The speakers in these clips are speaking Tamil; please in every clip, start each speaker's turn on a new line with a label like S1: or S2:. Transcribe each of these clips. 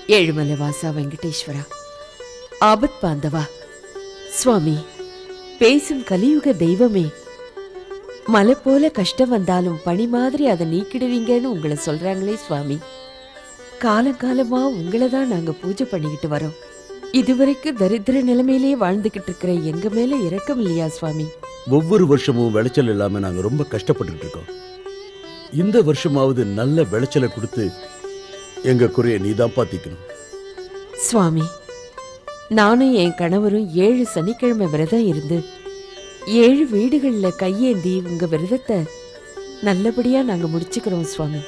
S1: ஏழுமலை வாசா வெங்கடேஸ்வரா ஆபத் பாந்தவா சுவாமி பேசும் கலியுக தெய்வமே மலை போல கஷ்டம் வந்தாலும் பனி மாதிரி அதை நீக்கிடுவீங்கன்னு உங்களை சொல்றாங்களே சுவாமி காலங்காலமா உங்களை தான் நாங்க பூஜை பண்ணிக்கிட்டு வரோம் இதுவரைக்கும் தரித்திர நிலைமையிலேயே வாழ்ந்துகிட்டு இருக்கிற எங்க மேல இரக்கம் இல்லையா சுவாமி
S2: ஒவ்வொரு வருஷமும் விளைச்சல் இல்லாம நாங்க ரொம்ப கஷ்டப்பட்டுட்டு இருக்கோம் இந்த வருஷமாவது நல்ல விளைச்சலை கொடுத்து எங்க குறைய நீதான் பாத்திக்கணும்
S1: சுவாமி நானும் என் கணவரும் ஏழு சனிக்கிழமை விரதம் இருந்து ஏழு வீடுகள்ல கையேந்தி உங்க விரதத்தை நல்லபடியா நாங்க முடிச்சுக்கிறோம் சுவாமி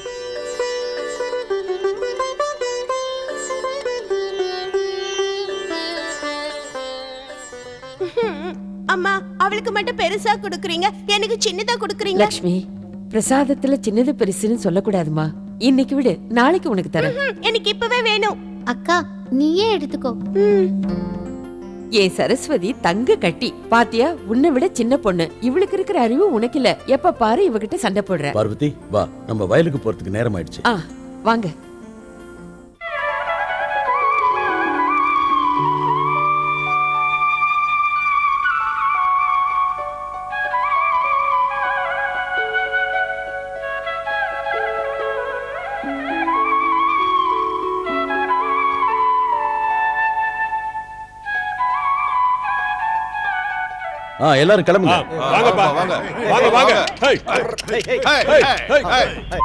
S3: அம்மா அவளுக்கு மட்டும் பெருசா கொடுக்குறீங்க எனக்கு சின்னதா கொடுக்குறீங்க
S1: லக்ஷ்மி பிரசாதத்துல சின்னது பெருசுன்னு சொல்லக்கூடாதுமா இன்னைக்கு விடு நாளைக்கு உனக்கு தரேன்
S3: ம், எனக்கு இப்பவே வேணும்
S4: அக்கா நீயே எடுத்துக்கோ
S1: ஏன் சரஸ்வதி தங்க கட்டி பாத்தியா உன்னை விட சின்ன பொண்ணு இவளுக்கு இருக்கிற அறிவு உனக்கு இல்ல எப்ப பாரு இவகிட்ட சண்டை போடுற
S2: பார்வதி வா நம்ம வயலுக்கு போறதுக்கு நேரம் ஆயிடுச்சு
S1: ஆ வாங்க
S2: ஆ எல்லாரும் கிளம்புங்க
S5: வாங்கப்பா வாங்க வாங்க வாங்க ஹேய் ஹேய் ஹேய்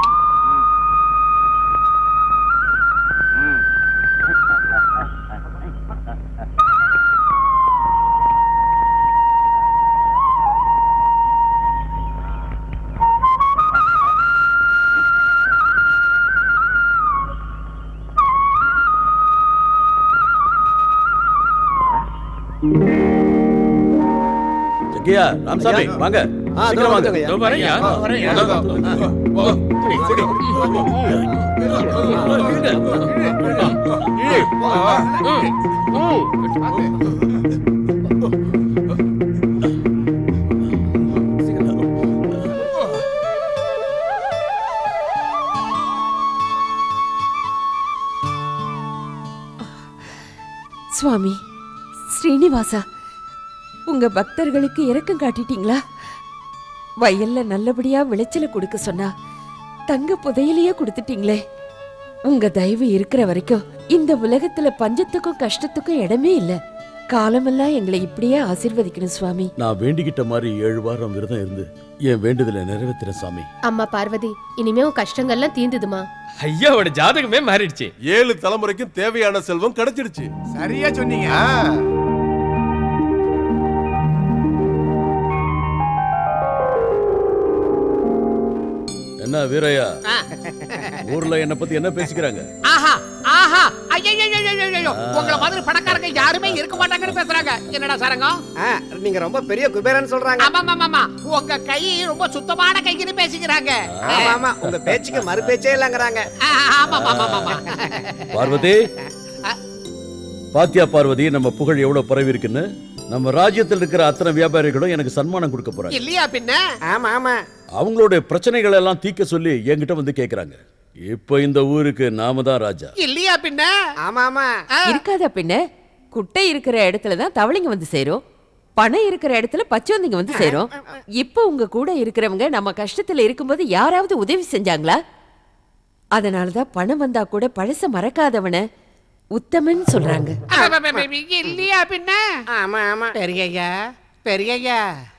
S2: ஜக்கியா ராமசாமி வாங்க சீக்கிரம் வாங்க
S1: சுவாமி ஸ்ரீனிவாசா உங்க பக்தர்களுக்கு இரக்கம் காட்டிட்டீங்களா வயல்ல நல்லபடியா விளைச்சல கொடுக்க சொன்னா தங்க புதையலையே கொடுத்துட்டீங்களே உங்க தயவு இருக்கிற வரைக்கும் இந்த உலகத்துல பஞ்சத்துக்கும் கஷ்டத்துக்கும் இடமே இல்ல காலமெல்லாம் எங்களை இப்படியே ஆசீர்வதிக்கணும் சுவாமி
S2: நான் வேண்டிக்கிட்ட மாதிரி ஏழு வாரம் விரதம் இருந்து என் வேண்டுதலை நிறைவேற்றுறேன் சாமி
S4: அம்மா பார்வதி இனிமே உன் கஷ்டங்கள்லாம் தீந்துதுமா
S6: ஐயாவோட ஜாதகமே மாறிடுச்சு
S5: ஏழு தலைமுறைக்கும் தேவையான செல்வம் கிடைச்சிடுச்சு
S7: சரியா சொன்னீங்க
S2: என்ன வீரையா ஊர்ல என்ன பத்தி என்ன பேசிக்கிறாங்க
S8: ஆஹா ஆஹா ஐயோ உங்கள மாதிரி பணக்காரங்க யாருமே இருக்க மாட்டாங்கன்னு பேசுறாங்க என்னடா சாரங்கம்
S7: ஆ, நீங்க ரொம்ப பெரிய குபேரன் சொல்றாங்க
S8: ஆமா ஆமா ஆமா உங்க கை ரொம்ப சுத்தமான கைன்னு பேசிக்கிறாங்க
S7: ஆமா ஆமா உங்க பேச்சுக்கு மறு பேச்சே இல்லங்கறாங்க
S8: ஆ, ஆமா ஆமா ஆமா ஆமா
S2: பார்வதி பாத்தியா பார்வதி நம்ம புகழ் எவ்வளவு பரவி இருக்குன்னு நம்ம ராஜ்யத்தில் இருக்கிற அத்தனை வியாபாரிகளும் எனக்கு சன்மானம் கொடுக்க போறாங்க
S8: இல்லையா பின்ன
S7: ஆமா ஆமா
S2: அவங்களுடைய பிரச்சனைகள் எல்லாம் தீர்க்க சொல்லி என்கிட்ட வந்து கேக்குறாங்க இப்ப இந்த ஊருக்கு நாம தான் ராஜா
S8: இல்லையா பின்ன
S7: ஆமா ஆமா
S1: இருக்காதா பின்ன குட்டை இருக்கிற இடத்துல தான் தவளைங்க வந்து சேரும் பணம் இருக்கிற இடத்துல பச்சோந்திங்க வந்து சேரும் இப்போ உங்க கூட இருக்கிறவங்க நம்ம கஷ்டத்துல இருக்கும்போது யாராவது உதவி செஞ்சாங்களா அதனாலதான் பணம் வந்தா கூட பழச மறக்காதவன உத்தமன் சொல்றாங்க
S8: இல்லையா பின்ன
S7: ஆமா ஆமா
S8: பெரியய்யா பெரியய்யா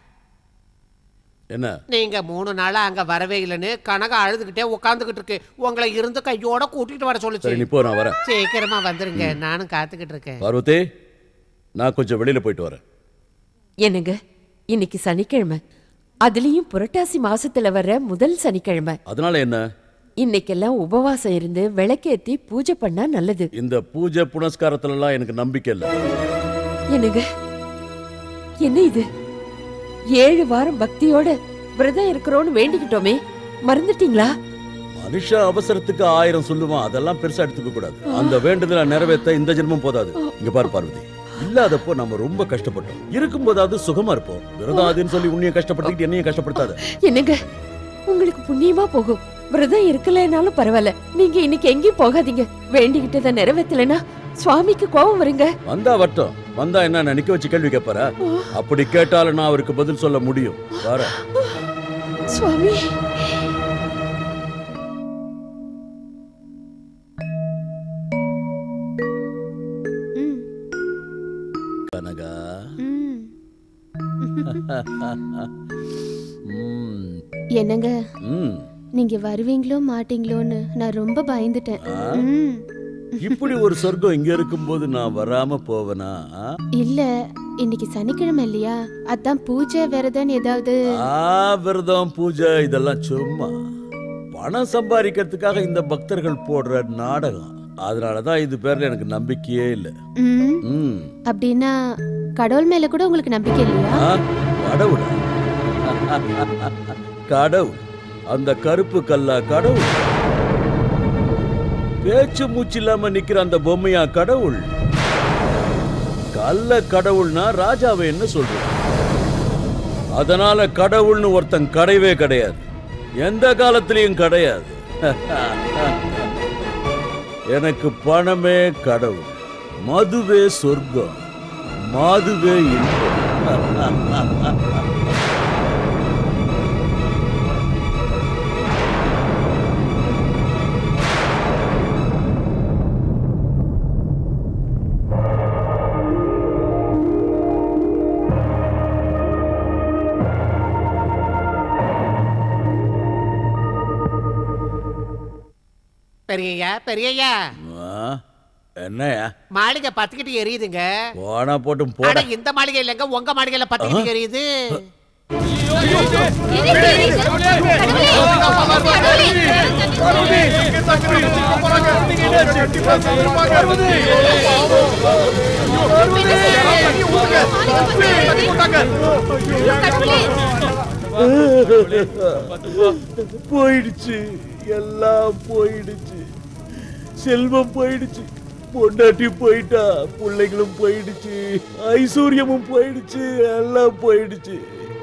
S2: என்ன
S8: நீங்க மூணு நாளா அங்க வரவே இல்லைன்னு கனகா அழுதுகிட்டே உட்காந்துக்கிட்டு இருக்கு உங்களை இருந்து கையோட கூட்டிட்டு வர
S2: சரி
S8: சொல்லுச்சு
S2: நீ போ நான் வரேன்
S8: சீக்கிரமா வந்துருங்க நானும் காத்துக்கிட்டு இருக்கேன்
S2: பார்வதி நான் கொஞ்சம் வெளியில போயிட்டு வரேன்
S1: என்னங்க இன்னைக்கு சனிக்கிழமை அதுலயும் புரட்டாசி மாசத்துல வர்ற முதல் சனிக்கிழமை
S2: அதனால என்ன
S1: இன்னைக்கெல்லாம் உபவாசம் இருந்து விளக்கேத்தி பூஜை பண்ணா நல்லது
S2: இந்த பூஜை புனஸ்காரத்துல எல்லாம் எனக்கு நம்பிக்கை இல்லை
S1: என்னங்க என்ன இது ஏழு வாரம் பக்தியோட விரதம் இருக்கிறோன்னு வேண்டிக்கிட்டோமே மறந்துட்டீங்களா
S2: மனுஷ அவசரத்துக்கு ஆயிரம் சொல்லுவான் அதெல்லாம் பெருசா எடுத்துக்க கூடாது அந்த வேண்டுதலை நிறைவேற்ற இந்த ஜென்மம் போதாது இங்க பாரு பார்வதி இல்லாதப்போ நம்ம ரொம்ப கஷ்டப்பட்டோம் இருக்கும்போதாவது சுகமா இருப்போம் விரதாதுன்னு சொல்லி உன்னையும் கஷ்டப்படுத்திக்கிட்டு என்னையும் கஷ்டப்படுத்தாத
S1: என்னங்க உங்களுக்கு புண்ணியமா போகும் விரதம் இருக்கலைனாலும் பரவாயில்ல நீங்க இன்னைக்கு எங்கேயும் போகாதீங்க வேண்டிக்கிட்டதை நிறைவேத்தலைன்னா சுவாமிக்கு கோபம் வருங்க
S2: வந்தா வட்டம் வந்தா என்ன நிக்க வச்சு கேள்வி கேட்பாரா அப்படி கேட்டாலும் நான் அவருக்கு பதில் சொல்ல முடியும் வர
S1: சுவாமி
S4: ம்,
S2: கனகா
S4: ம்.
S2: ம்,
S4: என்னங்க
S2: ம்.
S4: நீங்க வருவீங்களோ மாட்டீங்களோன்னு நான் ரொம்ப பயந்துட்டேன்
S2: ஆ?
S4: ம்,
S2: இப்படி ஒரு சொர்க்கம் இங்க இருக்கும்போது நான் வராம போவனா ஆ?
S4: இல்ல இன்னைக்கு சனிக்கிழமை இல்லையா அதான் பூஜை விரதம் ஏதாவது
S2: ஆ விரதம் பூஜை இதெல்லாம் சும்மா பணம் சம்பாதிக்கிறதுக்காக இந்த பக்தர்கள் போடுற நாடகம் அதனாலதான் இது பேர்ல எனக்கு நம்பிக்கையே இல்லை
S4: ம்,
S2: ம்
S4: அப்படின்னா கடவுள் மேல கூட உங்களுக்கு நம்பிக்கை இல்லையா
S2: ஆ, கடவுளா கடவுள் அந்த கருப்பு கல்லா கடவுள் பேச்சு மூச்சு இல்லாம நிக்கிற அந்த பொம்மையா கடவுள் கல்ல கடவுள்னா ராஜாவை என்ன சொல்றது அதனால கடவுள்னு ஒருத்தன் கிடையவே கிடையாது எந்த காலத்திலையும் கிடையாது எனக்கு பணமே கடவுள் மதுவே சொர்க்கம் மாதுவே இன்பம்
S8: பெரியய்யா பெரியய்யா
S2: ஆ, என்னய்யா
S8: மாளிகை பத்துக்கிட்டு எரியுதுங்க
S2: போனா போட்டும்
S8: ஆனா
S2: போட
S8: இந்த மாளிகை இல்லைங்க உங்க மாளிகையில பத்துக்கிட்டு எரியுது
S2: போயிடுச்சு எல்லாம் போயிடுச்சு செல்வம் போயிடுச்சு பொண்டாட்டி போயிட்டா பிள்ளைகளும் போயிடுச்சு ஐஸ்வர்யமும் போயிடுச்சு எல்லாம் போயிடுச்சு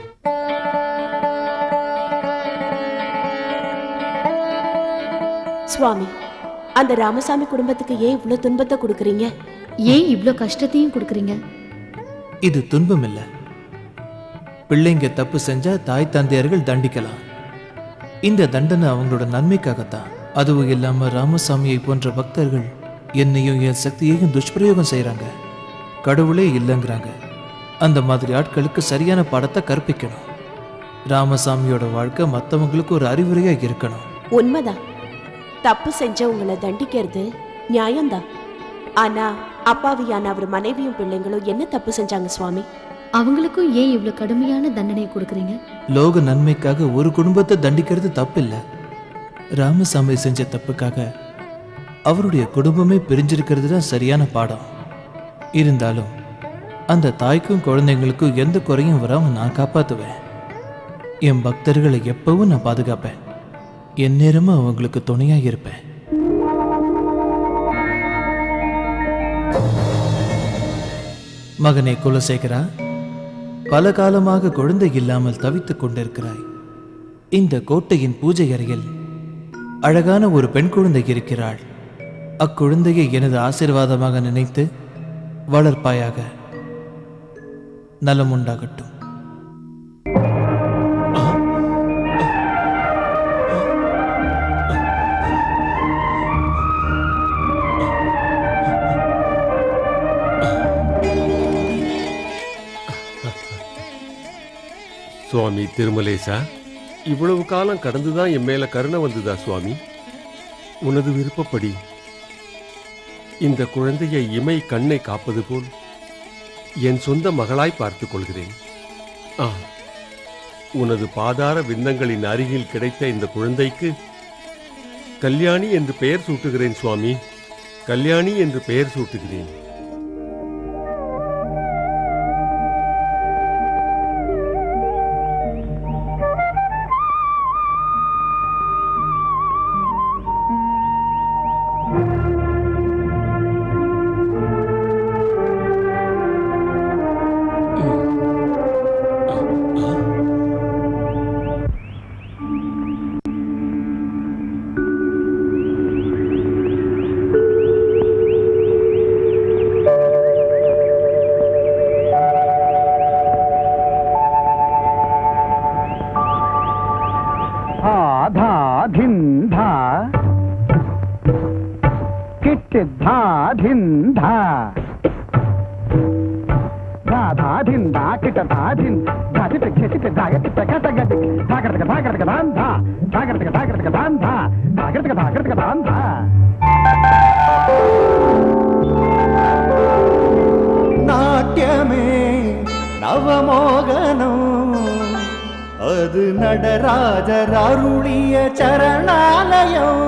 S3: சுவாமி அந்த ராமசாமி குடும்பத்துக்கு ஏன் இவ்வளவு துன்பத்தை கொடுக்குறீங்க
S4: ஏன் இவ்ளோ கஷ்டத்தையும் கொடுக்குறீங்க
S9: இது துன்பம் இல்ல பிள்ளைங்க தப்பு செஞ்சா தாய் தந்தையர்கள் தண்டிக்கலாம் இந்த தண்டனை அவங்களோட நன்மைக்காகத்தான் அதுவும் இல்லாம ராமசாமியை போன்ற பக்தர்கள் என்னையும் என் சக்தியையும் துஷ்பிரயோகம் செய்றாங்க கடவுளே இல்லைங்கிறாங்க அந்த மாதிரி ஆட்களுக்கு சரியான பாடத்தை கற்பிக்கணும் ராமசாமியோட வாழ்க்கை மற்றவங்களுக்கு ஒரு அறிவுரையா இருக்கணும்
S3: உண்மைதான் தப்பு செஞ்ச உங்களை தண்டிக்கிறது நியாயம்தான் ஆனா அப்பாவியான அவர் மனைவியும் பிள்ளைங்களும் என்ன தப்பு செஞ்சாங்க சுவாமி
S4: அவங்களுக்கும் ஏன் இவ்ளோ கடுமையான தண்டனை கொடுக்குறீங்க
S9: லோக நன்மைக்காக ஒரு குடும்பத்தை தண்டிக்கிறது தப்பில்லை ராமசாமி செஞ்ச தப்புக்காக அவருடைய குடும்பமே பிரிஞ்சிருக்கிறது தான் சரியான பாடம் இருந்தாலும் அந்த தாய்க்கும் குழந்தைங்களுக்கும் எந்த குறையும் வராம நான் காப்பாத்துவேன் என் பக்தர்களை எப்பவும் நான் பாதுகாப்பேன் எந்நேரமும் அவங்களுக்கு துணையா இருப்பேன் மகனே குலசேகரா பல காலமாக குழந்தை இல்லாமல் தவித்துக் கொண்டிருக்கிறாய் இந்த கோட்டையின் பூஜை அறையில் அழகான ஒரு பெண் குழந்தை இருக்கிறாள் அக்குழந்தையை எனது ஆசீர்வாதமாக நினைத்து வளர்ப்பாயாக நலம் உண்டாகட்டும்
S5: சுவாமி திருமலேசா இவ்வளவு காலம் கடந்துதான் என் மேல கருணை வந்ததா சுவாமி உனது விருப்பப்படி இந்த குழந்தையை இமை கண்ணை காப்பது போல் என் சொந்த மகளாய் பார்த்துக் கொள்கிறேன் ஆ உனது பாதார விந்தங்களின் அருகில் கிடைத்த இந்த குழந்தைக்கு கல்யாணி என்று பெயர் சூட்டுகிறேன் சுவாமி கல்யாணி என்று பெயர் சூட்டுகிறேன்
S10: धा धिन धा किट धा धिन धा धा धा धिन धा किट धा धिन धा किट किट धा किट कट गट धा करत धा करत धान धा धा करत धा करत धान धा धा करत धा करत धान धा
S11: நாட்டியமே நவமோகனம் அது நடராஜர் அருளிய சரணாலயம்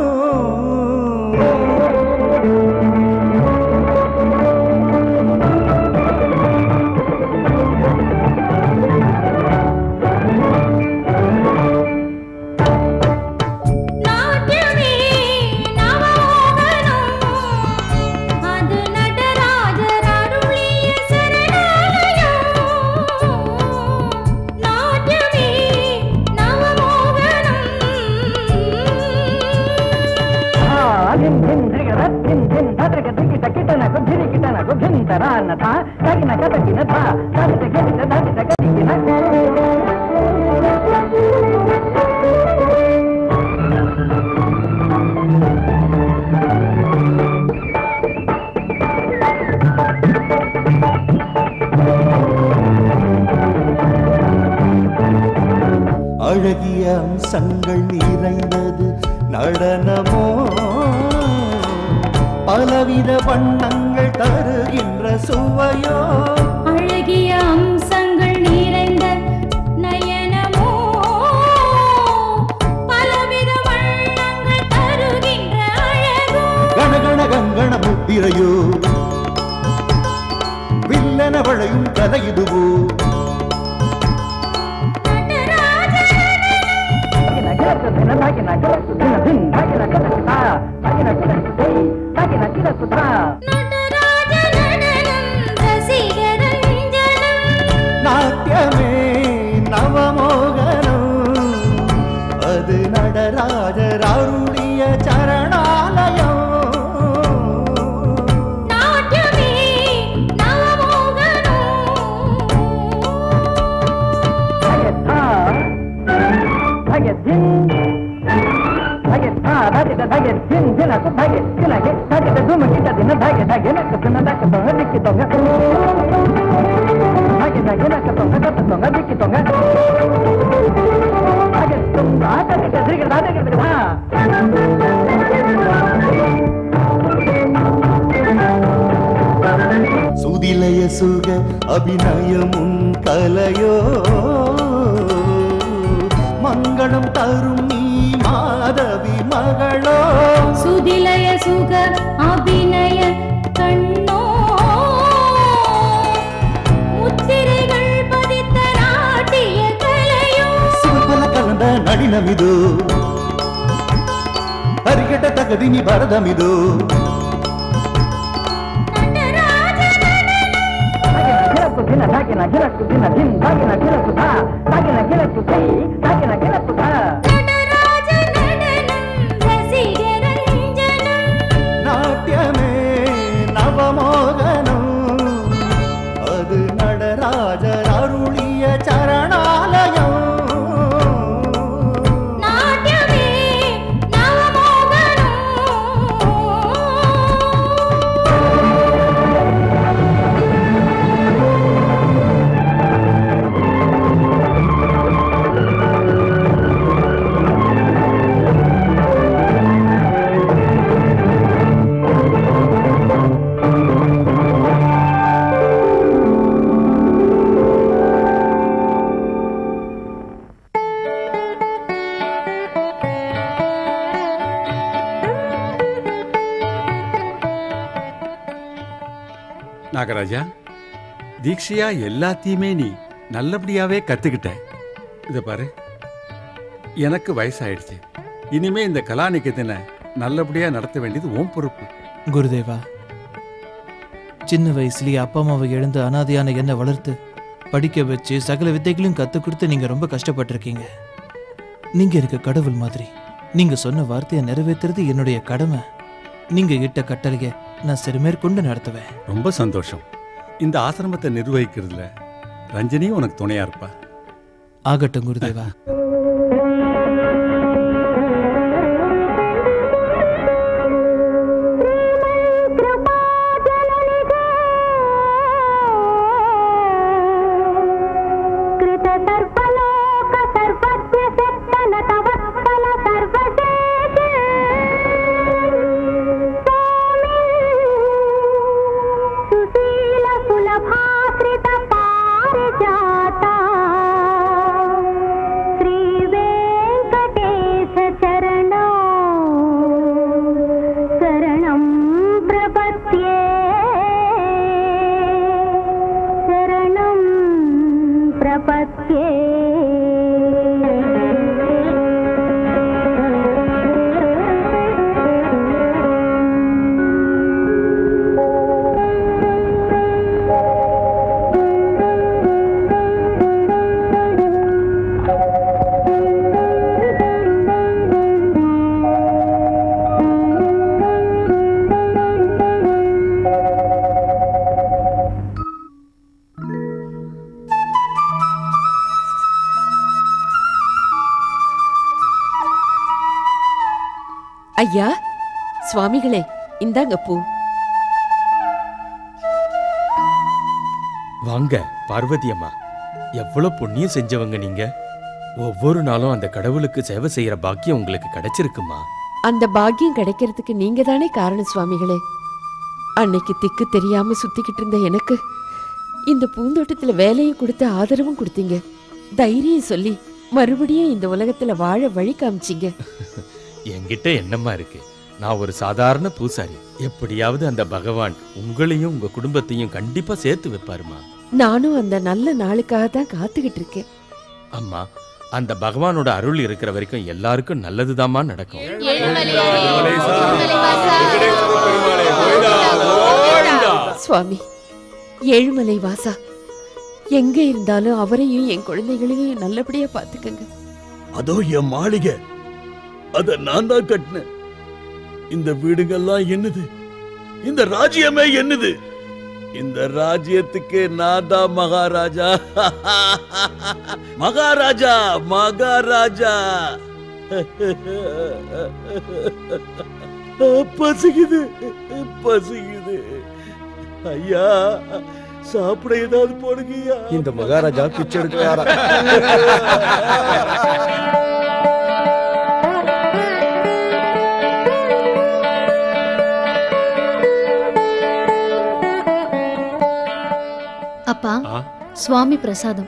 S12: நாட்டியமே நவமோகனம் அது நடராஜர் அருளிய சரணாலயம் நாட்டியமே நவமோகனம்
S10: धिन धिन धिगरा धिन धिन धद्रक धिकिट किटन को धिरि किटन को धिन तरान था तगिन कतकिन था तगिट गिट धगिट कदिकिन
S11: அழகிய அம்சங்கள் நிறைந்தது நடனமோ பலவித வண்ணங்கள் தருகின்ற சுவையோ
S12: அழகிய அம்சங்கள் நிறைந்த நயனமோ பலவித வண்ணங்கள் தருகின்ற அழகோ
S11: கணகண கங்கண முத்திரையோ வில்லன வளையும் கலை இதுவோ
S10: धिन धागिन कलक धिन धिन धागिन कलक था धागिन कलक தை धागिन कलक था
S12: நடராஜ நடனம் ரசிகரஞ்சனம்
S11: நாட்டியமே நவமோகனம் அது நடராஜர் அருளிய சரணாலயம்
S12: நாட்டியமே நவமோகனம்
S10: धागे धिन धागे था धागे धागे धिन धिन को धागे किलागे धागे धुम किट धिन धागे धागे न कतन दा कतन दिक्कि तोंगा धागे धागे न कतन दा कतन दिक्कि तोंगा धागे तुम धागे धागे धागे धागे धा
S11: சுதிலய சுக அபிநயமும் கலையோ மங்களம் தரும் நீ மாதவி மகளோ
S12: சுதிலய சுக அபிநய கண்ணோ முத்திரைகள் பதித்த நாட்டிய கலையோ
S11: சிவபல கலந்த நளினமிதோ ಹರಿಗಟ ತಗದಿನಿ ಬರದಮಿದು
S10: ಗಿಲಕ್ಕು ದಿನ ಧಾಗಿನ ಗಿಲಕ್ಕು ದಿನ ಧಿನ್ ಧಾಗಿನ ಗಿಲಕ್ಕು ಧಾ ಧಾಗಿನ ಗಿಲಕ್ಕು ಧೈ ಧಾಗಿನ ಗಿಲಕ್ಕು ಧಾ
S11: நாட்டியமே நவமோகனம் அது நடராஜர் அருளிய சரணாலயம்
S12: நாட்டியமே
S5: நாகராஜா தீட்சையா எல்லாத்தையுமே நீ நல்லபடியாவே கத்துக்கிட்ட இத பாரு எனக்கு வயசாயிடுச்சு இனிமே இந்த கலாநிக்கத்தின நல்லபடியா நடத்த வேண்டியது உன் பொறுப்பு
S9: குருதேவா சின்ன வயசுலயே அப்பா அம்மாவை இழந்து அனாதையான என்ன வளர்த்து படிக்க வச்சு சகல வித்தைகளையும் கற்றுக் கொடுத்து நீங்க ரொம்ப கஷ்டப்பட்டிருக்கீங்க நீங்க இருக்க கடவுள் மாதிரி நீங்க சொன்ன வார்த்தையை நிறைவேற்றுறது என்னுடைய கடமை நீங்க இட்ட கட்டளைய நான் சிறுமேற்கொண்டு நடத்துவேன்
S5: ரொம்ப சந்தோஷம் இந்த ஆசிரமத்தை நிர்வகிக்கிறதுல ரஞ்சனியும் உனக்கு துணையா இருப்பா
S9: ஆகட்டும் குருதேவா
S1: ஐயா சுவாமிகளே இந்தாங்க பூ
S6: வாங்க பார்வதி அம்மா எவ்வளவு புண்ணியம் செஞ்சவங்க நீங்க ஒவ்வொரு நாளும் அந்த கடவுளுக்கு சேவை செய்யற பாக்கியம் உங்களுக்கு கிடைச்சிருக்குமா
S1: அந்த பாக்கியம் கிடைக்கிறதுக்கு நீங்க தானே காரணம் சுவாமிகளே அன்னைக்கு திக்கு தெரியாம சுத்திக்கிட்டு இருந்த எனக்கு இந்த பூந்தோட்டத்துல வேலையும் கொடுத்து ஆதரவும் கொடுத்தீங்க தைரியம் சொல்லி மறுபடியும் இந்த உலகத்துல வாழ வழி காமிச்சீங்க
S6: என்கிட்ட என்னம்மா இருக்கு நான் ஒரு சாதாரண பூசாரி எப்படியாவது அந்த பகவான் உங்களையும் உங்க குடும்பத்தையும் கண்டிப்பா சேர்த்து வைப்பாருமா
S1: நானும் அந்த நல்ல நாளுக்காக தான் காத்துக்கிட்டு இருக்கேன்
S6: அம்மா அந்த பகவானோட அருள் இருக்கிற வரைக்கும் எல்லாருக்கும் நல்லதுதாம்மா நடக்கும்
S1: சுவாமி ஏழுமலை வாசா எங்க இருந்தாலும் அவரையும் என் குழந்தைகளையும் நல்லபடியா பாத்துக்கங்க
S2: அதோ என் மாளிகை அத நான் தான் கட்டினேன் இந்த வீடுகள்லாம் என்னது இந்த ராஜ்யமே என்னது இந்த ராஜ்யத்துக்கு நான் தான் மகாராஜா மகாராஜா மகாராஜா பசிக்குது பசிக்குது ஐயா சாப்பிட ஏதாவது போடுங்கய்யா
S13: இந்த மகாராஜா பிச்சை எடுக்கிறாரா
S14: அப்பா
S5: ஆ?
S14: சுவாமி பிரசாதம்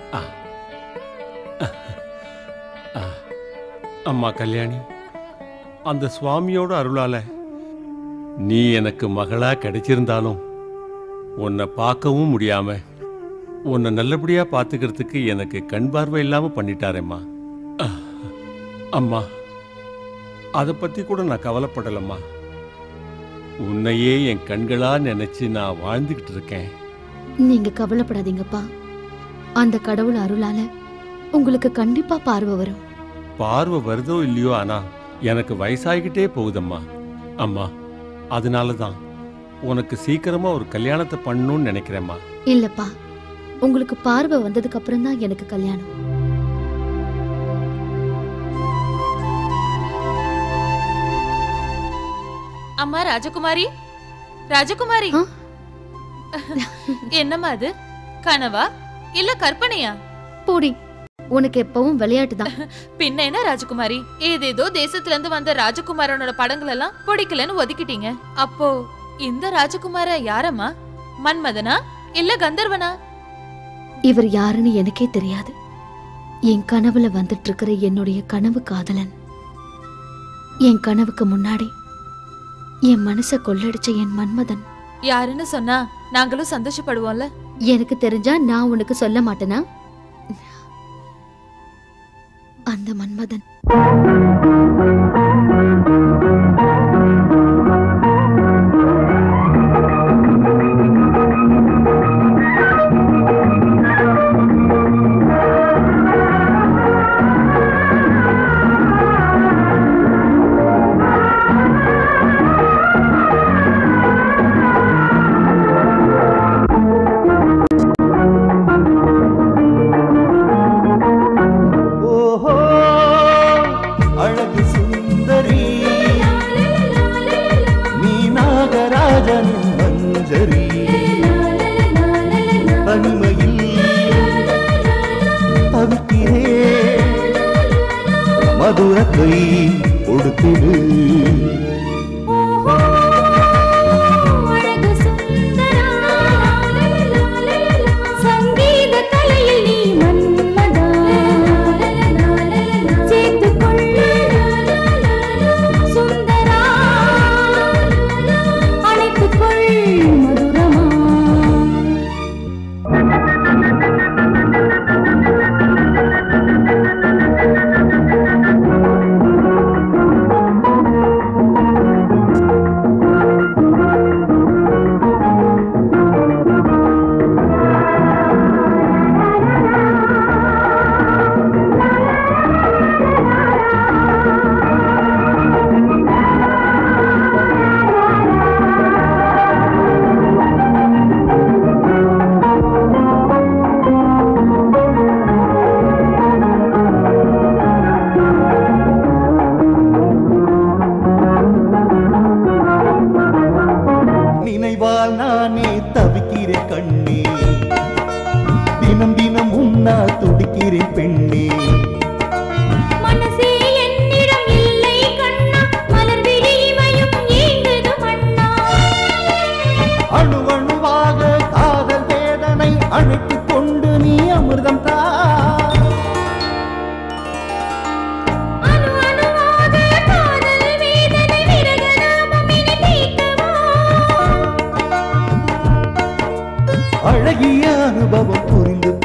S5: அம்மா கல்யாணி அந்த சுவாமியோட அருளால நீ எனக்கு மகளா கிடைச்சிருந்தாலும் உன்னை பார்க்கவும் முடியாம உன்னை நல்லபடியா பார்த்துக்கிறதுக்கு எனக்கு கண் பார்வை இல்லாம பண்ணிட்டாரேம்மா அஹ், அம்மா அதை பத்தி கூட நான் கவலைப்படலம்மா உன்னையே என் கண்களா நினைச்சு நான் வாழ்ந்துகிட்டு இருக்கேன்
S14: நீங்க கவலைப்படாதீங்கப்பா அந்த கடவுள் அருளால உங்களுக்கு கண்டிப்பா பார்வை வரும்
S5: பார்வை வருதோ இல்லையோ ஆனா எனக்கு வயசாகிக்கிட்டே போகுதம்மா அம்மா அதனால தான் உனக்கு சீக்கிரமா ஒரு கல்யாணத்தை பண்ணணும்னு நினைக்கிறேம்மா
S14: இல்லப்பா உங்களுக்கு பார்வை வந்ததுக்கு அப்புறம் தான் எனக்கு கல்யாணம்
S15: அம்மா ராஜகுமாரி ராஜகுமாரி என்னம்மா அது கனவா இல்ல கற்பனையா
S14: போடி உனக்கு எப்பவும் விளையாட்டு தான்
S15: பின்ன என்ன ராஜகுமாரி ஏதேதோ தேசத்துல இருந்து வந்த ராஜகுமாரனோட படங்கள் எல்லாம் பிடிக்கலன்னு ஒதுக்கிட்டீங்க அப்போ இந்த ராஜகுமார யாரம்மா மன்மதனா இல்ல கந்தர்வனா
S14: இவர் யாருன்னு எனக்கே தெரியாது என் கனவுல வந்துட்டு இருக்கிற என்னுடைய கனவு காதலன் என் கனவுக்கு முன்னாடி என் மனச கொள்ளடிச்ச என் மன்மதன்
S15: யாருன்னு சொன்னா நாங்களும் சந்தோஷப்படுவோம்ல
S14: எனக்கு தெரிஞ்சா நான் உனக்கு சொல்ல மாட்டேனா அந்த மன்மதன்
S11: ஓஹோ அழகு சுந்தரி நீ நாகராஜன் மஞ்சரி தனிமையில் தவிக்கிறே மதுரத்தை கொடுத்திடு
S12: சங்கீத கலையில் நீ மன்மதா சேர்த்துக் கொள்ள சுந்தரா அழைத்துக் கொள் மதுரமா
S11: ஓ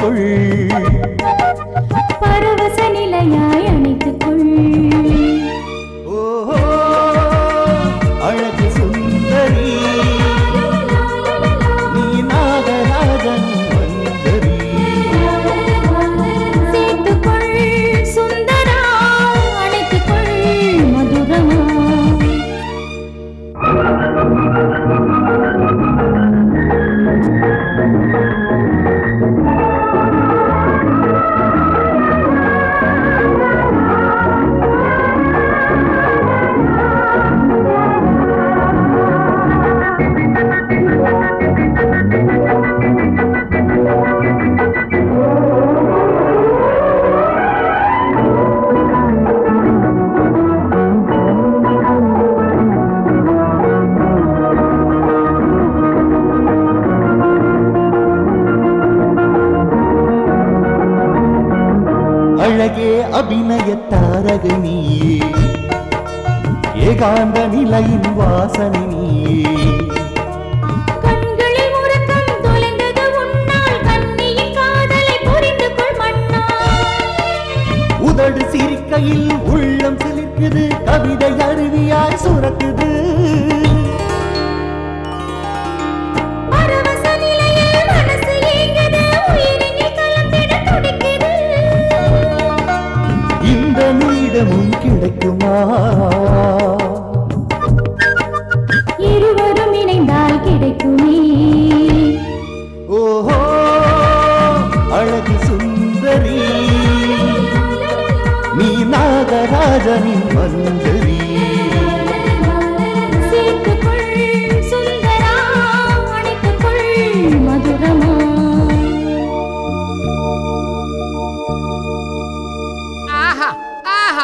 S11: கொள்
S12: பரவச நிலையாய் அணைத்துக் கொள்
S11: ஓஹோ அழகு சுந்தரி நீ நாகராஜன் மஞ்சரி
S12: சேர்த்துக் கொள் சுந்தரா அணைத்துக் கொள் மதுரமா
S11: அழகே அபிநய தாரகை நீயே ஏகாந்த நிலையின் வாசனை நீயே
S12: கண்களில் உறக்கம் தொலைந்தது உன்னால் கண்ணியின் காதலை புரிந்து கொள் மன்னா
S11: உதடு சிரிக்கையில் உள்ளம் சிலிர்க்குது கவிதை அருவியாய் சுரக்குது
S12: பரவச நிலையில் மனசு ஏங்குது உயிரினில் கலந்திட துடிக்குது
S11: இந்த நீடமும் கிடைக்குமா
S12: இருவரும் இணைந்தால் கிடைக்குமே
S11: ஓஹோ அழகு சுந்தரி நீ நாகராஜனின் மஞ்சரி
S12: சேர்த்துக் கொள் சுந்தரா அணைத்துக் கொள் மதுரமா
S8: ஆஹா ஆஹா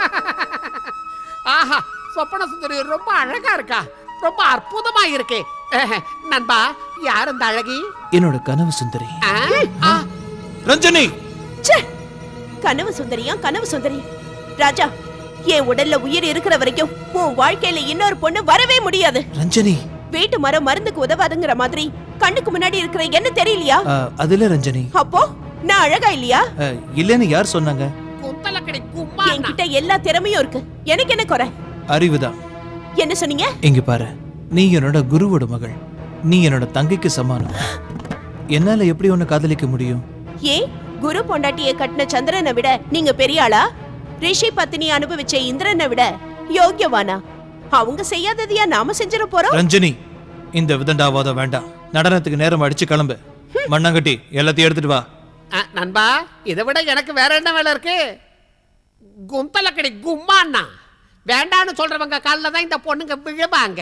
S8: ஆஹா சொப்பன சுந்தரி ரொம்ப அழகா இருக்கா ரொம்ப அற்புதமா இருக்கு அஹ், நண்பா யார் இந்த அழகி
S9: என்னோட கனவு சுந்தரி
S8: ஆ? ஆ,
S9: ரஞ்சனி
S3: ச்சே கனவு சுந்தரியா கனவு சுந்தரி ராஜா என் உடல்ல உயிர் இருக்கிற வரைக்கும் உன் வாழ்க்கையில இன்னொரு பொண்ணு வரவே முடியாது
S9: ரஞ்சனி
S3: வீட்டு மரம் மருந்துக்கு உதவாதுங்கிற மாதிரி கண்ணுக்கு முன்னாடி இருக்கிற என்ன தெரியலையா
S9: ஆ, அதுல ரஞ்சனி
S3: அப்போ நான் அழகா இல்லையா
S9: ஆ, இல்லைன்னு யார் சொன்னாங்க
S8: குந்தலக்கடி கும்மா
S3: என்கிட்ட எல்லா திறமையும் இருக்கு எனக்கு என்ன குறை
S9: அறிவுதான்
S3: என்ன சொன்னீங்க
S9: இங்க பாரு நீ என்னோட குருவோட மகள் நீ என்னோட தங்கைக்கு சமானம் என்னால எப்படி உன்னை காதலிக்க முடியும்
S3: ஏன் குரு பொண்டாட்டியை கட்டின சந்திரனை விட நீங்க பெரிய ஆளா ரிஷி பத்தினி அனுபவிச்ச இந்திரனை விட யோக்கியவானா அவங்க செய்யாததையா நாம செஞ்சிட போறோம்
S9: ரஞ்சனி இந்த விதண்டாவாதம் வேண்டாம் நடனத்துக்கு நேரம் அடிச்சு கிளம்பு மண்ணாங்கட்டி எல்லாத்தையும் எடுத்துட்டு வா
S8: ஆ, நண்பா இதை விட எனக்கு வேற என்ன வேலை இருக்கு குந்தலக்கடி கும்மாண்ணா வேண்டான்னு சொல்றவங்க காலில் தான் இந்த பொண்ணுங்க விழுவாங்க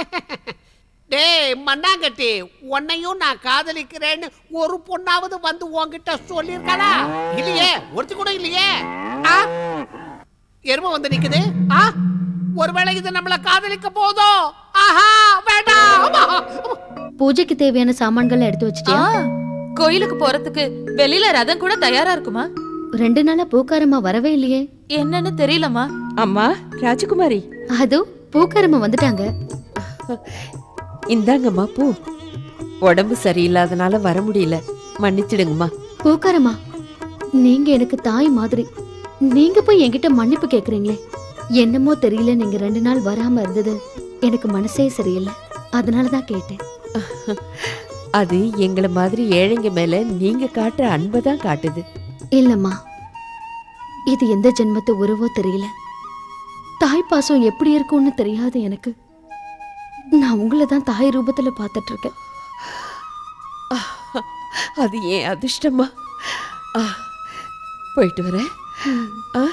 S8: டேய் மண்ணாங்கட்டி உன்னையும் நான் காதலிக்கிறேன்னு ஒரு பொண்ணாவது வந்து உன்கிட்ட சொல்லியிருக்காளா இல்லையே ஒருத்தி கூட இல்லையே ஆ எருமை வந்து நிக்குது ஆ ஒருவேளை இது நம்மள காதலிக்க போதோ ஆஹா வேண்டாம்
S14: பூஜைக்கு தேவையான சாமான்கள் எடுத்து வச்சிட்டியா
S15: கோயிலுக்கு போறதுக்கு வெளியில ரதம் கூட தயாரா இருக்குமா
S14: ரெண்டு நாளா பூக்காரம்மா வரவே இல்லையே
S15: என்னன்னு தெரியலமா
S1: அம்மா ராஜகுமாரி
S14: அதோ பூக்காரம்மா வந்துட்டாங்க
S1: இந்தாங்கம்மா பூ உடம்பு சரியில்லாதனால வர முடியல மன்னிச்சிடுங்கம்மா
S14: பூக்காரம்மா நீங்க எனக்கு தாய் மாதிரி நீங்க போய் என்கிட்ட மன்னிப்பு கேக்குறீங்களே என்னமோ தெரியல நீங்க ரெண்டு நாள் வராம இருந்தது எனக்கு மனசே சரியில்லை அதனால தான் கேட்டேன்
S1: அது எங்களை மாதிரி ஏழைங்க மேல நீங்க காட்டுற அன்பை தான் காட்டுது
S14: இல்லம்மா இது எந்த ஜென்மத்து உறவோ தெரியல தாய் பாசம் எப்படி இருக்கும்னு தெரியாது எனக்கு நான் உங்களை தான் தாய் ரூபத்துல பார்த்துட்டு இருக்கேன்
S1: அது ஏன் அதிர்ஷ்டமா ஆ, போயிட்டு வரேன் ஆ,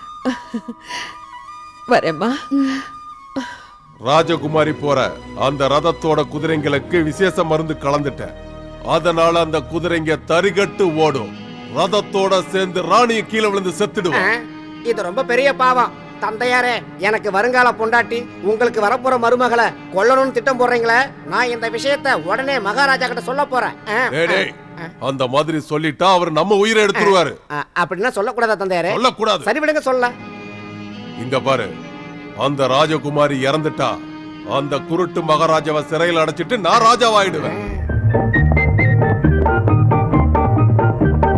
S1: வரேம்மா
S5: ராஜகுமாரி போற அந்த ரதத்தோட குதிரைங்களுக்கு விசேஷ மருந்து கலந்துட்டேன் அதனால அந்த குதிரைங்க தரிகட்டு ஓடும் ரதத்தோட சேர்ந்து ராணிய கீழே விழுந்து செத்துடுவான்
S7: இது ரொம்ப பெரிய பாவம் தந்தையாரே எனக்கு வருங்கால பொண்டாட்டி உங்களுக்கு வரப்போற மருமகளை கொல்லணும்னு திட்டம் போடுறீங்களே நான் இந்த விஷயத்த உடனே மகாராஜா கிட்ட சொல்ல போறேன் ஆ,
S5: டேய், டேய், அந்த மாதிரி சொல்லிட்டா அவர் நம்ம உயிரை எடுத்துருவாரு
S7: ஆ, அப்படின்னா சொல்லக்கூடாதா தந்தையாரே
S5: சொல்லக்கூடாது
S7: சரி விடுங்க சொல்ல
S5: இங்க பாரு அந்த ராஜகுமாரி இறந்துட்டா அந்த குருட்டு மகாராஜாவை சிறையில் அடைச்சிட்டு நான் ராஜாவாயிடுவேன்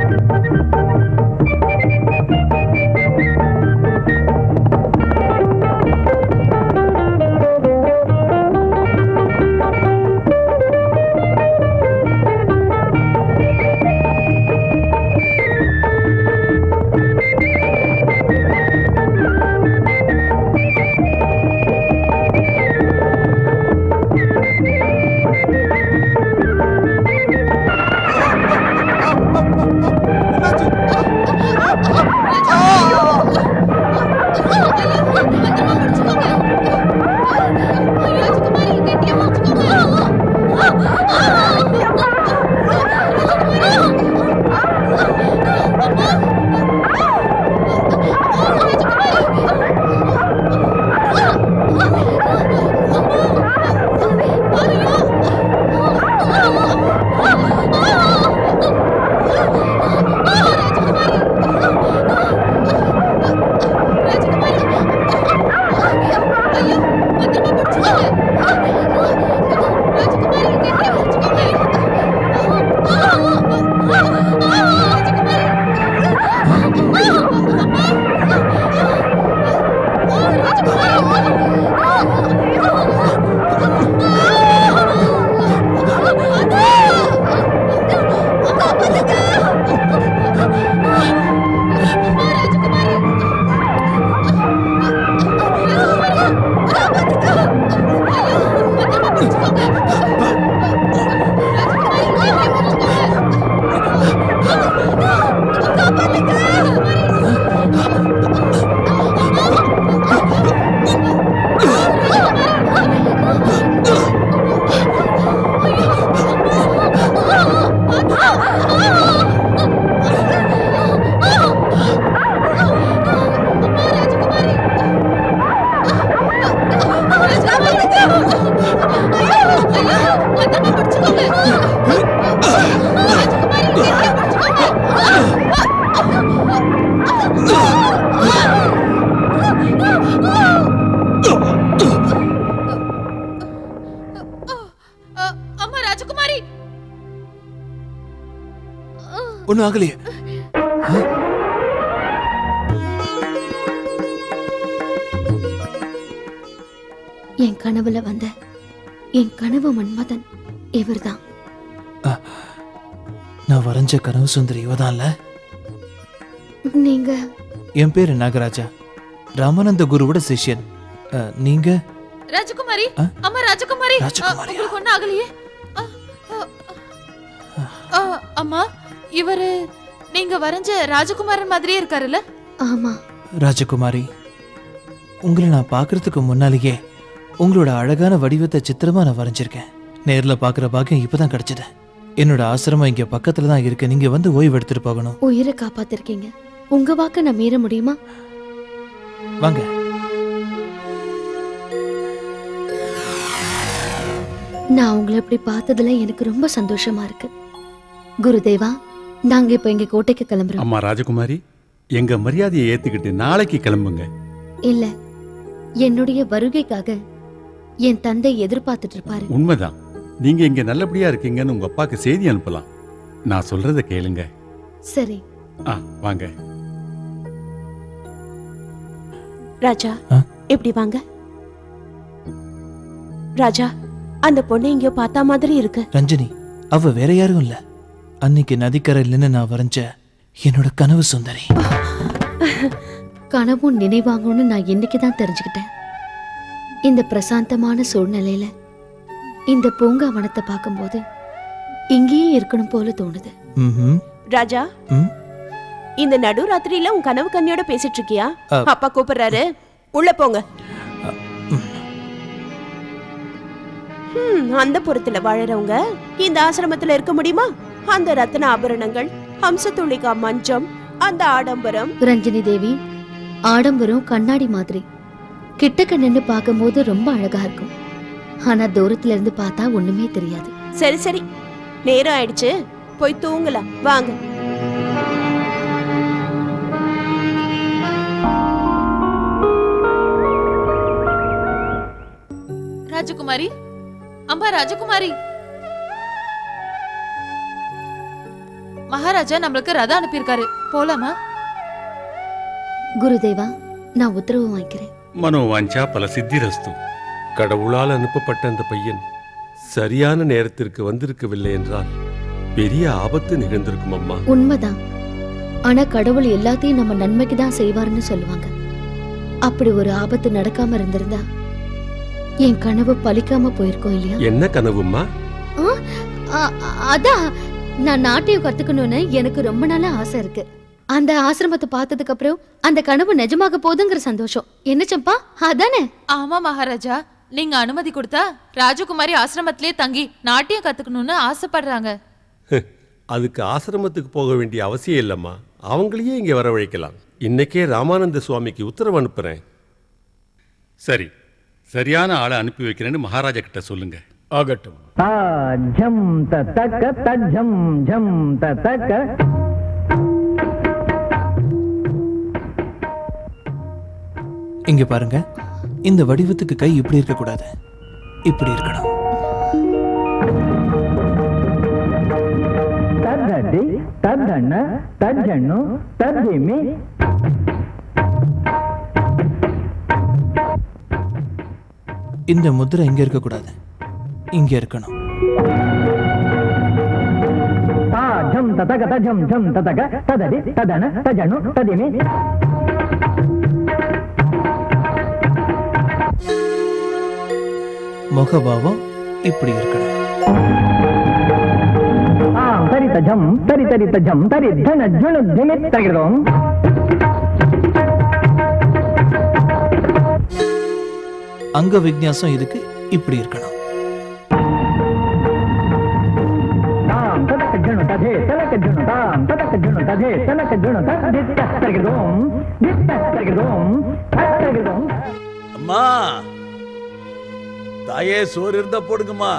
S9: ஒன்றும் ஆகலையே
S14: என் கனவுல வந்த என் கனவு மன்மதன் இவர்தான்
S9: நான் வரைஞ்ச கனவு சுந்தரி இவதான்ல
S14: நீங்க
S9: என் பேரு நாகராஜா ராமானந்த குருவோட சிஷ்யன் அஹ், நீங்க
S15: ராஜகுமாரி அம்மா ராஜகுமாரி அ, உங்களுக்கு ஒண்ணும் ஆகலையே அ, அ, அ, அம்மா இவரு நீங்க வரைஞ்ச ராஜகுமாரன் மாதிரியே இருக்காருல்ல
S14: ஆமா
S9: ராஜகுமாரி உங்களை நான் பார்க்கறதுக்கு முன்னாலேயே உங்களோட அழகான வடிவத்தை சித்திரமா நான் வரைஞ்சிருக்கேன் நேர்ல பார்க்குற பாக்கியம் இப்பதான் கிடைச்சது என்னோட ஆசிரமம் இங்க பக்கத்துல தான் இருக்கு நீங்க வந்து ஓய்வு எடுத்துட்டு போகணும்
S14: உயிரை காப்பாத்திருக்கீங்க உங்க வாக்க நான் மீற முடியுமா
S9: வாங்க
S14: நான் உங்களை இப்படி பார்த்ததுல எனக்கு ரொம்ப சந்தோஷமா இருக்கு குருதேவா நாங்க இப்ப எங்க கோட்டைக்கு கிளம்புறோம்
S16: அம்மா ராஜகுமாரி எங்க மரியாதையை ஏத்துக்கிட்டு நாளைக்கு கிளம்புங்க
S14: இல்ல என்னுடைய வருகைக்காக என் தந்தை எதிர்பார்த்துட்டு இருப்பாரு
S16: உண்மைதான் நீங்க இங்க நல்லபடியா இருக்கீங்கன்னு உங்க அப்பாக்கு செய்தி அனுப்பலாம் நான் சொல்றத கேளுங்க
S14: சரி
S16: ஆ வாங்க
S3: ராஜா இப்படி வாங்க ராஜா அந்த பொண்ணை எங்கேயோ பார்த்தா மாதிரி இருக்கு
S9: ரஞ்சனி அவ வேற யாரும் இல்ல அன்னைக்கு நதிக்கரையில் நின்று நான் வரைஞ்ச என்னோட கனவு சுந்தரி
S14: கனவும் நினைவாகும்னு நான் இன்னைக்கு தான் தெரிஞ்சுக்கிட்டேன் இந்த பிரசாந்தமான சூழ்நிலையில இந்த பூங்காவனத்தை பார்க்கும்போது இங்கேயே இருக்கணும் போல தோணுது
S9: ம்ஹும்.
S3: ராஜா
S9: ம்?
S3: இந்த நடு ராத்திரியில உன் கனவு கண்ணியோட பேசிட்டு இருக்கியா
S9: அ.
S3: அப்பா கூப்பிடுறாரு உள்ள போங்க ஹம், அந்த புறத்துல வாழறவங்க இந்த ஆசிரமத்துல இருக்க முடியுமா அந்த ரத்ன ஆபரணங்கள் ஹம்சத்துளிகா மஞ்சம் அந்த ஆடம்பரம்
S14: ரஞ்சினி தேவி ஆடம்பரம் கண்ணாடி மாதிரி கிட்டக்க நின்னு பார்க்கும்போது ரொம்ப அழகா இருக்கும் ஆனா தூரத்துல இருந்து பார்த்தா ஒண்ணுமே தெரியாது
S3: சரி சரி நேரம் ஆயிடுச்சு போய் தூங்கலாம் வாங்க
S15: ராஜகுமாரி அம்மா ராஜகுமாரி மகாராஜா நம்மளுக்கு ரதம் அனுப்பியிருக்காரு போலாமா
S14: குருதேவா நான் உத்தரவு வாங்கிக்கிறேன்
S16: மனோவாஞ்சா பல சித்திரஸ்து
S5: கடவுளால் அனுப்பப்பட்ட அந்த பையன் சரியான நேரத்திற்கு வந்திருக்கவில்லை என்றால் பெரிய ஆபத்து நிகழ்ந்திருக்கும் அம்மா
S14: உண்மைதான் ஆனா கடவுள் எல்லாத்தையும் நம்ம நன்மைக்கு தான் செய்வாருன்னு சொல்லுவாங்க அப்படி ஒரு ஆபத்து நடக்காம இருந்திருந்தா என் கனவு பலிக்காம போயிருக்கோம் இல்லையா
S5: என்ன கனவும்மா
S14: ஆ, அ- அதான் நான் நாட்டியம் கத்துக்கணும்னு எனக்கு ரொம்ப நாளா ஆசை இருக்கு அந்த ஆசிரமத்தை பார்த்ததுக்கு அப்புறம் அந்த கனவு நிஜமாக போகுதுங்கிற சந்தோஷம் என்ன சம்பா அதானே
S15: ஆமா மகாராஜா நீங்க அனுமதி கொடுத்தா ராஜகுமாரி ஆசிரமத்திலே தங்கி நாட்டியம் கத்துக்கணும்னு ஆசைப்படுறாங்க
S5: அதுக்கு ஆசிரமத்துக்கு போக வேண்டிய அவசியம் இல்லைம்மா அவங்களையே இங்கே வரவழைக்கலாம் இன்னைக்கே ராமானந்த சுவாமிக்கு உத்தரவு அனுப்புறேன்
S16: சரி சரியான ஆளை அனுப்பி வைக்கிறேன்னு மகாராஜா கிட்ட சொல்லுங்க
S2: ஆகட்டும்
S10: ஜம் தக்க தஜம் ஜம் தக்க
S9: இங்க பாருங்க இந்த வடிவத்துக்கு கை இப்படி இருக்க கூடாது இப்படி இருக்கணும்
S10: தத்தடி தத்தண்ண தஜ்ஜண்ணு தத்திமி
S9: இந்த முத்திரை இங்க இருக்க கூடாது இங்க இருக்கணும்
S10: ತಾ ಝಂ ತತಗ ತಜಂ ಝಂ ತತಗ ತದಡಿ ತದಣ ತಜಣು ತದಿಮಿ
S9: முகபாவம் இப்படி இருக்கணும்
S10: ಆ ತರಿತ ಝಂ ತರಿ ತರಿತ ಝಂ ತರಿ ಧನ ಝುಳು ಧಿಮಿ ತಗಿರೋಂ
S9: அங்க விக்ஞாசம் இதுக்கு இப்படி இருக்கணும்
S10: ತಾಂ ತದಕ ಝುಣು ತಧೆ ತಲಕ ಝುಣು ತಾಂ ತದಕ ಝುಣು ತಧೆ ತಲಕ ಝುಣು ತದಿತ್ತ ತಗಿರೋಂ ದಿತ್ತ ತಗಿರೋಂ ತಗಿರೋಂ
S2: அம்மா தாயே சோறு இருந்தா போடுங்கம்மா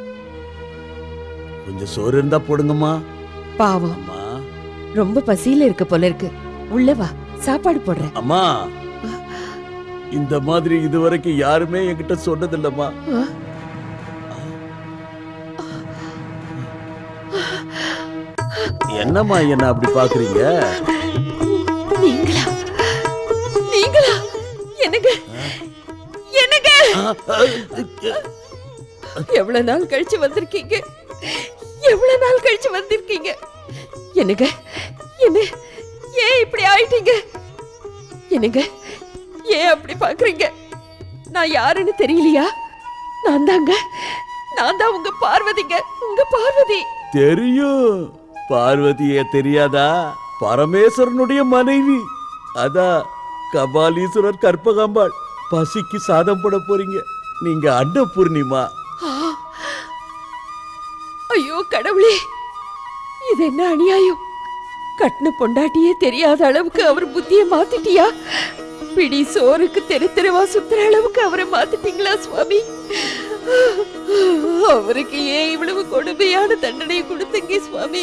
S2: கொஞ்சம் சோறு இருந்தா போடுங்கம்மா
S1: பாவம் ரொம்ப பசியில இருக்க போல இருக்கு உள்ள வா சாப்பாடு போடுறேன்
S2: அம்மா இந்த மாதிரி இதுவரைக்கும் யாருமே என்கிட்ட சொன்னதில்லம்மா
S1: ஆ?
S2: என்னம்மா என்ன அப்படி பாக்குறீங்க
S1: நீங்களா நீங்களா என்னங்க என்னங்க எவ்வளவு நாள் கழிச்சு வந்திருக்கீங்க எவ்வளவு நாள் கழிச்சு வந்திருக்கீங்க என்னங்க என்ன ஏன் இப்படி ஆயிட்டீங்க என்னங்க ஏன் அப்படி பாக்குறீங்க நான் யாருன்னு தெரியலையா நான் தாங்க நான் தான் உங்க பார்வதிங்க உங்க பார்வதி
S2: தெரியும் பார்வதியே தெரியாதா பரமேஸ்வரனுடைய மனைவி அதான் கபாலீஸ்வரர் கற்பகாம்பாள் பசிக்கு சாதம் போட போறீங்க நீங்க அன்னபூர்ணிமா
S1: ஆ! ஐயோ கடவுளே இது என்ன அநியாயம் கட்டின பொண்டாட்டியே தெரியாத அளவுக்கு அவர் புத்திய மாத்திட்டியா பிடி சோறுக்கு தெரு தெருவா சுத்துற அளவுக்கு அவரை மாத்திட்டீங்களா சுவாமி அவருக்கு ஏன் இவ்வளவு கொடுமையான தண்டனை கொடுத்தீங்க சுவாமி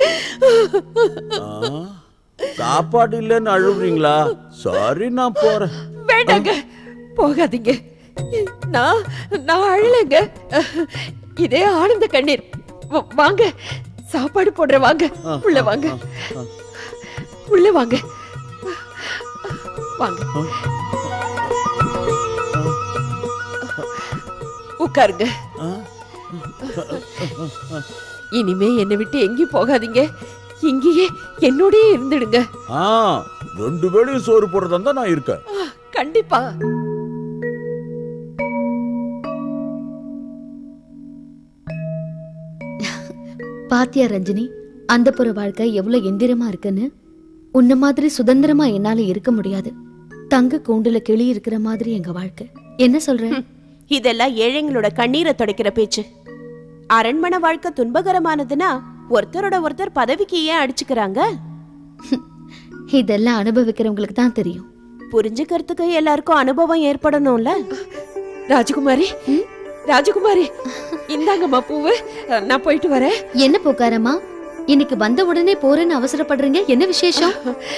S2: சாப்பாடு இல்லைன்னு அழுவுறீங்களா சாரி நான் போறேன்
S1: வேண்டாங்க போகாதீங்க நான் நான் அழலைங்க இதே ஆனந்த கண்ணீர் வ- வாங்க சாப்பாடு போடுற வாங்க உள்ள வாங்க உள்ள வாங்க வாங்க உட்காருங்க இனிமே என்னை விட்டு எங்கேயும் போகாதீங்க இங்கேயே என்னோடயே இருந்துடுங்க
S2: ஆ ரெண்டு வேளையும் சோறு போடுறதா இருந்தா நான் இருக்கேன்
S1: ஆ, கண்டிப்பா
S14: பாத்தியா ரஞ்சினி அந்த புற வாழ்க்கை எவ்வளவு எந்திரமா இருக்குன்னு உன்ன மாதிரி சுதந்திரமா என்னால இருக்க முடியாது தங்க கூண்டுல கிளி இருக்கிற மாதிரி எங்க வாழ்க்கை என்ன சொல்ற
S3: இதெல்லாம் ஏழைங்களோட கண்ணீரை துடைக்கிற பேச்சு அரண்மனை வாழ்க்கை துன்பகரமானதுன்னா ஒருத்தரோட ஒருத்தர் பதவிக்கு ஏன் அடிச்சுக்கிறாங்க
S14: இதெல்லாம் அனுபவிக்கிறவங்களுக்கு தான் தெரியும்
S3: புரிஞ்சுக்கிறதுக்கு எல்லாருக்கும் அனுபவம் ஏற்படணும்ல
S1: ராஜகுமாரி ராஜகுமாரி இந்தாங்கம்மா பூவு நான் போயிட்டு வரேன்
S14: என்ன பூக்காரம்மா இன்னைக்கு வந்த உடனே போறேன்னு அவசரப்படுறீங்க என்ன விசேஷம்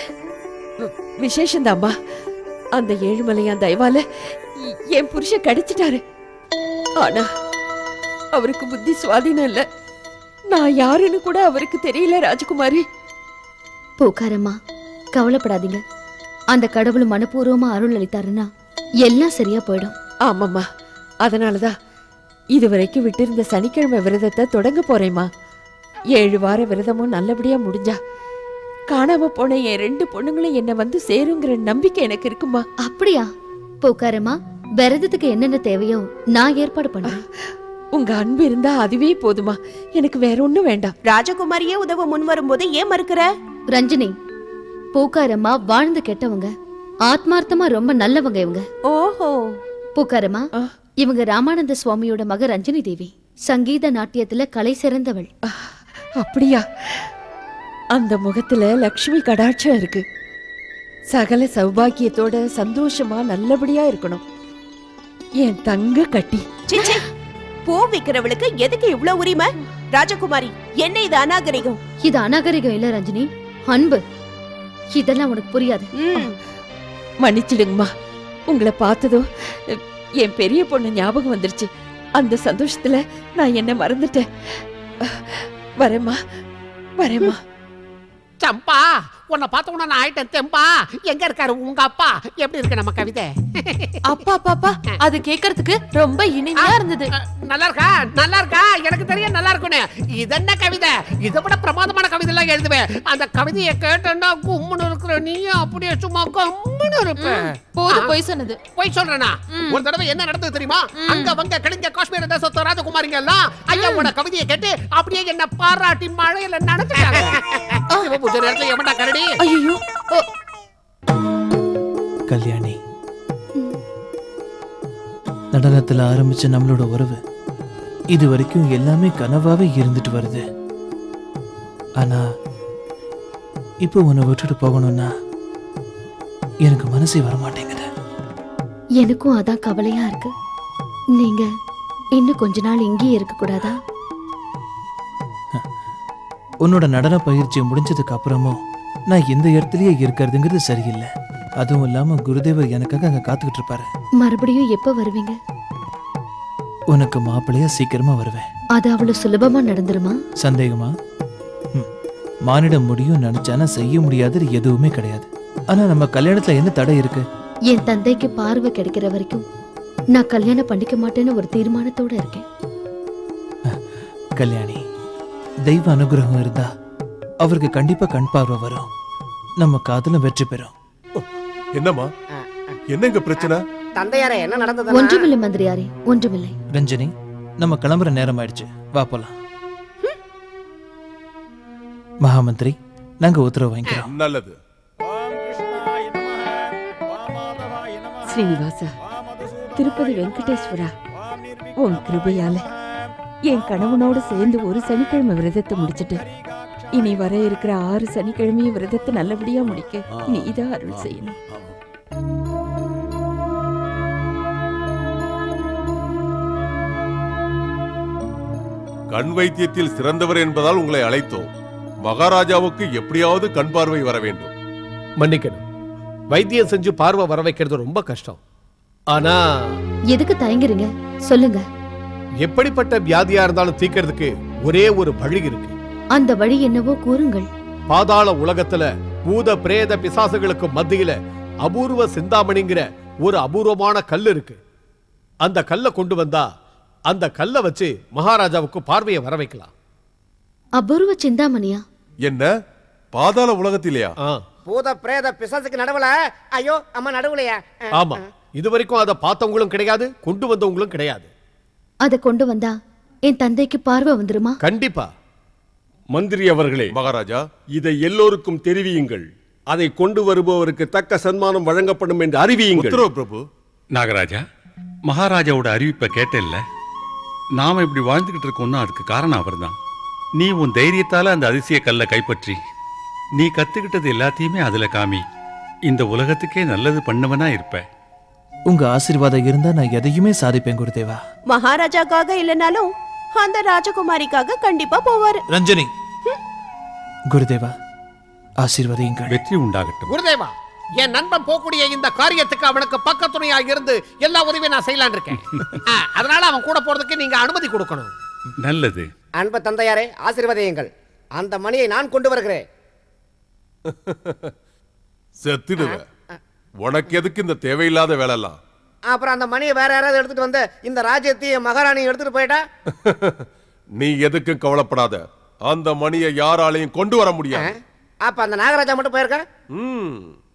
S1: விசேஷந்தாம்மா அந்த ஏழுமலையான் தயவால எ- என் புருஷன் கடிச்சிட்டாரு ஆனா அவருக்கு புத்தி சுவாதீனம் இல்ல நான் யாருன்னு கூட அவருக்கு தெரியல ராஜகுமாரி
S14: பூக்காரம்மா கவலைப்படாதீங்க அந்த கடவுள் மனப்பூர்வமா அருள் அளித்தாருன்னா எல்லாம் சரியா போயிடும்
S1: ஆமாம்மா அதனாலதான் இதுவரைக்கும் விட்டிருந்த சனிக்கிழமை விரதத்தை தொடங்க போறேம்மா ஏழு வார விரதமும் நல்லபடியா முடிஞ்சா காணாம போன என் ரெண்டு பொண்ணுங்களும் என்ன வந்து சேருங்கிற நம்பிக்கை எனக்கு இருக்குமா
S14: அப்படியா பூக்காரம்மா விரதத்துக்கு என்னென்ன தேவையோ நான் ஏற்பாடு பண்றேன்
S1: உங்க அன்பு இருந்தா அதுவே போதுமா எனக்கு வேற ஒண்ணும் வேண்டாம்
S3: ராஜகுமாரியே உதவ முன் வரும்போது ஏன் மறுக்கிற
S14: ரஞ்சினி பூக்காரம்மா வாழ்ந்து கெட்டவங்க ஆத்மார்த்தமா ரொம்ப நல்லவங்க இவங்க
S3: ஓஹோ
S14: பூக்காரம்மா இவங்க ராமானந்த சுவாமியோட மக ரஞ்சினி தேவி சங்கீத நாட்டியத்துல கலை சிறந்தவள்
S1: அப்படியா அந்த முகத்துல லக்ஷ்மி கடாட்சம் இருக்கு சகல சௌபாக்கியத்தோட சந்தோஷமா நல்லபடியா இருக்கணும் என் தங்க கட்டி
S3: சிச்சி பூ விக்கிறவளுக்கு எதுக்கு இவ்ளோ உரிமை ராஜகுமாரி என்ன இது அநாகரிகம்
S14: இது அநாகரிகம் இல்ல ரஞ்சினி அன்பு இதெல்லாம் உனக்கு புரியாது
S1: மன்னிச்சிடுங்கம்மா உங்களை பார்த்ததும் அஹ், என் பெரிய பொண்ணு ஞாபகம் வந்துருச்சு அந்த சந்தோஷத்துல நான் என்ன மறந்துட்டேன் அஹ், வரேம்மா வரேம்மா
S8: சம்பா உன்னை பார்த்த உடனே நான் ஆயிட்டேன் தெம்பா எங்க இருக்காரு உங்க அப்பா எப்படி இருக்கு நம்ம கவிதை
S15: அப்பா அப்பா அப்பா அது கேக்குறதுக்கு ரொம்ப இனிமையா இருந்தது
S8: நல்லா இருக்கா நல்லா இருக்கா எனக்கு தெரியும் நல்லா இருக்கும்னு இது என்ன கவிதை இதை விட பிரமாதமான கவிதை எல்லாம் எழுதுவேன் அந்த கவிதையை கேட்டேன்னா கும்முன்னு இருக்கிற நீயும் அப்படியே சும்மா கம்முன்னு இருப்ப
S15: போதும் பொய் சொன்னது
S8: பொய் சொல்றேனா ஒரு தடவை என்ன நடந்தது தெரியுமா அங்க வங்க கழிஞ்ச காஷ்மீர தேசத்து ராஜகுமாரிங்க எல்லாம் ஐயாவோட கவிதையை கேட்டு அப்படியே என்ன பாராட்டி மழையில நடந்துட்டாங்க சிவபூஜை நேரத்துல எவன்டா கரடி
S1: ஐயோ
S9: கல்யாணி நடனத்துல ஆரம்பிச்ச நம்மளோட உறவு இது வரைக்கும் எல்லாமே கனவாவே இருந்துட்டு வருது ஆனா இப்போ உன்னை விட்டுட்டு போகணும்னா எனக்கு மனசே வரமாட்டேங்குது
S14: எனக்கும் அதான் கவலையா இருக்கு நீங்க இன்னும் கொஞ்ச நாள் இங்கேயே இருக்க கூடாதா
S9: உன்னோட நடன பயிற்சி முடிஞ்சதுக்கு அப்புறமும் நான் இந்த இடத்துலயே இருக்கிறதுங்கிறது சரியில்லை அதுவும் இல்லாம குருதேவர் எனக்காக அங்க காத்துக்கிட்டு இருப்பாரு
S14: மறுபடியும் எப்ப வருவீங்க
S9: உனக்கு மாப்பிள்ளையா சீக்கிரமா வருவேன்
S14: அது அவ்வளவு சுலபமா நடந்துருமா
S9: சந்தேகமா ம். மானிடம் முடியும் நினைச்சானா செய்ய முடியாதது எதுவுமே கிடையாது ஆனா நம்ம கல்யாணத்துல என்ன தடை இருக்கு
S14: என் தந்தைக்கு பார்வை கிடைக்கிற வரைக்கும் நான் கல்யாணம் பண்ணிக்க மாட்டேன்னு ஒரு தீர்மானத்தோட இருக்கேன்
S9: கல்யாணி தெய்வ அனுகிரகம் இருந்தா அவருக்கு கண்டிப்பா கண் பார்வை வரும் நம்ம காதலும் வெற்றி பெறும்
S17: என்னம்மா என்னங்க பிரச்சனை
S7: தந்தையாரே என்ன நடந்தது
S14: ஒன்றுமில்லை மந்திரியாரே ஒன்றுமில்லை
S9: ரஞ்சனி நம்ம கிளம்புற நேரம் ஆயிடுச்சு வா போலாம் மகாமந்திரி நாங்க உத்தரவு வாங்கிக்கிறோம்
S17: நல்லது
S1: ஸ்ரீனிவாசா திருப்பதி வெங்கடேஸ்வரா உன் கிருபையால என் கணவனோடு சேர்ந்து ஒரு சனிக்கிழமை விரதத்தை முடிச்சிட்டு இனி வர இருக்கிற ஆறு சனிக்கிழமையும் விரதத்தை நல்லபடியா முடிக்க நீதான் அருள் செய்யணும்
S17: கண் வைத்தியத்தில் சிறந்தவர் என்பதால் உங்களை அழைத்தோம் மகாராஜாவுக்கு எப்படியாவது கண் பார்வை வர வேண்டும்
S8: மன்னிக்கணும் வைத்தியம் செஞ்சு பார்வை வர வைக்கிறது ரொம்ப கஷ்டம் ஆனா
S14: எதுக்கு தயங்குறீங்க சொல்லுங்க
S8: எப்படிப்பட்ட வியாதியா இருந்தாலும் தீக்கிறதுக்கு ஒரே ஒரு வழி இருக்கு
S14: அந்த வழி என்னவோ கூறுங்கள்
S8: பாதாள உலகத்துல பூத பிரேத பிசாசுகளுக்கு மத்தியில அபூர்வ சிந்தாமணிங்கிற ஒரு அபூர்வமான கல் இருக்கு அந்த கல்லை கொண்டு வந்தா அந்த கல்லை வச்சு மகாராஜாவுக்கு பார்வையை வர வைக்கலாம்
S14: அபூர்வ சிந்தாமணியா
S17: என்ன பாதாள உலகத்திலேயா
S7: பூத பிரேத பிசாசுக்கு நடுவுல ஐயோ அம்மா நடுவுலையா
S8: ஆமா இதுவரைக்கும் அதை பார்த்தவங்களும் கிடையாது கொண்டு வந்தவங்களும் கிடையாது
S14: அதை கொண்டு வந்தா என் தந்தைக்கு பார்வை வந்துருமா
S8: கண்டிப்பா
S5: மந்திரி அவர்களே
S17: மகாராஜா
S5: இதை எல்லோருக்கும் தெரிவியுங்கள் அதை கொண்டு வருபவருக்கு தக்க சன்மானம் வழங்கப்படும் என்று அறிவியுங்கள்
S17: உத்தரவு பிரபு
S16: நாகராஜா மகாராஜாவோட அறிவிப்பை கேட்டல்ல நாம இப்படி வாழ்ந்துகிட்டு இருக்கோம்னா அதுக்கு காரணம் அவர்தான் நீ உன் தைரியத்தால அந்த அதிசய கல்லை கைப்பற்றி நீ கத்துக்கிட்டது எல்லாத்தையுமே அதுல காமி இந்த உலகத்துக்கே நல்லது பண்ணவனா இருப்ப
S9: உங்க ஆசீர்வாதம் இருந்தா நான் எதையுமே சாதிப்பேன் குருதேவா
S3: மகாராஜாக்காக இல்லைனாலும் அந்த ராஜகுமாரிக்காக கண்டிப்பா போவாரு
S9: ரஞ்சனி குருதேவா ஆசீர்வதியுங்கள்
S16: வெற்றி உண்டாகட்டும்
S8: குருதேவா என் நண்பன் போகக்கூடிய இந்த காரியத்துக்கு அவனுக்கு பக்கத்துணையா இருந்து எல்லா உதவியும் நான் செய்யலாம்னு இருக்கேன் ஆ, அதனால அவன் கூட போறதுக்கு நீங்க அனுமதி கொடுக்கணும்
S16: நல்லது
S7: அன்ப தந்தையாரே ஆசீர்வதியுங்கள் அந்த மணியை நான் கொண்டு வருகிறேன்
S17: செத்துடுவ உனக்கு எதுக்கு இந்த தேவையில்லாத வேலைலாம்
S7: அப்புறம் அந்த மணியை வேற யாராவது எடுத்துட்டு வந்து இந்த ராஜ்யத்தையும் மகாராணியும் எடுத்துட்டு போயிட்டா
S17: நீ எதுக்கும் கவலைப்படாத அந்த மணியை யாராலையும் கொண்டு வர முடியாது
S7: அப்ப அந்த நாகராஜா மட்டும் போயிருக்கா
S17: ம்.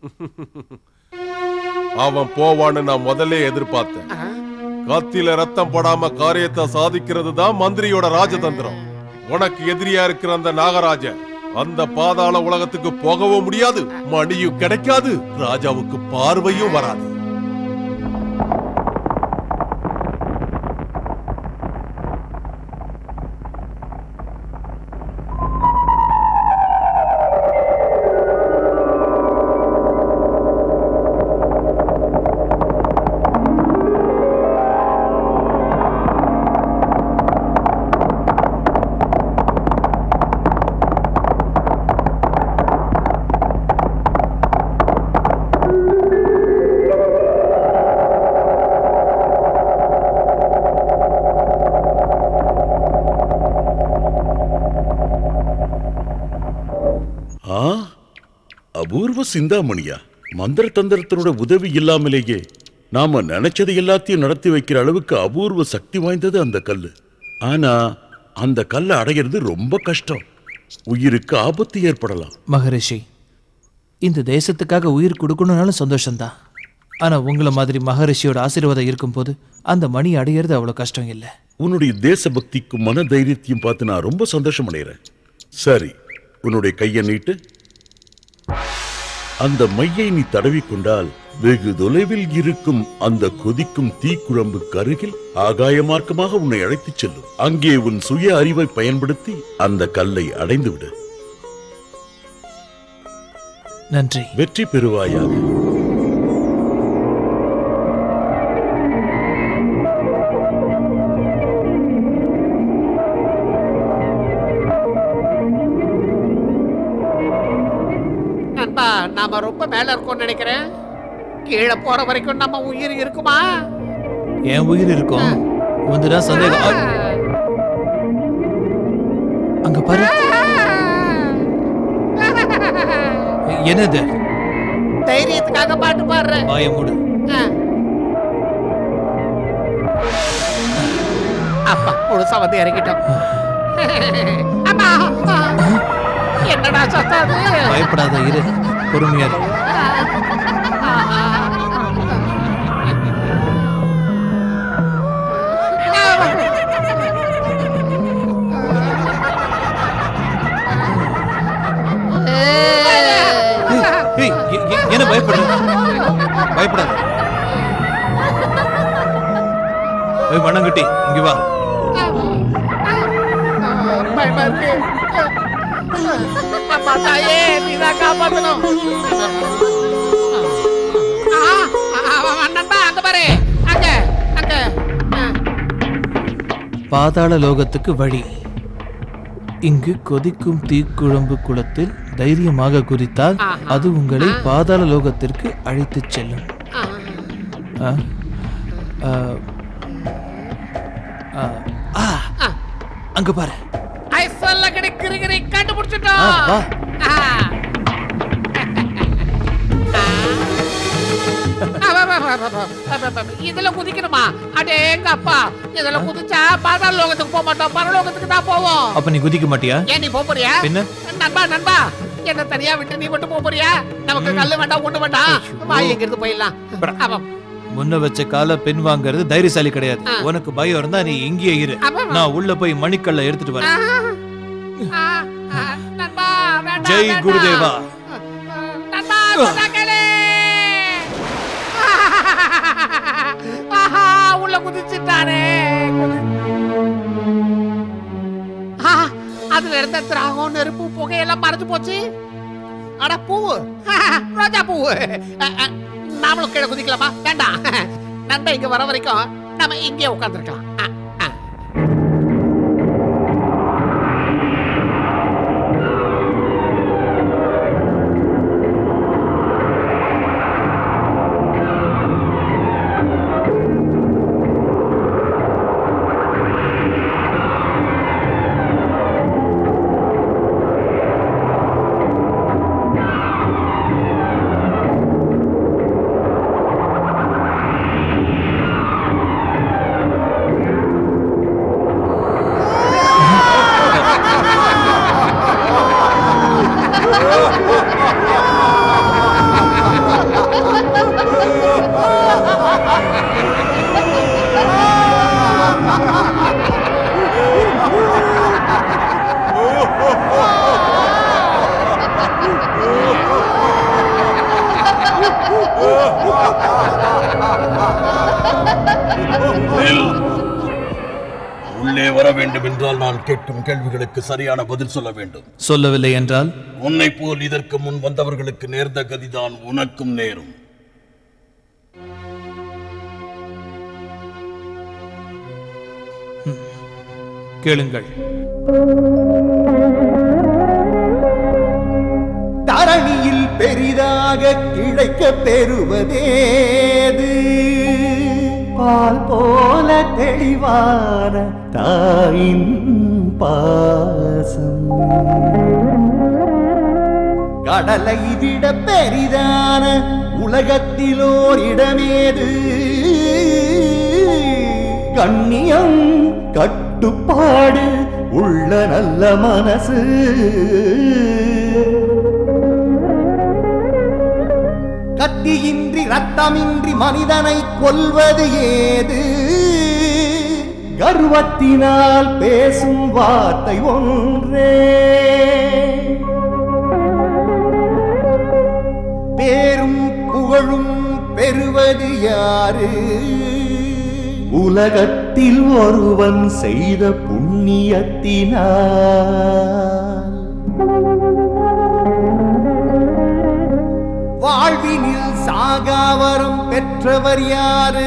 S17: அவன் போவான்னு நான் முதல்ல எதிர்பார்த்தேன் கத்தில ரத்தம் படாம காரியத்தை சாதிக்கிறது தான் மந்திரியோட ராஜதந்திரம் உனக்கு எதிரியா இருக்கிற அந்த நாகராஜ அந்த பாதாள உலகத்துக்கு போகவும் முடியாது மணியும் கிடைக்காது ராஜாவுக்கு பார்வையும் வராது
S2: ஆ அபூர்வ சிந்தாமணியா மந்திர தந்திரத்தினோட உதவி இல்லாமலேயே நாம நினைச்சது எல்லாத்தையும் நடத்தி வைக்கிற அளவுக்கு அபூர்வ சக்தி வாய்ந்தது அந்த கல்லு ஆனா அந்த கல்லை அடையிறது ரொம்ப கஷ்டம் உயிருக்கு ஆபத்து ஏற்படலாம்
S9: மகரிஷி இந்த தேசத்துக்காக உயிர் கொடுக்கணும்னாலும் சந்தோஷம்தான் ஆனா உங்களை மாதிரி மகரிஷியோட ஆசீர்வாதம் இருக்கும்போது அந்த மணி அடையிறது அவ்வளவு கஷ்டம் இல்லை
S2: உன்னுடைய தேசபக்திக்கும் மன தைரியத்தையும் பார்த்து நான் ரொம்ப சந்தோஷம் அடைகிறேன் சரி உன்னுடைய கையை நீட்டு அந்த மையை நீ தடவிக் கொண்டால் வெகு தொலைவில் இருக்கும் அந்த கொதிக்கும் தீக்குழம்பு கருகில் ஆகாய மார்க்கமாக உன்னை அழைத்துச் செல்லும் அங்கே உன் சுய அறிவை பயன்படுத்தி அந்த கல்லை அடைந்து விடு
S9: நன்றி
S2: வெற்றி பெறுவாயாக
S8: நண்பா நாம ரொம்ப மேல இருக்கோம்னு நினைக்கிறேன் கீழே போற வரைக்கும் நம்ம உயிர் இருக்குமா
S9: என் உயிர் இருக்கும் வந்துதான் சந்தேகம் அ- அங்க பாரு என்னது
S8: தைரியத்துக்காக பாட்டு பாடுறேன்
S9: வாய மூடு
S8: ஆ. அப்பா முழுசா வந்து இறங்கிட்டோம் அம்மா என்னடா சத்தம் அது
S9: பயப்படாத இரு பொறுமையா இரு ஏய், எ- எ- என்ன பயப்படுற பயப்படாத ஏய் மண்ணங்கட்டி இங்க வா
S8: பயமா இருக்கு அப்பா தாயே நீதான் காப்பாத்தணும் ஆ, ஆ, ஆ, நண்பா அங்க பாரு அங்க அங்க ஆ.
S9: பாதாள லோகத்துக்கு வழி இங்கு கொதிக்கும் தீக்குழம்பு குளத்தில் தைரியமாக குதித்தால் அது உங்களை பாதாள லோகத்திற்கு அழைத்துச் செல்லும் ஆ? ஆ, ஆ, ஆ, அங்க பாரு
S8: ஐசல்ல கிடைக்கிறீங்க
S9: ஆ,
S8: கண்டுபிடிச்சிட்டோம்
S9: வா.
S8: ஆ. ஆ, வா, வா, வா, வா, வா. வா, வா, வா. இதுல குதிக்கணுமா அடே எங்க அப்பா இதுல குதிச்சா பாதாள லோகத்துக்கு போக மாட்டோம் பரலோகத்துக்கு தான் போவோம்
S9: அப்ப நீ குதிக்க மாட்டியா
S8: ஏன் நீ போப் போறியா
S9: பின்ன
S8: நண்பா நண்பா என்ன தனியா விட்டு நீ மட்டும் போப் போறியா நமக்கு கல்லு வேண்டாம் ஒண்ணு வேண்டாம் வா இங்க இருந்து போயிடலாம் அவன்
S9: முன்ன வச்ச கால பின் வாங்குறது தைரியசாலி கிடையாது
S8: ஆ.
S9: உனக்கு பயம் இருந்தா நீ இங்கேயே இரு
S8: ஆமா.
S9: நான் உள்ள போய் மணிக்கல்ல எடுத்துட்டு வரேன்
S8: ஆ, ஆ, நண்பா வேண்டாம்
S9: ஜெய்
S8: வேண்டாம்.
S9: குருதேவா
S8: நண்பா சொன்னா கேளு ஆஹா உள்ள குதிச்சுட்டானே ஆ, அதுல இருந்த திராகம் நெருப்பு புகையெல்லாம் மறைஞ்சு போச்சு அட பூவு ரோஜா பூவு அ, அ, நாமளும் கீழே குதிக்கலாமா வேண்டாம் நண்பன் இங்க வர வரைக்கும் நம்ம இங்கே உட்காந்துருக்கலாம்
S2: நில். உள்ளே வர வேண்டும் என்றால் நான் கேட்கும் கேள்விகளுக்கு சரியான பதில் சொல்ல வேண்டும்
S9: சொல்லவில்லை என்றால்
S2: உன்னை போல் இதற்கு முன் வந்தவர்களுக்கு நேர்ந்த கதிதான் உனக்கும் நேரும்
S9: கேளுங்கள்
S11: தரணியில் பெரிதாக கிடைக்க பெறுவதேது பால் போல தெளிவான தாயின் பாசம் கடலை விட பெரிதான உலகத்திலோர் இடமேது கண்ணியம் கட்டுப்பாடு உள்ள நல்ல மனசு கத்தியின்றி ரத்தமின்றி மனிதனை கொல்வது ஏது கர்வத்தினால் பேசும் வார்த்தை ஒன்றே பேரும் புகழும் பெறுவது யாரு உலகத்தில் ஒருவன் செய்த புண்ணியத்தினால் வாழ்வினில் சாகாவரம் பெற்றவர் யாரு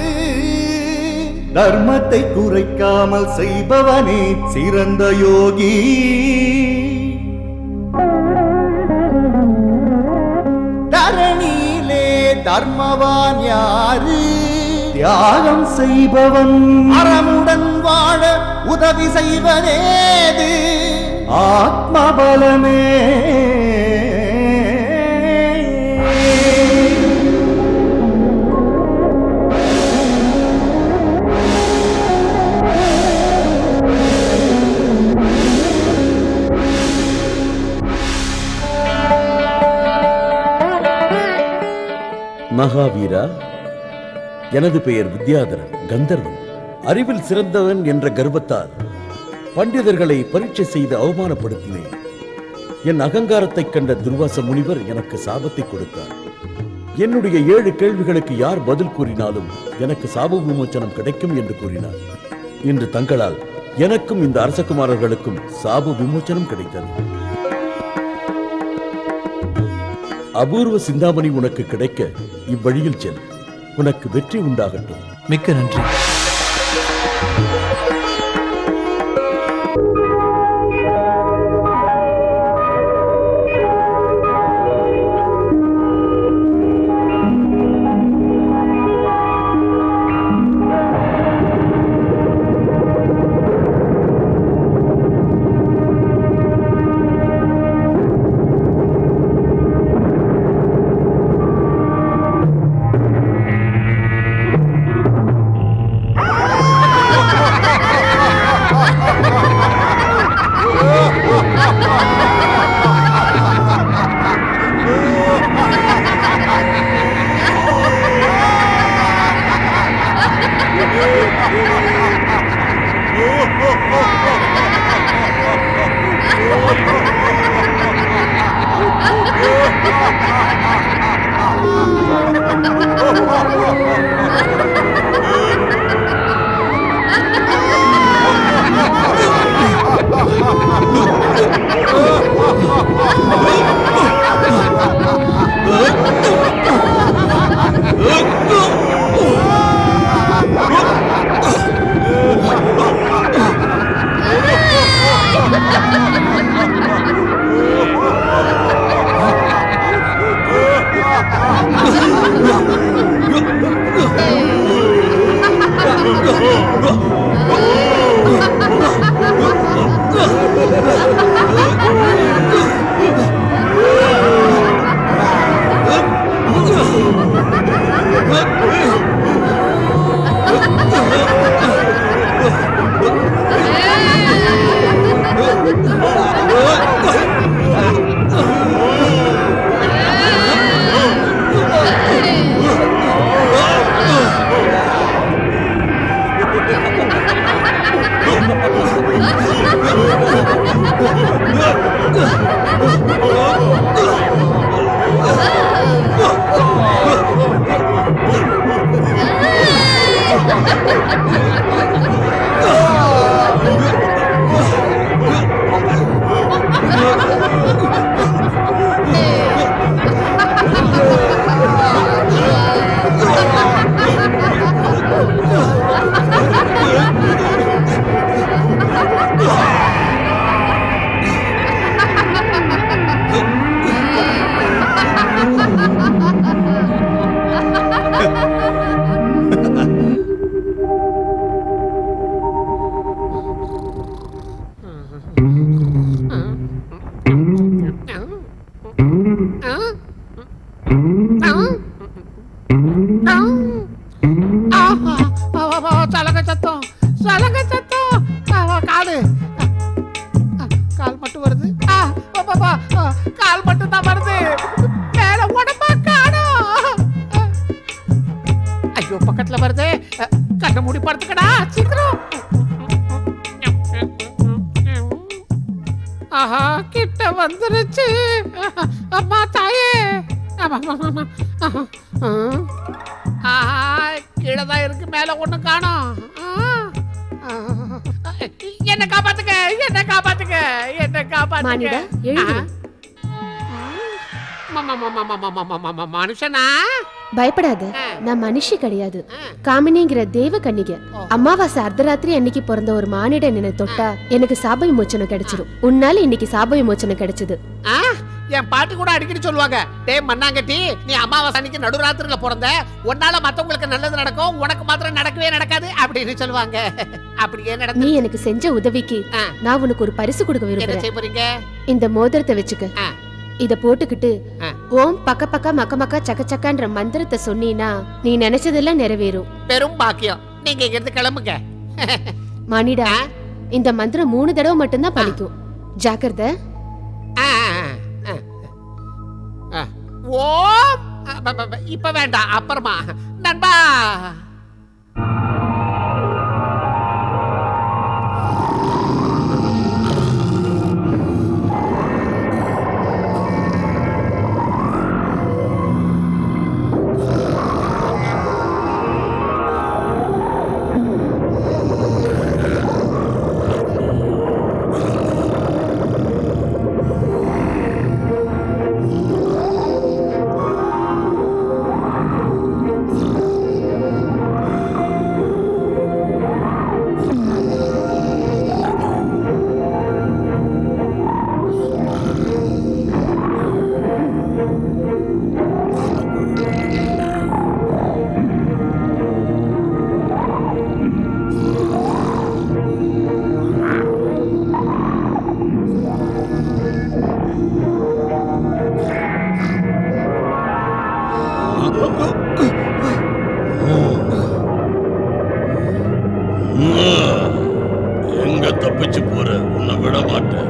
S11: தர்மத்தை குறைக்காமல் செய்பவனே சிறந்த யோகி தரணியிலே தர்மவான் யாரு தியாகம் செய்பவன் அறமுடன் வாழ உதவி செய்வதேது ஆத்மபலமே
S2: மகாவீரா எனது பெயர் வித்யாதரன் கந்தர்வன் அறிவில் சிறந்தவன் என்ற கர்வத்தால் பண்டிதர்களை பரீட்சை செய்து அவமானப்படுத்தினேன் என் அகங்காரத்தைக் கண்ட துர்வாச முனிவர் எனக்கு சாபத்தை கொடுத்தார் என்னுடைய ஏழு கேள்விகளுக்கு யார் பதில் கூறினாலும் எனக்கு சாப விமோச்சனம் கிடைக்கும் என்று கூறினார் இன்று தங்களால் எனக்கும் இந்த அரசகுமாரர்களுக்கும் சாப விமோச்சனம் கிடைத்தது அபூர்வ சிந்தாமணி உனக்கு கிடைக்க இவ்வழியில் செல் உனக்கு வெற்றி உண்டாகட்டும்
S9: மிக்க நன்றி
S8: சலங்க சத்தம் சலங்க சத்தம் ஆ, காலு ஆ, கால் மட்டும் வருது ஆ, பா, பா, பா, ஆ, கால் மட்டும் தான் வருது மேல உடம்பா காணோம் ஐயோ பக்கத்துல வருது அ, கண்ணை மூடி படுத்துக்கடா சீக்கிரம் ஆஹா கிட்ட வந்துருச்சு அம்மா தாயே ஆமா, ஆமா, ஆமா. ஆஹா, ஆ. ஆஹா கீழே தான் இருக்கு மேல ஒண்ணு காணோம் ஆ, ஆ. என்ன காப்பாத்துக்க என்ன காப்பாத்துக்க என்ன காப்பாத்துக்க
S4: மானிடா, எழுந்து.
S8: ஆ. ம- ம- ம- ம- ம- ம- ம- ம- ம- மனுஷனா
S4: பயப்படாத நான் மனுஷி கிடையாது காமினிங்கிற தேவ கன்னிகை அமாவாசை அர்த்தராத்திரி அன்னைக்கு பிறந்த ஒரு மானிடன் என்னை தொட்டா எனக்கு சாப விமோச்சனம் கிடைச்சிரும் உன்னால இன்னைக்கு சாப விமோச்சனம் கிடைச்சது
S8: ஆ? என் பாட்டி கூட அடிக்கடி சொல்லுவாங்க டேய் மண்ணாங்கட்டி நீ அமாவாசை அன்னைக்கு நடுராத்திரில பிறந்த உன்னால மத்தவங்களுக்கு நல்லது நடக்கும் உனக்கு மாத்திரம் நடக்கவே நடக்காது அப்படின்னு சொல்லுவாங்க அப்படியே
S4: நீ
S8: நடந்து
S4: எனக்கு செஞ்ச உதவிக்கு நான் உனக்கு ஒரு பரிசு கொடுக்க
S8: என்ன செய்ய
S4: விரும்புறேன்
S8: போறீங்க
S4: இந்த மோதிரத்தை வச்சுக்க இத போட்டுக்கிட்டு ஓம் பக்க பக்க மக்க மக்க சக்க சக்கன்ற மந்திரத்தை சொன்னீனா நீ நினைச்சதெல்லாம் நிறைவேறும்
S8: பெரும் பாக்கியம் நீங்க இங்க இருந்து கிளம்புங்க
S4: மானிடா இந்த மந்திரம் மூணு தடவை மட்டும்தான் பலிக்கும் ஜாக்கிரதை
S8: ஆ, ஆ, ஆ. ஆ. ஓம் ஆ, ப- ப- ப- இப்ப வேண்டாம் அப்புறமா நண்பா
S2: எங்க தப்பிச்சு போற உன்னை விட மாட்டேன்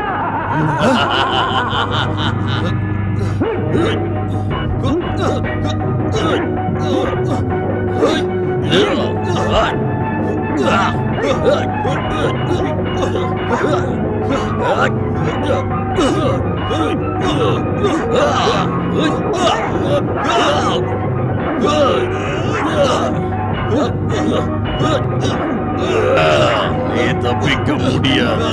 S2: நீ தப்பிக்க முடியாது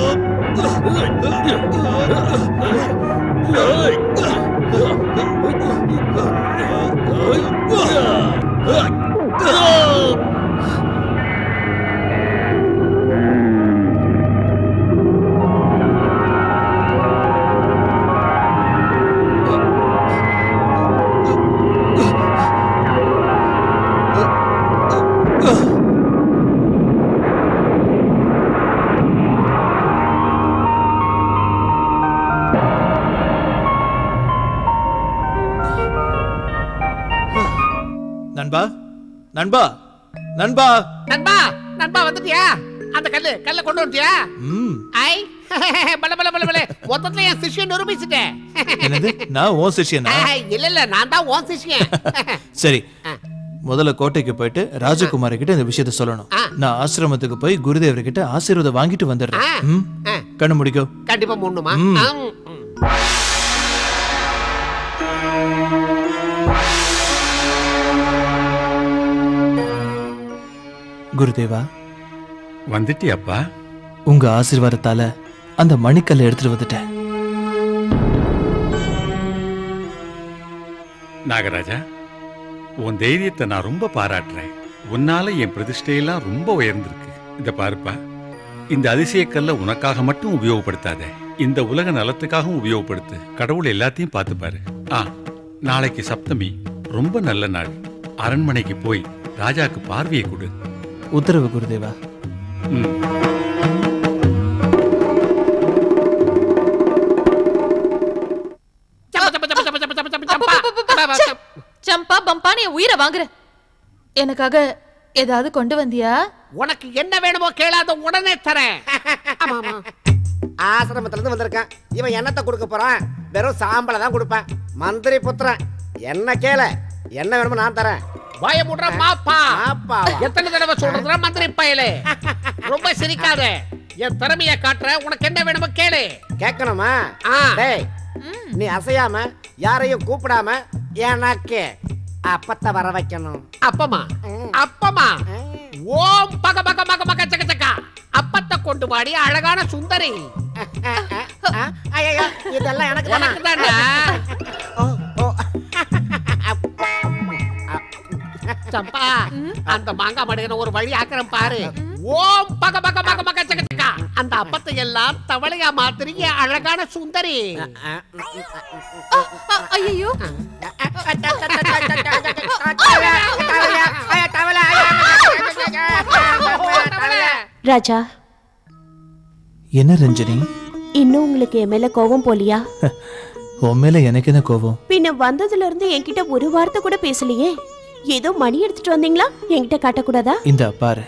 S9: நண்பா நண்பா நண்பா
S8: நண்பா நண்பா வந்துட்டியா அந்த கல்லு கல்ல கொண்டு வந்துட்டியா
S9: ம்
S8: ஐ பல பல பல பல மொத்தத்துல என் சிஷ்யன் நிரூபிச்சுட்டேன்
S9: என்னது நான் ஓ சிஷ்யனா
S8: ஐ, இல்ல இல்ல நான் தான் உன் சிஷ்யன்
S9: சரி முதல்ல கோட்டைக்கு போயிட்டு ராஜகுமாரி கிட்ட இந்த விஷயத்த சொல்லணும் நான் ஆசிரமத்துக்கு போய் குருதேவர் கிட்ட ஆசீர்வாதம் வாங்கிட்டு வந்துடுறேன் ம்?
S8: ஆ.
S9: கண்ணு முடிக்கோ
S8: கண்டிப்பா முன்னுமா
S9: ம். குருதேவா
S16: வந்துட்டியாப்பா
S9: உங்க ஆசீர்வாதத்தால அந்த மணிக்கல்லை எடுத்துட்டு வந்துட்டேன்
S16: நாகராஜா உன் தைரியத்தை நான் ரொம்ப பாராட்டுறேன் உன்னால என் பிரதிஷ்டையெல்லாம் ரொம்ப உயர்ந்திருக்கு இந்த பாருப்பா இந்த அதிசயக்கல்ல உனக்காக மட்டும் உபயோகப்படுத்தாத இந்த உலக நலத்துக்காகவும் உபயோகப்படுத்து கடவுள் எல்லாத்தையும் பார்த்து பாரு ஆ நாளைக்கு சப்தமி ரொம்ப நல்ல நாள் அரண்மனைக்கு போய் ராஜாக்கு பார்வையை கொடு
S9: உத்தரவு குருதேவா
S16: ம்.
S15: சம்பா பம்பான்னு என் உயிரை வாங்குற எனக்காக ஏதாவது கொண்டு வந்தியா
S8: உனக்கு என்ன வேணுமோ கேளாத உடனே தரேன் ஆமா ஆமா
S7: ஆசிரமத்துல இருந்து வந்திருக்கான் இவன் என்னத்தை கொடுக்க போறான் வெறும் சாம்பலை தான் கொடுப்பேன் மந்திரி புத்திரன் என்ன கேள என்ன வேணுமோ நான் தரேன்
S8: பயமுடுற மாப்பா
S7: மாப்பாவா?
S8: எத்தனை தடவை சொல்றதுடா மந்திரி பயலே ரொம்ப சிரிக்காத என் திறமைய காட்டுற உனக்கு என்ன வேணுமோ கேளு
S7: கேட்கணுமா டேய் நீ அசையாம யாரையும் கூப்பிடாம எனக்கு அப்பத்தை வர வைக்கணும்
S8: அப்பமா அப்பமா ஓம் பக பக பக பக சக சக்கா அப்பத்தை கொண்டு வாடி அழகான சுந்தரி
S7: ஐயோ இதெல்லாம் எனக்கு தானா?
S8: உனக்கு தானே சம்பா அந்த மாங்காய் மடுகிற ஒரு வழி ஆக்கிரம் பாரு ஓம் பக பக பக பக சக சக்கா அந்த அப்பத்தை எல்லாம் தவளையா மாத்திரி என் அழகான சுந்தரி
S15: ஐயோ
S4: ராஜா
S9: என்ன ரஞ்சனி
S3: இன்னும் உங்களுக்கு என் மேல கோவம் போலியா
S9: உன் மேல எனக்கு என்ன கோவம்
S3: பின்ன வந்ததுல இருந்து என்கிட்ட ஒரு வார்த்தை கூட பேசலையே ஏதோ மணி எடுத்துட்டு வந்தீங்களா என்கிட்ட காட்டக்கூடாதா
S9: இந்த பாரு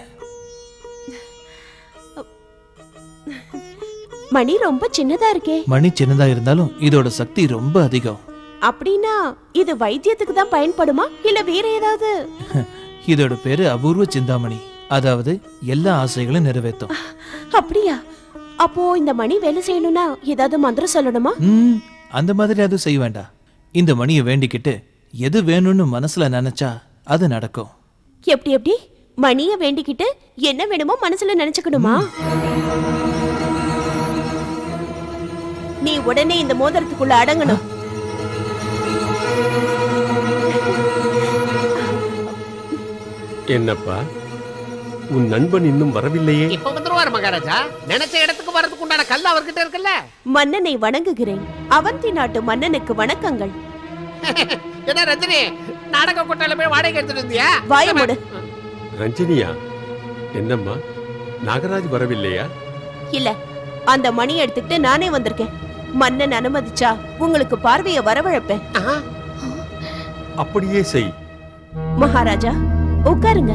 S3: மணி ரொம்ப சின்னதா இருக்கே
S9: மணி சின்னதா இருந்தாலும் இதோட சக்தி ரொம்ப அதிகம்
S3: அப்படின்னா இது வைத்தியத்துக்கு தான் பயன்படுமா இல்ல வேற ஏதாவது
S9: இதோட பேரு அபூர்வ சிந்தாமணி அதாவது எல்லா ஆசைகளும் நிறைவேற்றும்
S3: அப்படியா அப்போ இந்த மணி வேலை செய்யணும்னா ஏதாவது மந்திரம் சொல்லணுமா
S9: ம் அந்த மாதிரி அதுவும் செய்ய வேண்டாம் இந்த மணியை வேண்டிக்கிட்டு எது வேணும்னு மனசுல நினைச்சா அது நடக்கும்
S3: எப்படி எப்படி மணிய வேண்டிக்கிட்டு என்ன வேணுமோ மனசுல நினைச்சுக்கணுமா நீ உடனே இந்த மோதிரத்துக்குள்ள அடங்கணும்
S5: என்னப்பா உன் நண்பன் இன்னும் வரவில்லையே
S8: இப்ப வந்துருவாரு மகாராஜா நினைச்ச இடத்துக்கு வரதுக்கு உண்டான கல் அவர்கிட்ட இருக்குல்ல
S3: மன்னனை வணங்குகிறேன் அவந்தி நாட்டு மன்னனுக்கு வணக்கங்கள்
S8: என்ன ரஜினி நாடக கொட்டால போய் வாடகை எடுத்துட்டு இருந்தியா
S3: வாய மூடு
S5: ரஞ்சனியா என்னம்மா நாகராஜ் வரவில்லையா
S3: இல்ல அந்த மணி எடுத்துக்கிட்டு நானே வந்திருக்கேன் மன்னன் அனுமதிச்சா உங்களுக்கு பார்வைய வரவழைப்பேன்
S5: அப்படியே செய்
S3: மகாராஜா உட்காருங்க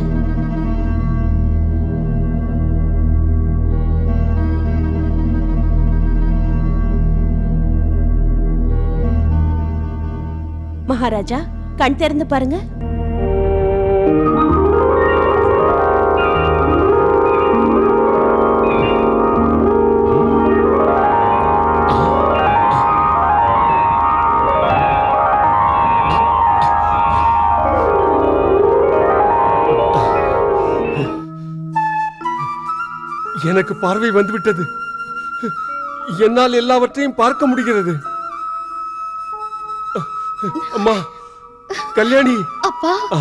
S3: மகாராஜா கண் திறந்து பாருங்க
S5: எனக்கு பார்வை வந்துவிட்டது என்னால் எல்லாவற்றையும் பார்க்க முடிகிறது அம்மா கல்யாணி
S14: அப்பா
S5: ஆ?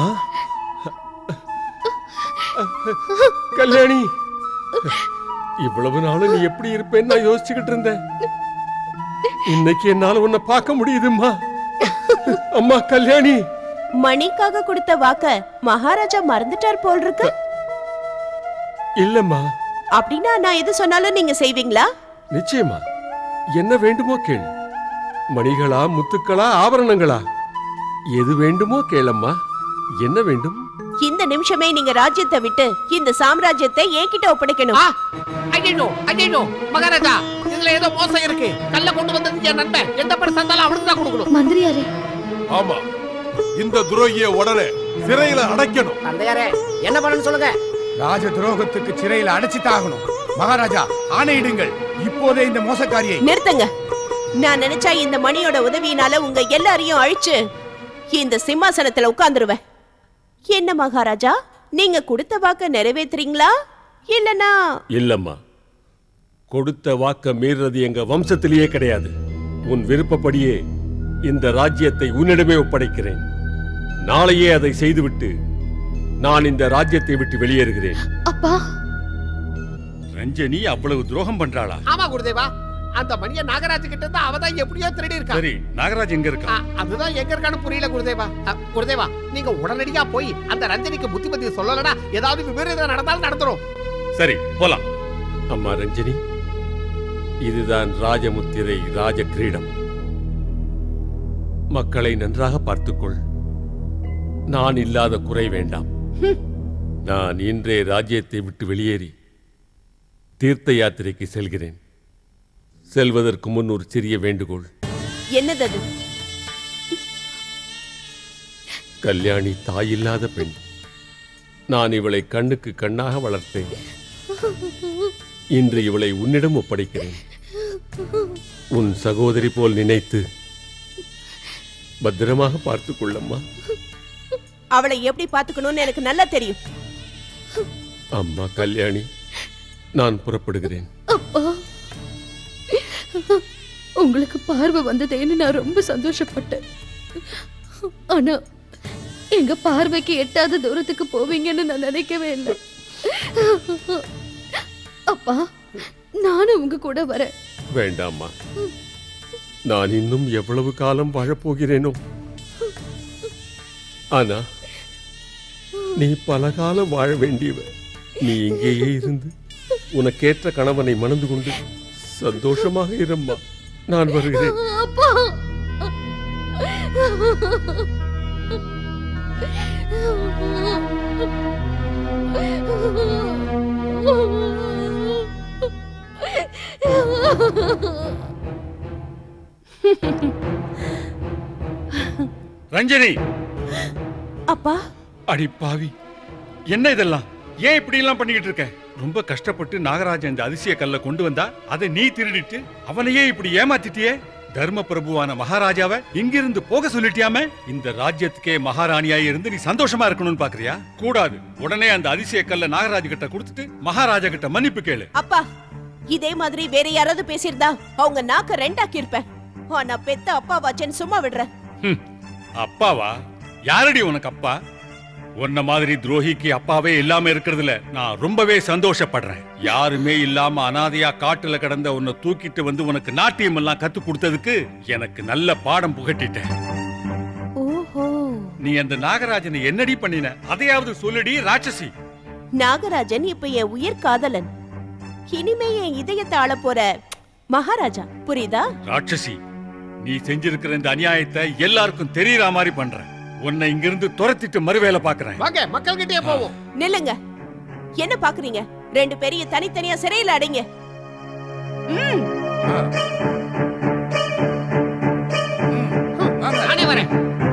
S5: கல்யாணி இவ்வளவு நாளும் நீ எப்படி இருப்பேன்னு நான் யோசிச்சுக்கிட்டு இருந்தேன் இன்னைக்கு என்னால உன்னை பார்க்க முடியுதும்மா அம்மா கல்யாணி
S3: மணிக்காக கொடுத்த வாக்க மகாராஜா மறந்துட்டார் போல் இருக்கு
S5: இல்லம்மா
S3: அப்படின்னா நான் எது சொன்னாலும் நீங்க செய்வீங்களா
S5: நிச்சயமா என்ன வேண்டுமோ கேள் மணிகளா முத்துக்களா ஆபரணங்களா எது வேண்டுமோ கேளம்மா என்ன வேண்டும்
S3: இந்த நிமிஷமே நீங்க ராஜ்யத்தை விட்டு இந்த சாம்ராஜ்யத்தை என்கிட்ட ஒப்படைக்கணும்
S8: ஐயோ ஐயோ மகாராஜா இதுல ஏதோ மோசம் இருக்கு கல்ல கொண்டு வந்தது என் நண்பன் எந்த படம் தந்தாலும் அவனுக்கு தான் கொடுக்கணும்
S14: மந்திரியாரே
S17: ஆமா இந்த துரோகிய உடனே சிறையில அடைக்கணும்
S7: தந்தையாரே என்ன பண்ணணும்னு சொல்லுங்க
S18: ராஜ துரோகத்துக்கு சிறையில் அடைச்சித்தாகணும் மகாராஜா ஆணையிடுங்கள் இப்போதே இந்த மோசக்காரியை
S3: நிறுத்துங்க நான் நினைச்சா இந்த மணியோட உதவியினால உங்க எல்லாரையும் அழிச்சு இந்த சிம்மாசனத்துல உட்கார்ந்துருவேன் என்ன மகாராஜா நீங்க கொடுத்த வாக்க நிறைவேத்துறீங்களா இல்லனா
S5: இல்லம்மா கொடுத்த வாக்க மீறுறது எங்க வம்சத்திலேயே கிடையாது உன் விருப்பப்படியே இந்த ராஜ்யத்தை உன்னிடமே ஒப்படைக்கிறேன் நாளையே அதை செய்துவிட்டு நான் இந்த ராஜ்யத்தை விட்டு வெளியேறுகிறேன்
S14: அப்பா
S16: ரஞ்சனி அவ்வளவு துரோகம் பண்றாளா
S8: ஆமா குருதேவா அந்த மணிய நாகராஜ் கிட்ட இருந்து அவ தான் எப்படியோ திருடி இருக்கா
S16: சரி நாகராஜ் எங்க இருக்கா
S8: ஆ, அதுதான் எங்க இருக்கான்னு புரியல குருதேவா அ, குருதேவா நீங்க உடனடியா போய் அந்த ரஞ்சனிக்கு புத்திமதி சொல்லலனா ஏதாவது விபரீதம் நடந்தாலும் நடந்துரும்
S16: சரி போலாம்
S5: அம்மா ரஞ்சனி இதுதான் ராஜமுத்திரை ராஜ கிரீடம் மக்களை நன்றாக பார்த்துக்கொள் நான் இல்லாத குறை வேண்டாம் நான் இன்றே ராஜ்யத்தை விட்டு வெளியேறி தீர்த்த யாத்திரைக்கு செல்கிறேன் செல்வதற்கு முன் ஒரு சிறிய வேண்டுகோள்
S3: என்னது அது
S5: கல்யாணி தாயில்லாத பெண் நான் இவளை கண்ணுக்கு கண்ணாக வளர்த்தேன் இன்று இவளை உன்னிடம் ஒப்படைக்கிறேன் உன் சகோதரி போல் நினைத்து பத்திரமாக பார்த்துக் கொள்ளம்மா
S3: அவளை எப்படி பாத்துக்கணும்னு எனக்கு நல்லா தெரியும்
S5: அம்மா கல்யாணி நான் புறப்படுகிறேன்
S14: அப்பா உங்களுக்கு பார்வை வந்ததேன்னு நான் ரொம்ப சந்தோஷப்பட்டேன் ஆனா எங்க பார்வைக்கு எட்டாத தூரத்துக்கு போவீங்கன்னு நான் நினைக்கவே இல்லை அப்பா நானும் உங்க கூட வரேன்
S5: வேண்டாம்மா நான் இன்னும் எவ்வளவு காலம் வாழப்போகிறேனோ ஆனா நீ பல காலம் வாழ வேண்டியவ நீ இங்கேயே இருந்து உனக்கேற்ற கணவனை மணந்து கொண்டு சந்தோஷமாக இரும்மா நான் வருகிறேன்
S14: அப்பா
S16: ரஞ்சனி
S3: அப்பா
S16: அடி பாவி என்ன இதெல்லாம் ஏன் இப்படி எல்லாம் பண்ணிக்கிட்டு இருக்க ரொம்ப கஷ்டப்பட்டு நாகராஜன் இந்த அதிசய கல்லை கொண்டு வந்தா அதை நீ திருடிட்டு அவனையே இப்படி ஏமாத்திட்டியே தர்ம பிரபுவான மகாராஜாவை இங்கிருந்து போக சொல்லிட்டியாமே இந்த ராஜ்யத்துக்கே மகாராணியாய் இருந்து நீ சந்தோஷமா இருக்கணும்னு பாக்குறியா கூடாது உடனே அந்த அதிசய கல்லை நாகராஜ கிட்ட கொடுத்துட்டு மகாராஜா கிட்ட மன்னிப்பு கேளு
S3: அப்பா இதே மாதிரி வேற யாராவது பேசியிருந்தா அவங்க நாக்க ரெண்டாக்கி இருப்பேன் ஆனா பெத்த அப்பா வாச்சேன்னு சும்மா விடுறேன்
S16: ஹம், அப்பாவா யாரடி உனக்கு அப்பா உன்ன மாதிரி துரோகிக்கு அப்பாவே இல்லாம இருக்கிறதுல நான் ரொம்பவே சந்தோஷப்படுறேன் யாருமே இல்லாம அனாதையா காட்டுல கிடந்த உன்னை தூக்கிட்டு வந்து உனக்கு நாட்டியம் எல்லாம் கத்து கொடுத்ததுக்கு எனக்கு நல்ல பாடம் புகட்டிட்டேன்
S3: ஓஹோ
S16: நீ அந்த நாகராஜனை என்னடி பண்ணின அதையாவது சொல்லுடி ராட்சசி
S3: நாகராஜன் இப்ப என் உயிர் காதலன் இனிமே என் இதயத்தை ஆள போற மகாராஜா புரியுதா
S16: ராட்சசி நீ செஞ்சிருக்கிற இந்த அநியாயத்தை எல்லாருக்கும் தெரியற மாதிரி பண்ற உன்னை இங்கிருந்து துரத்திட்டு மறுவேலை பாக்குறேன்
S8: வாங்க மக்கள் கிட்டே போவோம்
S3: நில்லுங்க என்ன பாக்குறீங்க ரெண்டு பேரையும் தனித்தனியா சிறையில அடைங்க ம்
S8: நானே வரேன்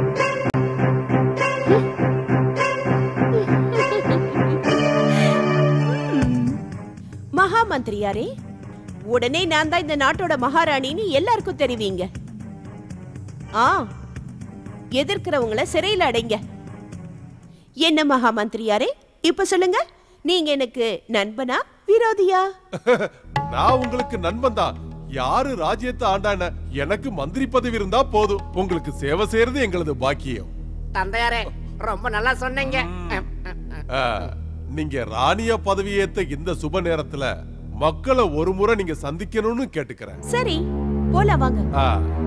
S3: மகா மந்திரியாரே உடனே நான் தான் இந்த நாட்டோட மகாராணின்னு எல்லாருக்கும் தெரிவிங்க ஆ எதிர்க்கிறவங்கள சிறையில அடைங்க என்ன மகா மந்திரியாரே இப்ப சொல்லுங்க நீங்க எனக்கு நண்பனா விரோதியா
S17: நான் உங்களுக்கு நண்பன் தான் யாரு ராஜ்யத்தை ஆண்டான எனக்கு மந்திரி பதவி இருந்தா போதும் உங்களுக்கு சேவை செய்யறது எங்களது பாக்கியம்
S7: தந்தையாரே ரொம்ப நல்லா சொன்னீங்க
S17: ஆ, நீங்க ராணிய பதவியேத்த இந்த சுப நேரத்துல மக்களை ஒரு முறை நீங்க சந்திக்கணும்னு கேட்டுக்கிறேன்
S3: சரி போலாம் வாங்க
S17: ஆ,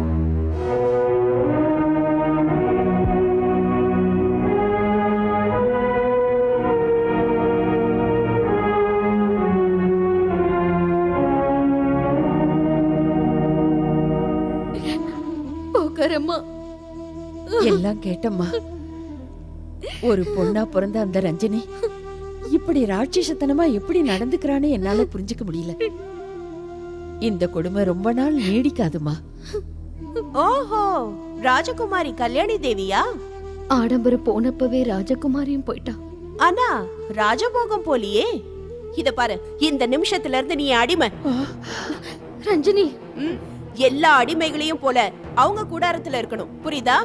S14: போக்கரம்மா
S1: எல்லாம் கேட்டம்மா ஒரு பொண்ணா பிறந்த அந்த ரஞ்சனி இப்படி ராட்சசத்தனமா எப்படி நடந்துக்கிறான்னு என்னால புரிஞ்சுக்க முடியல இந்த கொடுமை ரொம்ப நாள் நீடிக்காதுமா
S3: ஓஹோ ராஜகுமாரி கல்யாணி தேவியா
S14: ஆடம்பரம் போனப்பவே ராஜகுமாரியும் போயிட்டா
S3: ஆனா ராஜபோகம் போலியே இத பாரு இந்த நிமிஷத்துல இருந்து நீ அடிமை
S14: ரஞ்சனி
S3: ம், எல்லா அடிமைகளையும் போல அவங்க கூடாரத்துல இருக்கணும் புரியுதா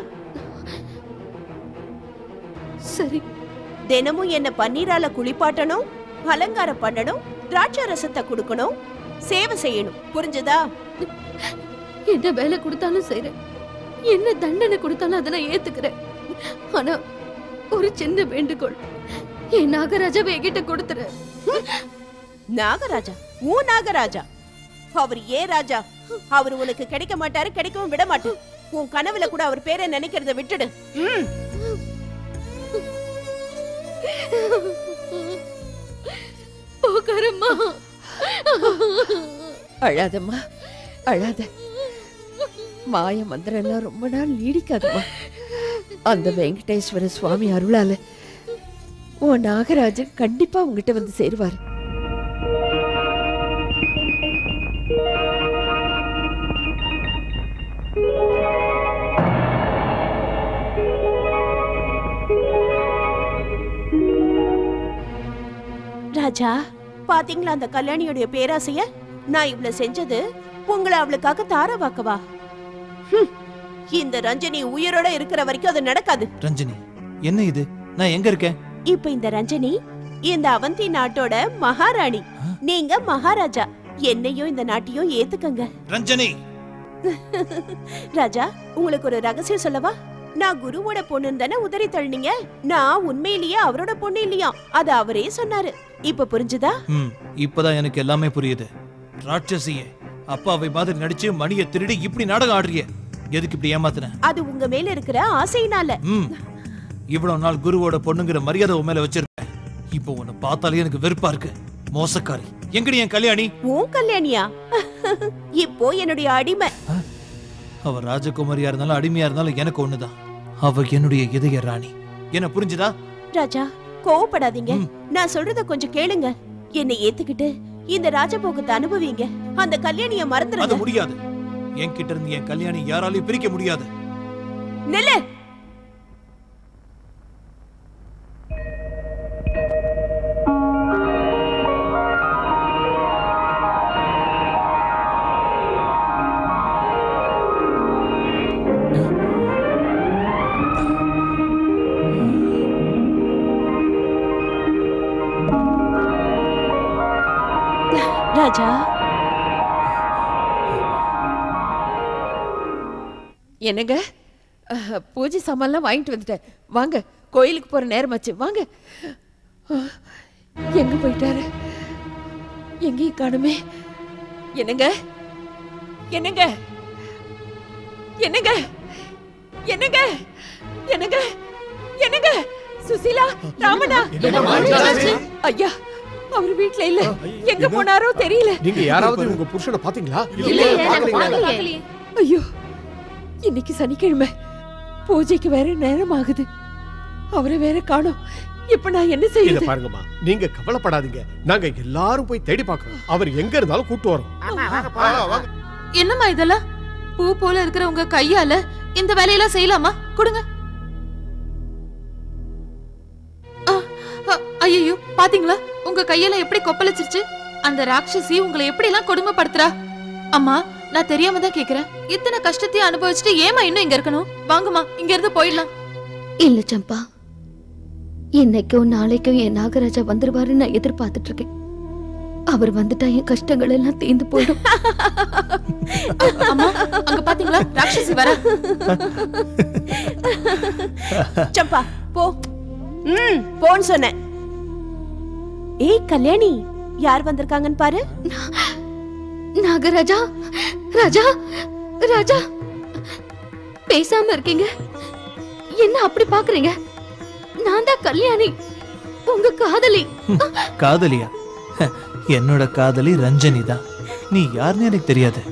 S14: சரி
S3: தினமும் என்ன பன்னீரால குளிப்பாட்டணும் அலங்காரம் பண்ணணும் திராட்சை ரசத்தை கொடுக்கணும் சேவை செய்யணும் புரிஞ்சுதா
S14: என்ன வேலை கொடுத்தாலும் செய்றேன் என்ன தண்டனை கொடுத்தாலும் அதை நான் ஏத்துக்கிறேன் ஆனா ஒரு சின்ன வேண்டுகோள் என் நாகராஜாவை என்கிட்ட கொடுத்துரு
S3: நாகராஜா ஊ நாகராஜா அவர் ஏ ராஜா அவர் உனக்கு கிடைக்க மாட்டாரு கிடைக்கவும் விட மாட்டார் உன் கனவுல கூட அவர் பேரை நினைக்கிறத விட்டுடு ம்.
S14: போக்கரம்மா
S1: அழாதம்மா அழாத மாய மந்திரம் எல்லாம் ரொம்ப நாள் நீடிக்காதுமா அந்த வெங்கடேஸ்வர சுவாமி அருளால உன் நாகராஜன் கண்டிப்பா உங்ககிட்ட வந்து சேருவாரு
S3: ராஜா பாத்தீங்களா அந்த கல்யாணியோட பேராசைய நான் இவ்வளவு செஞ்சது உங்களை அவளுக்காக தாரவாக்கவா ஹம், இந்த ரஞ்சனி உயிரோட இருக்கிற வரைக்கும் அது நடக்காது
S9: ரஞ்சனி என்ன இது நான் எங்க இருக்கேன்
S3: இப்ப இந்த ரஞ்சனி இந்த அவந்தி நாட்டோட மகாராணி நீங்க மகாராஜா என்னையும் இந்த நாட்டையும் ஏத்துக்கங்க
S9: ரஞ்சனி
S3: ராஜா உங்களுக்கு ஒரு ரகசியம் சொல்லவா நான் குருவோட பொண்ணுன்னு தானே உதறி தள்ளினீங்க நான் உண்மையிலேயே அவரோட பொண்ணு இல்லையா அது அவரே சொன்னாரு இப்ப புரிஞ்சுதா
S9: ம் இப்பதான் எனக்கு எல்லாமே புரியுது ராட்சசியே அப்பாவை மாதிரி நடிச்சு மணியை திருடி இப்படி நாடகம் ஆடுறியே எதுக்கு இப்படி ஏமாத்துன
S3: அது உங்க மேல இருக்கிற ஆசையினால
S9: ம் இவ்வளவு நாள் குருவோட பொண்ணுங்கிற மரியாதை உன் மேல வச்சிருக்கேன் இப்போ உன்னை பார்த்தாலே எனக்கு வெறுப்பா இருக்கு மோசக்காரி எங்கடி என் கல்யாணி
S3: உன் கல்யாணியா இப்போ என்னுடைய அடிமை
S9: அவ ராஜகுமாரியா இருந்தாலும் அடிமையா இருந்தாலும் எனக்கு ஒண்ணுதான் அவ என்னுடைய இதய ராணி என்ன புரிஞ்சுதா
S3: ராஜா கோவப்படாதீங்க நான் சொல்றத கொஞ்சம் கேளுங்க என்னை ஏத்துக்கிட்டு இந்த ராஜபோகத்தை அனுபவிங்க அந்த கல்யாணிய
S9: அது
S3: மறந்துடுங்க
S9: முடியாது என்கிட்ட இருந்து என் கல்யாணி யாராலையும் பிரிக்க முடியாது
S3: நில்லு மகாராஜா
S1: என்னங்க அஹ், பூஜை சாமான்லாம் வாங்கிட்டு வந்துட்டேன் வாங்க கோயிலுக்கு போற நேரமாச்சு வாங்க அஹ், எங்க போயிட்டாரு எங்கேயும் காணுமே என்னங்க என்னங்க என்னங்க என்னங்க என்னங்க என்னங்க சுசீலா ராமனா
S18: என்னம்மா, என்னாச்சு?
S1: ஐயா அவர் வீட்ல இல்ல எங்க போனாரோ தெரியல
S18: நீங்க யாராவது உங்க புருஷனை பாத்தீங்களா
S1: இல்லையே, நாங்க பார்க்கலையே. ஐயோ இன்னைக்கு சனிக்கிழமை பூஜைக்கு வேற நேரம் ஆகுது அவரை வேற காணோம் இப்ப நான் என்ன
S18: இத
S1: செய்யறது
S18: பாருங்கம்மா நீங்க கவலைப்படாதீங்க நாங்க எல்லாரும் போய் தேடி பார்க்கறோம் அவர் எங்க இருந்தாலும் கூட்டு வரோம்
S15: என்னம்மா இதெல்லாம் பூ போல இருக்கிற உங்க கையால இந்த வேலையெல்லாம் செய்யலாமா கொடுங்க ஐயோ பாத்தீங்களா உங்க கையால எப்படி கொப்பளிச்சிருச்சு அந்த ராட்சசி உங்களை எப்படி எல்லாம் கொடுமைப்படுத்துறா அம்மா நான் தெரியாம தான் கேக்குறேன் இத்தனை கஷ்டத்தையும் அனுபவிச்சுட்டு ஏமா இன்னும் இங்க இருக்கணும் வாங்கம்மா இங்க இருந்து போயிடலாம்
S14: இல்ல சம்பா இன்னைக்கும் நாளைக்கும் என் நாகராஜா வந்துருவாருன்னு நான் எதிர்பார்த்துட்டு இருக்கேன் அவர் வந்துட்டா என் கஷ்டங்கள் எல்லாம் தீர்ந்து போயிடும்
S15: அம்மா அங்க பாத்தீங்களா ராட்சசி வர
S3: சம்பா போ ம் போன்னு சொன்னேன் ஏய் கல்யாணி யார் வந்திருக்காங்கன்னு பாரு
S14: நாகராஜா ராஜா ராஜா பேசாம இருக்கீங்க என்ன அப்படி பாக்குறீங்க நான் தான் கல்யாணி உங்க காதலி
S9: காதலியா ஹ, என்னோட காதலி ரஞ்சனி தான் நீ யாருன்னு எனக்கு தெரியாது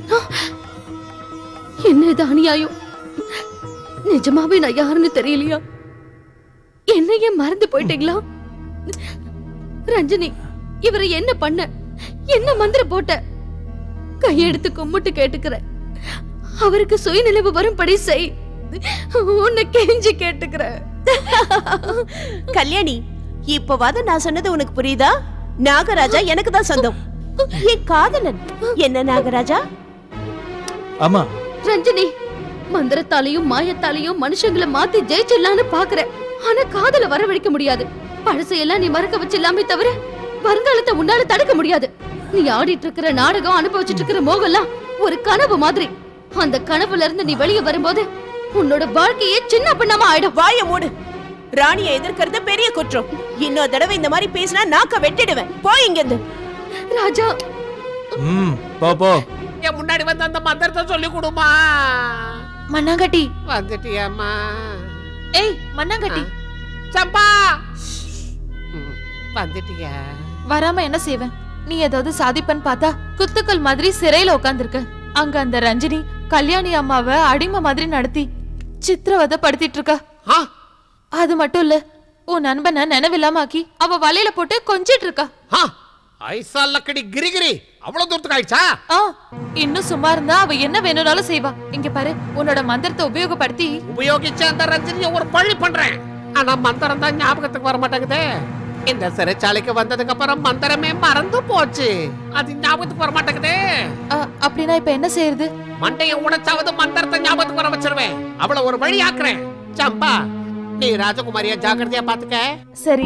S14: என்ன இது அநியாயம் நிஜமாவே நான் யாருன்னு தெரியலையா என்னையே மறந்து போயிட்டீங்களா ரஞ்சனி இவரை என்ன பண்ண என்ன மந்திர போட்ட கையெடுத்து கும்பிட்டு கேட்டுக்கிறேன் அவருக்கு சுயநினைவு வரும்படி செய் உன்னை கெஞ்சி கேட்டுக்கிறேன்
S3: கல்யாணி இப்பவாது நான் சொன்னது உனக்கு புரியுதா நாகராஜா எனக்கு தான் சொந்தம் என் காதலன் என்ன நாகராஜா
S9: ஆமா
S14: ரஞ்சனி மந்திரத்தாலையும் மாயத்தாலையும் மனுஷங்களை மாத்தி ஜெயிச்சிடலான்னு பாக்குற ஆனா காதல வரவழைக்க முடியாது பழசையெல்லாம் நீ மறக்க வச்சிடலாமே தவிர வருங்காலத்தை உன்னால தடுக்க முடியாது நீ ஆடிட்டு இருக்கிற நாடகம் அனுபவிச்சுட்டு இருக்கிற மோகம்லாம் ஒரு கனவு மாதிரி அந்த கனவுல இருந்து நீ வெளியே வரும்போது உன்னோட வாழ்க்கையே சின்ன பண்ணாம ஆயிடும்
S3: வாய மூடு ராணியை எதிர்க்கிறது பெரிய குற்றம் இன்னொரு தடவை இந்த மாதிரி பேசினா நாக்க வெட்டிடுவேன் போய் இங்க இருந்து
S14: ராஜா
S9: ம் போ போ
S8: என் முன்னாடி வந்து அந்த மந்திரத்தை சொல்லி கொடுமா
S15: மண்ணாங்கட்டி
S8: வந்துட்டியாம்மா
S15: ஏய் மண்ணாங்கட்டி
S8: சம்பா ம், வந்துட்டியா
S15: வராம என்ன செய்வேன் நீ ஏதாவது சாதிப்பன்னு பார்த்தா குத்துக்கள் மாதிரி சிறையில உட்கார்ந்திருக்க அங்க அந்த ரஞ்சினி கல்யாணி அம்மாவை அடிமை மாதிரி நடத்தி சித்திரவதை படுத்திட்டு இருக்கா அது மட்டும் இல்ல உன் நண்பனை நினைவில்லாம ஆக்கி அவ வலையில போட்டு கொஞ்சிட்டு இருக்கா
S8: ஐசா லக்கடி கிரிகிரி அவ்வளவு தூரத்துக்கு ஆயிடுச்சா
S15: ஆ இன்னும் சும்மா இருந்தா அவ என்ன வேணும்னாலும் செய்வா இங்க பாரு உன்னோட மந்திரத்தை உபயோகப்படுத்தி
S8: உபயோகிச்ச அந்த ரஞ்சனியை ஒரு பழி பண்றேன் ஆனா மந்திரம் தான் ஞாபகத்துக்கு வர மாட்டேங்குதே இந்த சிறைச்சாலைக்கு வந்ததுக்கு அப்புறம் மந்திரமே மறந்து போச்சு அது ஞாபகத்துக்கு வர மாட்டேங்குதே
S15: அப்படின்னா இப்ப என்ன செய்யறது
S8: மண்டைய உடைச்சாவது மந்திரத்தை ஞாபகத்துக்கு வர வச்சிருவேன் அவள ஒரு வழி ஆக்குறேன் சம்பா நீ ராஜகுமாரிய ஜாக்கிரதையா பாத்துக்க
S15: சரி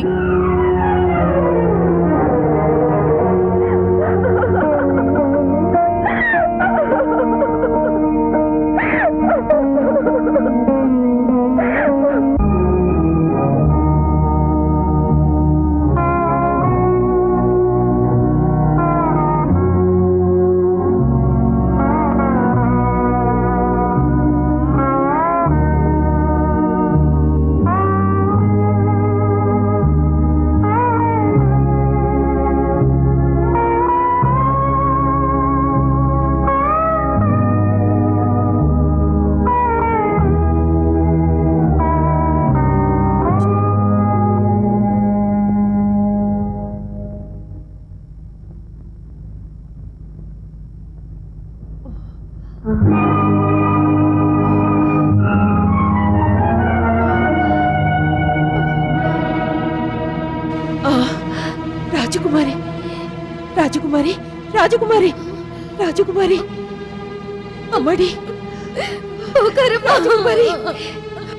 S1: ஆ, ராஜகுமாரி ராஜகுமாரி ராஜகுமாரி ராஜகுமாரி அம்மாடி ராஜகுமாரி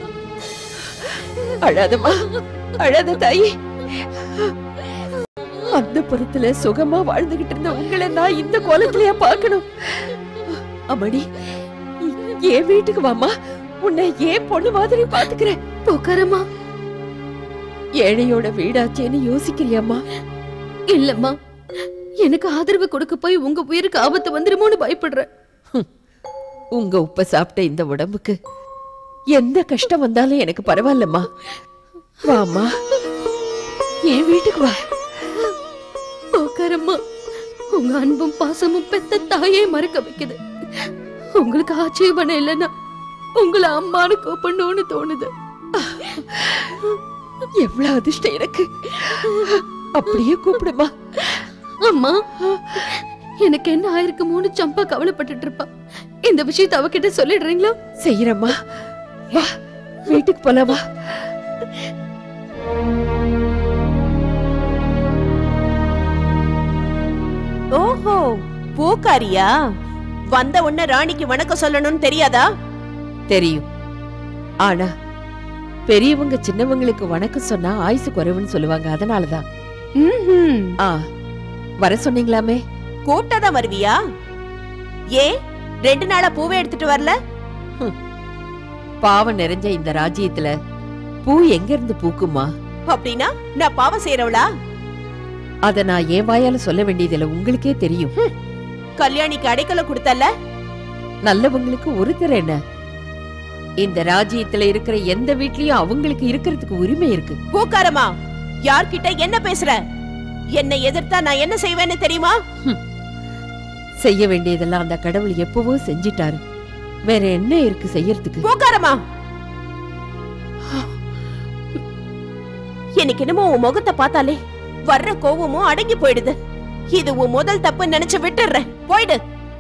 S1: அழாதம்மா அழாத தாயி அந்த புறத்துல சுகமா வாழ்ந்துகிட்டு இருந்த உங்களை நான் இந்த கோலத்திலேயே பார்க்கணும் அம்மாடி என் வீட்டுக்கு வாமா உன்னை ஏன் பொண்ணு மாதிரி பாத்துக்கிறேன்
S14: போக்காரம்மா
S1: ஏழையோட வீடாச்சேன்னு யோசிக்கிறியம்மா
S14: இல்லம்மா எனக்கு ஆதரவு கொடுக்க போய் உங்க உயிருக்கு ஆபத்து வந்துருமோன்னு பயப்படுறேன்
S1: உங்க உப்ப சாப்பிட்ட இந்த உடம்புக்கு எந்த கஷ்டம் வந்தாலும் எனக்கு பரவாயில்லம்மா வாம்மா என் வீட்டுக்கு வா
S14: போக்காரம்மா உங்க அன்பும் பாசமும் பெத்த தாயே மறக்க வைக்குது உங்களுக்கு ஆட்சேபணம் இல்லைன்னா உங்களை அம்மானு கூப்பிடணும்னு தோணுது
S1: எவ்வளவு அதிர்ஷ்டம் எனக்கு அப்படியே கூப்பிடுமா
S14: அம்மா எனக்கு என்ன ஆயிருக்குமோன்னு சம்பா கவலைப்பட்டுட்டு இருப்பா இந்த விஷயத்தை அவகிட்ட சொல்லிடுறீங்களா
S1: செய்யறம்மா வா வீட்டுக்கு போலாம் வா
S3: ஓஹோ பூக்காரியா வந்த உடனே ராணிக்கு வணக்கம் சொல்லணும்னு தெரியாதா
S1: தெரியும் ஆனா பெரியவங்க சின்னவங்களுக்கு வணக்கம் சொன்னா ஆயுசு குறைவுன்னு சொல்லுவாங்க அதனாலதான் ஆ வர சொன்னீங்களாமே
S3: கூட்டாதான் வருவியா ஏன் ரெண்டு நாளா பூவே எடுத்துட்டு வரல
S1: பாவம் நிறைஞ்ச இந்த ராஜ்யத்துல பூ எங்க இருந்து பூக்குமா
S3: அப்படின்னா நான் பாவம் செய்யறவளா
S1: அத நான் என் வாயால சொல்ல வேண்டியதில்ல உங்களுக்கே தெரியும்
S3: கல்யாணிக்கு அடைக்கல கொடுத்தல
S1: நல்லவங்களுக்கு ஒருத்தர் என்ன இந்த ராஜ்யத்துல இருக்கிற எந்த வீட்லயும் அவங்களுக்கு இருக்கிறதுக்கு உரிமை இருக்கு
S3: பூக்காரமா யார்கிட்ட என்ன பேசுற என்னை எதிர்த்தா நான் என்ன செய்வேன்னு தெரியுமா
S1: செய்ய வேண்டியதெல்லாம் அந்த கடவுள் எப்பவோ செஞ்சிட்டாரு வேற என்ன இருக்கு செய்யறதுக்கு
S3: பூக்காரமா எனக்கு என்னமோ உன் முகத்தை பார்த்தாலே வர்ற கோவமும் அடங்கி போயிடுது இது உன் முதல் தப்பு நினைச்சு விட்டுடுறேன் போயிடு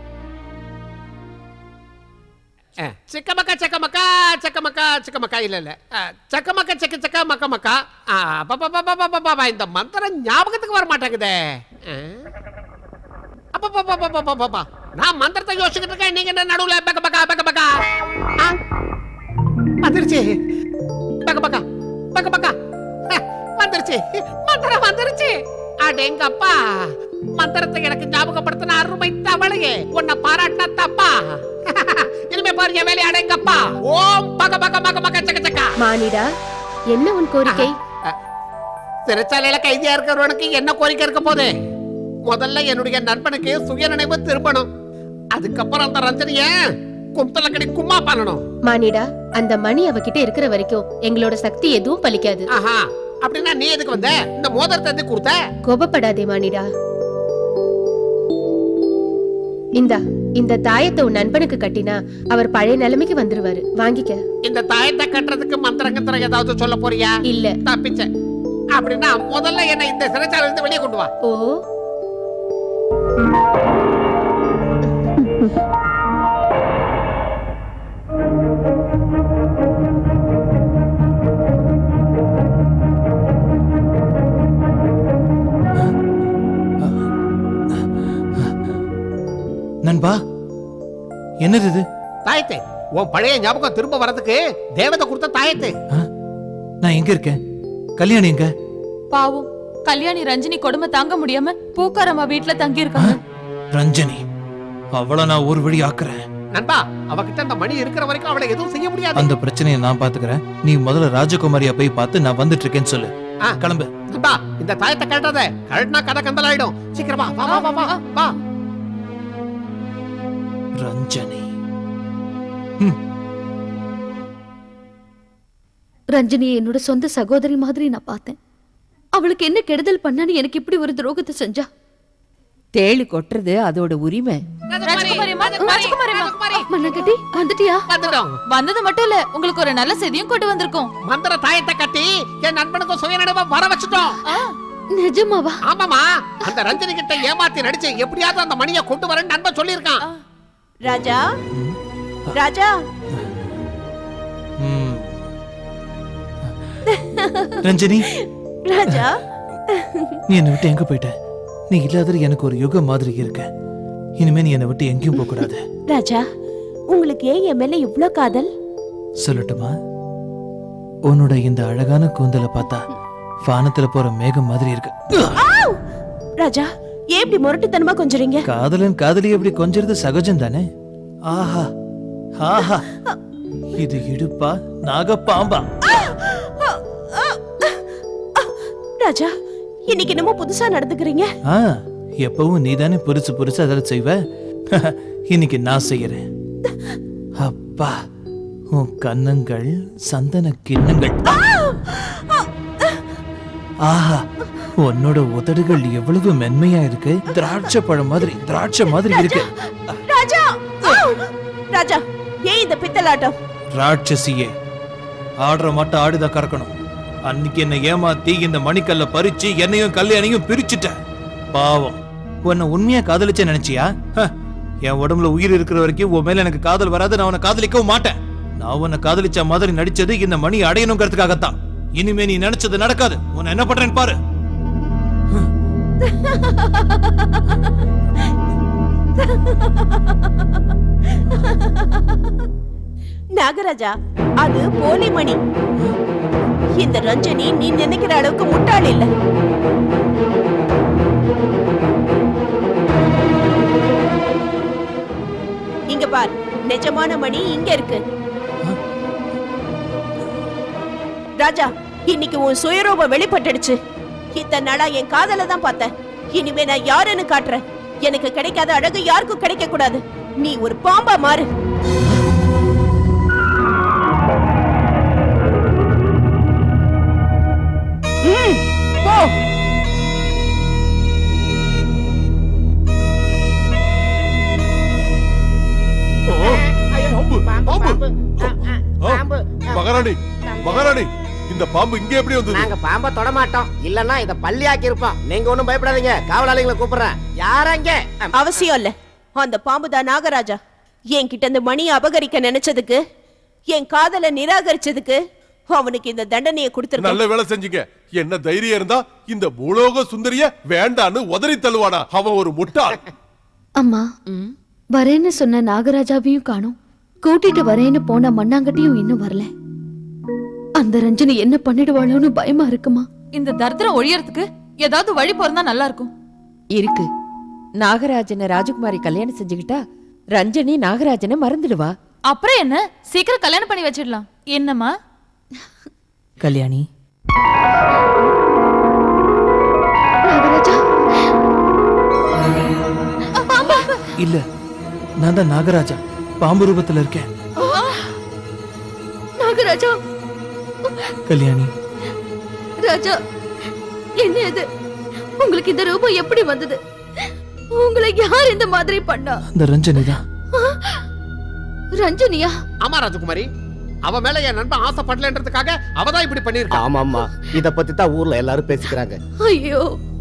S8: சிக்கமக்கா செக்கமக்கா செக்கமக்கா சிக்கமக்கா இல்ல இல்ல அஹ், சக்கமக்கா செக்க செக்க மக்க மக்கா ஆ, பப்பா, பப்பா, பப்பா, பப்பா, இந்த மந்திரம் ஞாபகத்துக்கு வர மாட்டேங்குதே அஹ். அப்பா, பப்பா, பப்பா, பப்பா, பப்பா. நான் மந்திரத்தை யோசிச்சுட்டு இருக்கேன் நீங்க என்ன நடுவுல பக்க பக்கா பக்க பக்கா ஆ, வந்துருச்சு பக்க பக்கா பக்க பக்கா அஹ், வந்துருச்சு மந்திரம் வந்துருச்சு அடேங்கப்பா மந்திரத்தை எனக்கு ஞாபகப்படுத்தின அருமை தவளையே உன்னை பாராட்டின தப்பா இனிமே பாரு என் வேலையை அடேங்கப்பா ஓம் பக பக பக பக சக்க சக்கா
S4: மானிடா என்ன உன் கோரிக்கை
S8: சிறைச்சாலையில கைதியா இருக்கிறவனுக்கு என்ன கோரிக்கை இருக்க போதே முதல்ல என்னுடைய நண்பனுக்கு சுயநினைவு திரும்பணும் அதுக்கப்புறம் அந்த ரஞ்சனிய கும்தலக்கடி கும்மா பண்ணணும்
S4: மானிடா அந்த மணி அவகிட்ட இருக்கிற வரைக்கும் எங்களோட சக்தி எதுவும் பலிக்காது
S8: ஆஹா அப்படின்னா நீ எதுக்கு வந்த இந்த மோதிரத்தை எதுக்கு கொடுத்த
S4: கோபப்படாதே மானிடா இந்தா இந்த தாயத்தை உன் நண்பனுக்கு கட்டினா அவர் பழைய நிலைமைக்கு வந்துருவாரு வாங்கிக்க
S8: இந்த தாயத்தை கட்டுறதுக்கு மந்திரங்கத்திரம் ஏதாவது சொல்ல போறியா
S4: இல்ல
S8: தப்பிச்ச அப்படின்னா முதல்ல என்ன இந்த சிறைச்சாலை இருந்து வெளியே கொண்டு வா
S4: ஓ
S9: நண்பா என்னது இது
S8: தாயத்து உன் பழைய ஞாபகம் திரும்ப வரதுக்கு தேவதை கொடுத்த தாயத்து
S9: நான் எங்க இருக்கேன் கல்யாணி எங்க
S15: பாவம் கல்யாணி ரஞ்சினி கொடுமை தாங்க முடியாம பூக்காரம்மா வீட்ல தங்கி இருக்காங்க
S9: ரஞ்சனி அவளை நான் ஒரு வழி ஆக்குறேன்
S8: நண்பா அவகிட்ட அந்த மணி இருக்கிற வரைக்கும் அவளை எதுவும் செய்ய முடியாது
S9: அந்த பிரச்சனையை நான் பாத்துக்கிறேன் நீ முதல்ல ராஜகுமாரியா போய் பார்த்து நான் வந்துட்டு இருக்கேன்னு சொல்லு
S8: ஆ.
S9: கிளம்பு
S8: நண்பா இந்த தாயத்தை கழட்டாத கழட்டினா கதை கந்தலாயிடும் சீக்கிரமா வா வா வா வா வா
S9: ரஞ்சனி
S14: ரஞ்சினி என்னோட சொந்த சகோதரி மாதிரி நான் பார்த்தேன் அவளுக்கு என்ன கெடுதல் பண்ணான்னு எனக்கு இப்படி ஒரு துரோகத்தை செஞ்சா
S1: தேளு கொட்டுறது அதோட உரிமை
S15: ராஜகுமாரிம்மா, ராஜகுமாரிம்மா.
S14: மண்ணகட்டி வந்துட்டியா
S8: வந்துட்டோம்
S15: வந்தது மட்டும் இல்ல உங்களுக்கு ஒரு நல்ல செய்தியும் கொண்டு வந்திருக்கோம்
S8: மந்திர தாயத்தை கட்டி என் நண்பனுக்கும் சுயநடவை வர வச்சுட்டோம்
S14: நிஜமாவா
S8: ஆமாமா அந்த ரஞ்சனி கிட்ட ஏமாத்தி நடிச்சு எப்படியாவது அந்த மணியை கொண்டு வரேன்னு நண்பன் சொல்லியிருக்கான்
S3: ராஜா ராஜா
S9: ம். ரஞ்சனி
S3: ராஜா
S9: நீ என்னை விட்டு எங்க போயிட்ட நீ இல்லாதது எனக்கு ஒரு யுகம் மாதிரி இருக்க இனிமே நீ என்னை விட்டு எங்கேயும் போக கூடாது
S3: ராஜா உங்களுக்கு ஏன் என் மேல இவ்ளோ காதல்
S9: சொல்லட்டுமா உன்னோட இந்த அழகான கூந்தலை பார்த்தா வானத்துல போற மேகம் மாதிரி இருக்கு
S3: ராஜா ஏன் இப்படி முரட்டுத்தனமா கொஞ்சறீங்க
S9: காதலன் காதலி எப்படி கொஞ்சிறது சகஜம் தானே ஆஹா ஆஹா இது இடுப்பா நாகப்பாம்பா
S3: ராஜா இன்னைக்கு என்னமோ புதுசா நடந்துக்கிறீங்க
S9: ஆ எப்பவும் நீதானே புரிச்சு புரிச்சு அதில் செய்வ இன்னைக்கு நான் செய்யறேன் அப்பா உன் கன்னங்கள் சந்தன கிண்ணங்கள் ஆஹா உன்னோட உதடுகள் எவ்வளவு மென்மையா இருக்கு திராட்சை பழம் மாதிரி திராட்சை மாதிரி இருக்கு
S3: ராஜா ஆ! ராஜா ஏன் இந்த பித்தலாட்டம்
S9: ராட்சசியே ஆடுற மட்டும் ஆடுதா கறக்கணும் அன்னைக்கு என்ன ஏமாத்தி இந்த மணிக்கல்ல பறிச்சு என்னையும் கல்யாணியும் பிரிச்சுட்ட பாவம் உன்னை உண்மையா காதலிச்ச நினைச்சியா ஹ, என் உடம்புல உயிர் இருக்கிற வரைக்கும் உன் மேல எனக்கு காதல் வராது நான் உன்னை காதலிக்கவும் மாட்டேன் நான் உன்னை காதலிச்ச மாதிரி நடிச்சது இந்த மணி அடையணுங்கிறதுக்காகத்தான் இனிமே நீ நினைச்சது நடக்காது உன்னை என்ன பண்றேன்னு பாரு
S3: நாகராஜா அது போலி மணி இந்த ரஞ்சனி நீ நினைக்கிற அளவுக்கு முட்டாள் இல்ல இங்க பார் நிஜமான மணி இங்க இருக்கு ராஜா இன்னைக்கு உன் சுயரூபம் வெளிப்பட்டுடுச்சு இத்தனை நாளா என் காதல தான் பார்த்தேன் இனிமே நான் யாருன்னு காட்டுறேன் எனக்கு கிடைக்காத அழகு யாருக்கும் கிடைக்க கூடாது நீ ஒரு பாம்பா மாறு ம், போ
S17: மகாராணி மகாராணி இந்த பாம்பு இங்க எப்படி வந்தது
S7: நாங்க பாம்ப தொட மாட்டோம் இல்லன்னா இத பள்ளியாக்கி இருப்போம் நீங்க ஒண்ணும் பயப்படாதீங்க காவலாளிகளை கூப்பிடுறேன் யாரங்க
S3: அவசியம் இல்ல அந்த பாம்பு தான் நாகராஜா என்கிட்ட இந்த மணியை அபகரிக்க நினைச்சதுக்கு என் காதலை நிராகரிச்சதுக்கு அவனுக்கு இந்த தண்டனையை கொடுத்திருக்கேன்
S17: நல்ல வேலை செஞ்சீங்க என்ன தைரியம் இருந்தா இந்த பூலோக சுந்தரிய வேண்டான்னு உதறி தள்ளுவானா அவன் ஒரு முட்டாள்
S14: அம்மா வரேன்னு சொன்ன நாகராஜாவையும் காணோம் கூட்டிட்டு வரேன்னு போன மண்ணாங்கட்டியும் இன்னும் வரல அந்த ரஞ்சனி என்ன பண்ணிடுவாளோன்னு பயமா இருக்குமா
S15: இந்த தரித்திரம் ஒழியறதுக்கு ஏதாவது வழி பிறந்தா நல்லா இருக்கும்
S1: இருக்கு நாகராஜனை ராஜகுமாரி கல்யாணம் செஞ்சுக்கிட்டா ரஞ்சனி நாகராஜனை மறந்துடுவா
S15: அப்புறம் என்ன சீக்கிரம் கல்யாணம் பண்ணி வச்சிடலாம் என்னம்மா
S9: கல்யாணி
S14: நாகராஜா
S9: இல்ல நான் தான் நாகராஜா பாம்பு ரூபத்துல இருக்கேன்
S14: நாகராஜா
S9: கல்யாணி
S14: ராஜா என்ன இது உங்களுக்கு இந்த ரூபம் எப்படி வந்தது உங்களை யார் இந்த மாதிரி பண்ணா
S9: அந்த ரஞ்சனி தான்
S14: ரஞ்சனியா
S8: ஆமா ராஜகுமாரி அவ மேல என் நண்பன் ஆசைப்படலன்றதுக்காக அவதான் இப்படி பண்ணிருக்கா
S7: ஆமா ஆமா இத பத்தி தான் ஊர்ல எல்லாரும் பேசிக்கிறாங்க
S14: ஐயோ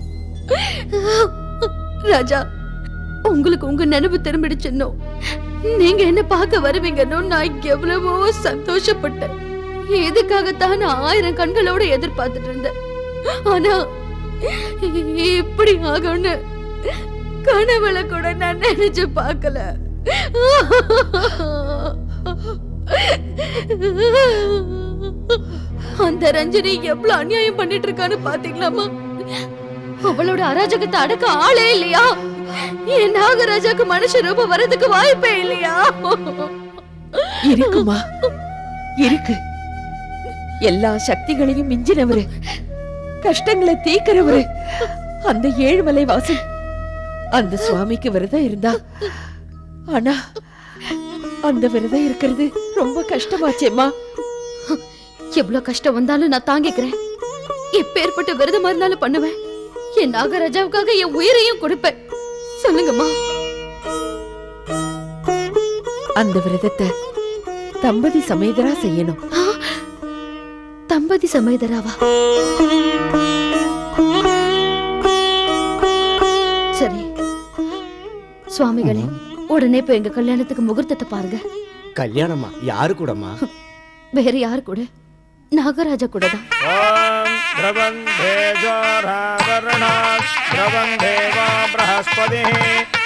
S14: ராஜா உங்களுக்கு உங்க நினைவு திரும்பிடுச்சுன்னோ நீங்க என்ன பார்க்க வருவீங்கன்னு நான் எவ்வளவோ சந்தோஷப்பட்டேன் இதுக்காகத்தான் நான் ஆயிரம் கண்களோட எதிர்பார்த்துட்டு இருந்தேன் ஆனா இப்படி ஆகும்னு கனவுல கூட நான் நினைச்சு பார்க்கல அந்த ரஞ்சனி எவ்வளவு அநியாயம் பண்ணிட்டு இருக்கான்னு பாத்தீங்களாமா அவளோட அராஜகத்தை அடக்க ஆளே இல்லையா என் நாகராஜாக்கு மனுஷ ரூபம் வரதுக்கு வாய்ப்பே இல்லையா
S1: இருக்குமா இருக்கு எல்லா சக்திகளையும் மிஞ்சினவரு கஷ்டங்களை தீக்கிறவரு அந்த ஏழுமலை வாசல் அந்த சுவாமிக்கு விரதம் இருந்தா ஆனா அந்த விரதம் இருக்கிறது ரொம்ப கஷ்டமாச்சேம்மா
S14: எவ்வளவு கஷ்டம் வந்தாலும் நான் தாங்கிக்கிறேன் எப்பேற்பட்ட விரதமா இருந்தாலும் பண்ணுவேன் என் நாகராஜாவுக்காக என் உயிரையும் கொடுப்பேன் சொல்லுங்கம்மா
S1: அந்த விரதத்தை தம்பதி சமேதரா செய்யணும்
S14: தம்பதி சமேதராவா சரி சுவாமிகளே உடனே இப்ப எங்க கல்யாணத்துக்கு முகூர்த்தத்தை பாருங்க
S7: கல்யாணமா யாரு கூடமா
S14: வேற யாரு கூட நாகராஜா கூட தான்
S19: द्रवन्धेजोरावरणात् द्रवन्धेवा बृहस्पतिः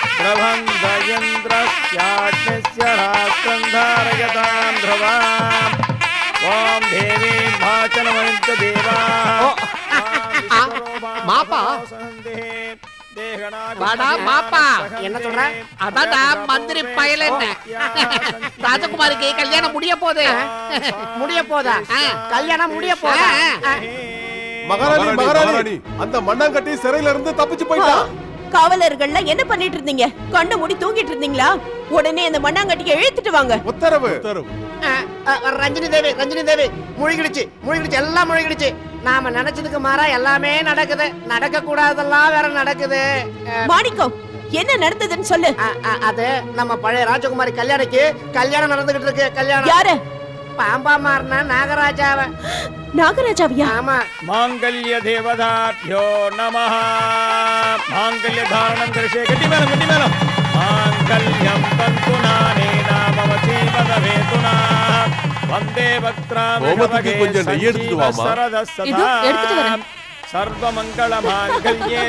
S19: प्रभङ्गयन्द्रस्याग्निस्य राष्ट्रं धारयतां ध्रुवाम् ॐ देवी भाचनमन्त देवा
S8: மாப்பா வாடா மாப்பா என்ன சொல்ற அதான்டா மந்திரி பயல என்ன ராஜகுமாரிக்கு கல்யாணம் முடிய போகுது
S7: முடிய போதா கல்யாணம் முடிய போதா
S17: மகாராணி மகாராணி அந்த மண்ணாங்கட்டி சிறையில இருந்து தப்பிச்சு போயிட்டான்
S3: காவலர்கள்ல என்ன பண்ணிட்டு இருந்தீங்க கண்ணு மூடி தூங்கிட்டு இருந்தீங்களா உடனே அந்த மண்ணாங்கட்டியை இழுத்துட்டு வாங்க
S17: உத்தரவு உத்தரவு
S7: ரஞ்சினி தேவி ரஞ்சினி தேவி முழுகிடுச்சு முழுகிடுச்சு எல்லாம் முழுகிடுச்சு நாம நினைச்சதுக்கு மாறா எல்லாமே நடக்குது நடக்க கூடாதெல்லாம் வேற நடக்குது
S3: மாணிக்கம் என்ன நடந்ததுன்னு சொல்லு
S7: அது நம்ம பழைய ராஜகுமாரி கல்யாணிக்கு கல்யாணம் நடந்துகிட்டு இருக்கு கல்யாணம்
S3: யாரு
S7: பாம்பா மாறின நாகராஜாவ
S3: நாகராஜாவியா
S7: ஆமா
S19: மாங்கல்ய தேவதாभ्यो நமः மாங்கல்ய தாரணம் கரிஷே கட்டி மேலம் கட்டி மேலம் மாங்கல்யம் தந்துனானே நாம ஜீவன வேதுனா வந்தே பக்ராம்
S17: கோமதிக்கு கொஞ்சம் நெய் எடுத்துட்டு வாமா.
S15: இதோ, எடுத்துட்டு வரேன்.
S19: சர்வ மங்கள மாங்கல்யே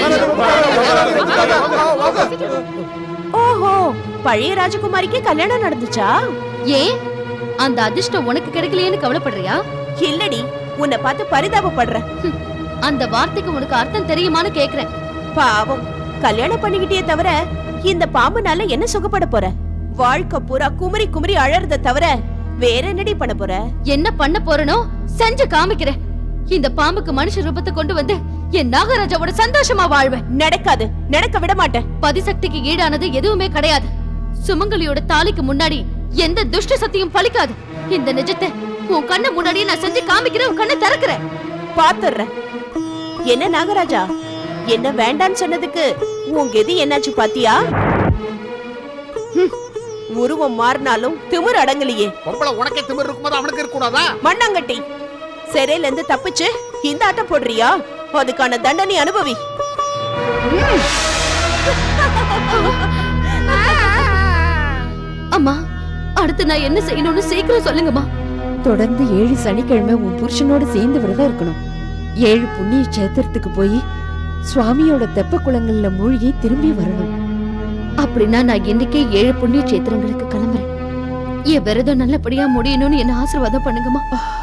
S3: ஓஹோ பழைய ராஜகுமாரிக்கு கல்யாணம் நடந்துச்சா
S14: ஏன் அந்த அதிர்ஷ்டம் உனக்கு கிடைக்கலையேன்னு கவலைப்படுறியா
S3: இல்லடி உன்னை பார்த்து பரிதாபப்படுறேன்
S14: அந்த வார்த்தைக்கு உனக்கு அர்த்தம் தெரியுமான்னு கேக்குறேன்
S3: பாவம் கல்யாணம் பண்ணிக்கிட்டே தவிர இந்த பாம்புனால என்ன சுகப்பட போற வாழ்க்கை பூரா குமரி குமரி அழறத தவிர வேற என்னடி பண்ண போற
S14: என்ன பண்ண போறனோ செஞ்சு காமிக்கிறேன் இந்த பாம்புக்கு மனுஷ ரூபத்தை கொண்டு வந்து என் நாகராஜாவோட சந்தோஷமா வாழ்வேன்
S3: நடக்காது நடக்க விட மாட்டேன்
S14: பதிசக்திக்கு ஈடானது எதுவுமே கிடையாது சுமங்கலியோட தாலிக்கு முன்னாடி எந்த துஷ்ட சக்தியும் பலிக்காது இந்த நிஜத்தை உன் கண்ணு முன்னாடியே நான் செஞ்சு காமிக்கிறேன் உன் கண்ணை திறக்கிறேன்
S3: பாத்துடுறேன் என்ன நாகராஜா என்ன வேண்டான்னு சொன்னதுக்கு உன் கெதி என்னாச்சு பாத்தியா ஹம், உருவம் மாறினாலும் திமிர் அடங்கலையே
S8: பொம்பளை உனக்கே திமிர் இருக்கும்போது அவனுக்கு இருக்க கூடாதா
S3: மண்ணாங்கட்டி சிறையில இருந்து தப்பிச்சு இந்த ஆட்டம் போடுறியா அதுக்கான தண்டனை அனுபவி
S14: அம்மா அடுத்து நான் என்ன செய்யணும்னு சீக்கிரம் சொல்லுங்கம்மா
S1: தொடர்ந்து ஏழு சனிக்கிழமை உன் புருஷனோட சேர்ந்து விரதம் இருக்கணும் ஏழு புண்ணிய சேத்திரத்துக்கு போய் சுவாமியோட தெப்ப குளங்கள்ல மூழ்கி திரும்பி வரணும்
S14: அப்படின்னா நான் இன்னைக்கே ஏழு புண்ணிய சேத்திரங்களுக்கு கிளம்புறேன் என் விரதம் நல்லபடியா முடியணும்னு என்ன ஆசீர்வாதம் பண்ணுங்கம்மா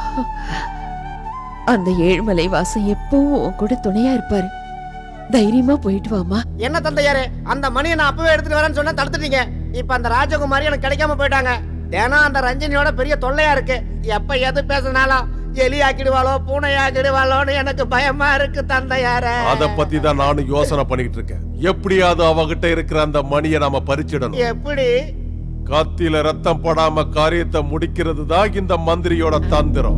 S1: அந்த ஏழுமலை வாசம் எப்பவும் உன் கூட துணையா இருப்பாரு தைரியமா போயிட்டு வாமா
S7: என்ன தந்தையாரே அந்த மணியை நான் அப்பவே எடுத்துட்டு வரேன்னு சொன்னா தடுத்துட்டீங்க இப்ப அந்த ராஜகுமாரி எனக்கு கிடைக்காம போயிட்டாங்க தினம் அந்த ரஞ்சினியோட பெரிய தொல்லையா இருக்கு எப்ப எது பேசினாலும் எலி ஆக்கிடுவாளோ பூனை ஆக்கிடுவாளோன்னு எனக்கு பயமா இருக்கு தந்தையாரே
S17: அத பத்தி தான் நானும் யோசனை பண்ணிட்டு இருக்கேன் எப்படியாவது அவகிட்ட இருக்கிற அந்த மணியை நாம பறிச்சிடணும்
S7: எப்படி
S17: கத்தியில ரத்தம் படாம காரியத்தை முடிக்கிறது தான் இந்த மந்திரியோட தந்திரம்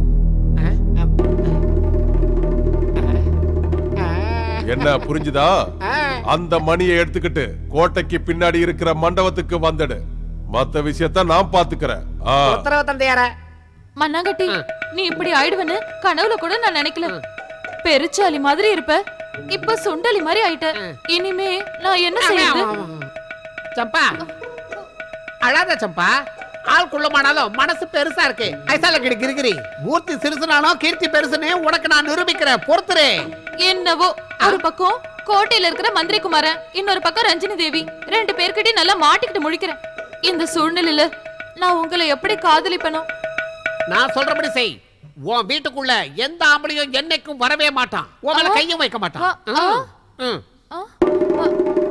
S17: என்ன புரிஞ்சுதா அந்த மணியை எடுத்துக்கிட்டு கோட்டைக்கு பின்னாடி இருக்கிற மண்டபத்துக்கு வந்துடு மத்த விஷயத்த நான் பாத்துக்கிறேன் ஆ.
S7: உத்தரவு தந்தையாரே
S15: மண்ணாங்கட்டி நீ இப்படி ஆயிடுவன்னு கனவுல கூட நான் நினைக்கல பெருச்சாலி மாதிரி இருப்ப இப்ப சுண்டலி மாதிரி ஆயிட்ட இனிமே நான் என்ன செய்யறது
S8: சம்பா அழாத சம்பா ஆள் குள்ளமானாலும் மனசு பெருசா இருக்கு ஐசால கிடி கிரிகிரி மூர்த்தி சிறுசுனாலும் கீர்த்தி பெருசுன்னு உனக்கு நான் நிரூபிக்கிறேன் பொறுத்துரு
S15: என்னவோ ஒரு பக்கம் கோட்டையில இருக்கிற மந்திரி குமாரன் இன்னொரு பக்கம் ரஞ்சினி தேவி ரெண்டு பேர்கிட்டயும் நல்லா மாட்டிக்கிட்டு முழிக்கிறேன் இந்த சூழ்நிலையில நான் உங்களை எப்படி காதலிப்பனோ
S8: நான் சொல்றபடி செய் உன் வீட்டுக்குள்ள எந்த ஆம்பளையும் என்னைக்கும் வரவே மாட்டான் உன் மேல கையும் வைக்க மாட்டான் ம், ம்.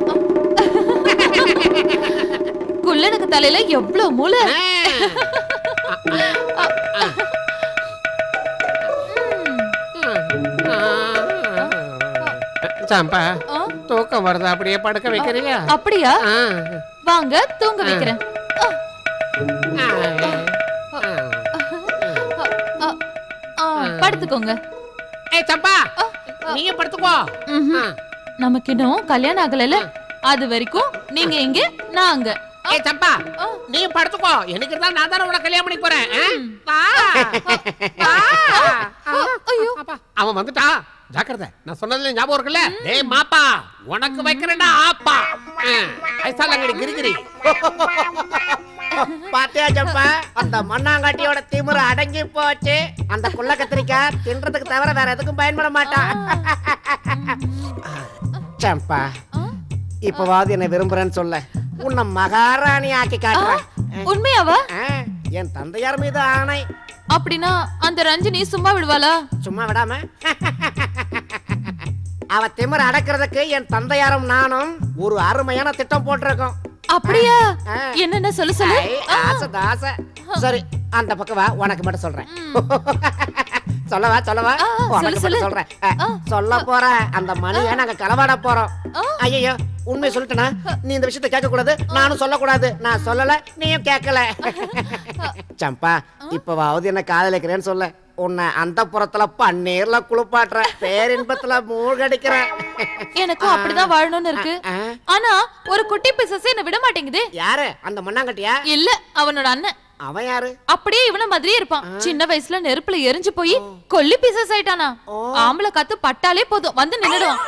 S15: குள்ளனுக்கு தலையில எவ்வளவு மூளை
S8: சம்பா தூக்கம் வருதா அப்படியே படுக்க வைக்கிறியா
S15: அப்படியா வாங்க தூங்க வைக்கிறேன் ஆ, படுத்துக்கோங்க
S8: ஏய் சம்பா நீயும் படுத்துக்கோ
S15: ம்ஹும். நமக்கு இன்னும் கல்யாணம் ஆகலைல அது வரைக்கும் நீங்க இங்க நான் அங்க
S8: ஏய் சம்பா நீ படுத்துக்கோ எனக்கு தான் நான் தானே உனக்கு கல்யாணம் பண்ணி போறேன் ஆ? வா. வா. அப்பா, அவன் வந்துட்டா ஜாக்கிரதை நான் சொன்னதுல ஞாபகம் இருக்குல்ல டேய் மாப்பா உனக்கு வைக்கிறேன்டா ஆப்பா ஐசாலங்கடி கிரிகிரி
S7: பாத்தியா சம்பா அந்த மண்ணாங்காட்டியோட திமிரு அடங்கி போச்சு அந்த குள்ள கத்திரிக்காய் தின்றதுக்கு தவிர வேற எதுக்கும் பயன்பட மாட்டான் சம்பா இப்பவாது என்ன விரும்புறேன்னு சொல்ல உன்னை மகாராணி ஆக்கி காட்டுறேன்
S15: உண்மையாவா
S7: ஆ, என் தந்தையார் மீது ஆணை
S15: அப்படின்னா அந்த ரஞ்சினி சும்மா விடுவாளா
S7: சும்மா விடாம அவ திமிர அடக்கிறதுக்கு என் தந்தையாரும் நானும் ஒரு அருமையான திட்டம் போட்டிருக்கோம்
S15: அப்படியா என்னென்ன சொல்லு சொல்லு
S7: ஐ, ஆசை ஆசை சரி அந்த பக்கம் வா உனக்கு மட்டும் சொல்றேன் சொல்லவா சொல்லவா உனக்கு
S15: சொல்லு.
S7: மட்டும் சொல்றேன் அஹ், சொல்ல போற அந்த மணியை நாங்க களவாட போறோம் ஐயோ உண்மை சொல்லிட்டேனா நீ இந்த விஷயத்தை கேட்க கூடாது நானும் சொல்லக்கூடாது நான் சொல்லல நீயும் கேட்கல சம்பா இப்பவாவது என்ன காதலிக்கிறேன்னு சொல்ல உன்னை அந்த புறத்துல பன்னீர்ல குளிப்பாட்டுற பேரின்பத்துல மூழ்கடிக்கிறேன்
S15: எனக்கும் அப்படிதான் வாழணும்னு இருக்கு ஆனா ஒரு குட்டி பிசஸ் என்ன விட மாட்டேங்குது
S7: யாரு அந்த மண்ணாங்கட்டியா
S15: இல்ல அவனோட அண்ணன்
S7: அவன் யாரு
S15: அப்படியே இவன மாதிரியே இருப்பான் சின்ன வயசுல நெருப்புல எரிஞ்சு போய் கொல்லி பீசஸ் ஆயிட்டானா ஆம்பளை கத்து பட்டாலே போதும் வந்து நின்னுடுவான்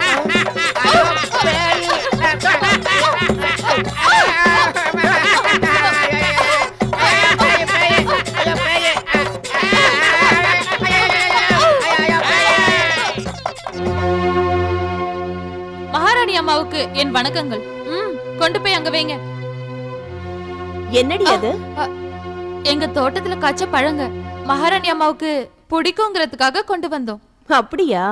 S15: மகாராணி அம்மாவுக்கு என் வணக்கங்கள் ம் கொண்டு போய் அங்க வைங்க
S3: என்னடி அது
S15: எங்க தோட்டத்துல காய்ச்ச பழங்க மகாராணி அம்மாவுக்கு பிடிக்குங்கிறதுக்காக கொண்டு வந்தோம்
S3: அப்படியா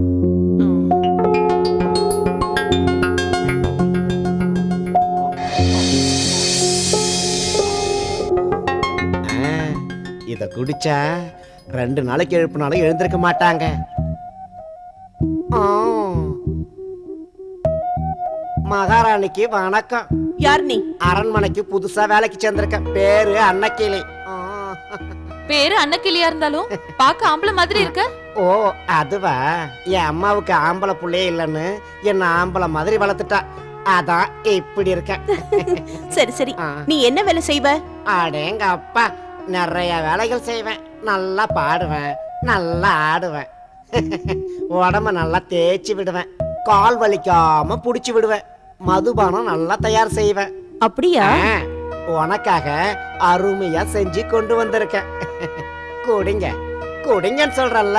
S7: இத குடிச்சா ரெண்டு நாளைக்கு எழுப்புனாலும் எழுந்திருக்க மாட்டாங்க ஆ. மகாராணிக்கு வணக்கம்
S3: யார் நீ
S7: அரண்மனைக்கு புதுசா வேலைக்கு சேர்ந்திருக்கேன் பேரு அன்னக்கிளி
S15: பேரு அன்னக்கிளியா இருந்தாலும் பார்க்க ஆம்பளை மாதிரி இருக்க
S7: ஓ அதுவா என் அம்மாவுக்கு ஆம்பளை புள்ளையே இல்லைன்னு என்ன ஆம்பளை மாதிரி வளர்த்துட்டா அதான் இப்படி இருக்கேன்
S3: சரி சரி நீ என்ன வேலை செய்வ
S7: அடேங்க அப்பா நிறைய வேலைகள் செய்வேன் நல்லா பாடுவேன் நல்லா ஆடுவேன் உடம்ப நல்லா தேய்ச்சி விடுவேன் கால் வலிக்காம புடிச்சு விடுவேன் மதுபானம் நல்லா தயார் செய்வேன்
S3: அப்படியா
S7: ஆ, உனக்காக அருமையா செஞ்சு கொண்டு வந்திருக்கேன் குடிங்க குடிங்கன்னு சொல்றல்ல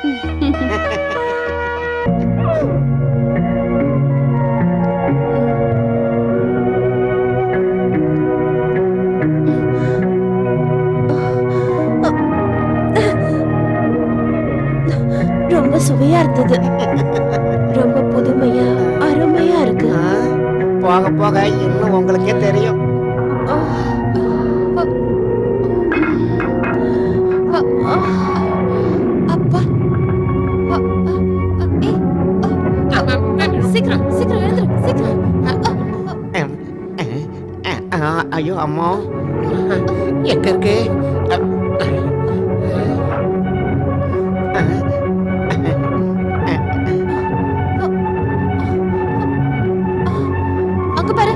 S3: ரொம்ப சுவையா இருந்தது ரொம்ப புதுமையா அருமையா இருக்கு
S7: போக போக இன்னும் உங்களுக்கே தெரியும்
S15: அப்பா சீக்கிரம் சீக்கிரம் எழுந்துரு சீக்கிரம்
S7: ஆ, ஐயோ அம்மா எங்க இருக்கு
S15: அங்க பாரு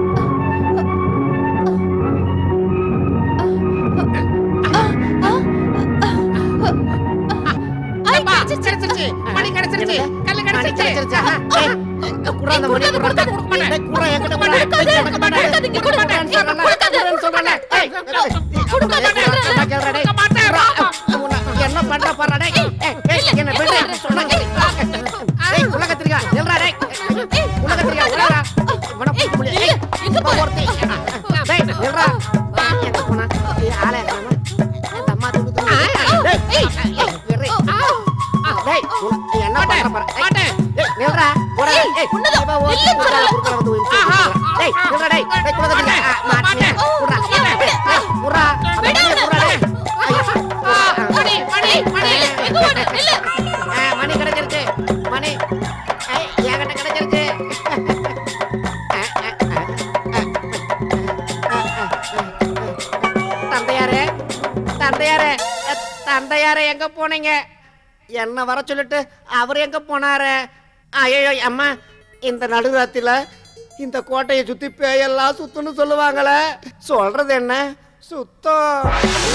S8: கிடைச்சிருச்சு மணி கிடைச்சிருச்சு கல்லு கிடைச்சிருச்சு
S7: குடுறா அந்த மணி குடுறா கொடுக்க மாட்டேன் குடுறா என்கிட்ட குடுறா எனக்கு மாட்டேன் கொடுக்க மாட்டேன் சொல்றேன் ஏய் சொன்னா கேளுடா டேய் என்ன பண்ற பாறா டேய் ஏய், ஏய் என்ன விடு சொன்னா கேளு ஏய் உள்ள கத்திரிக்கா நில்றா டேய் உள்ள கத்திரிக்கா உள்ளடா இவன பிடிக்க முடியல ஏய் எங்க போறதே டேய் நில்றா எங்க போனா ஏய் ஆளே காணோம் இந்த அம்மா தூக்கு டேய் ஏய் விடு டேய் உள்ள- என்ன பண்ற பாரு மாட்டேன் டேய் நில்றா போடா ஏய் இவ ஓடி குடுறா குடுறா வந்து உயிர் டேய் நில்றா டேய் டேய் குள்ள கத்திரிக்கா மாட்டேன் குடுறா டேய் குடுறா அந்த மணியை குடுறா டேய் மணி மணி மணி மணி கிடைச்சிருச்சு மணி ஏய், என்கிட்ட கிடைச்சிருச்சு தந்தையாரே தந்தையாரே அஹ், தந்தையாரே எங்க போனீங்க என்ன வர சொல்லிட்டு அவர் எங்க போனாரு ஐயோ அம்மா இந்த நடுராத்திரில இந்த கோட்டையை சுத்தி பேயெல்லாம் சுத்துன்னு சொல்லுவாங்களே சொல்றது என்ன சுத்தம்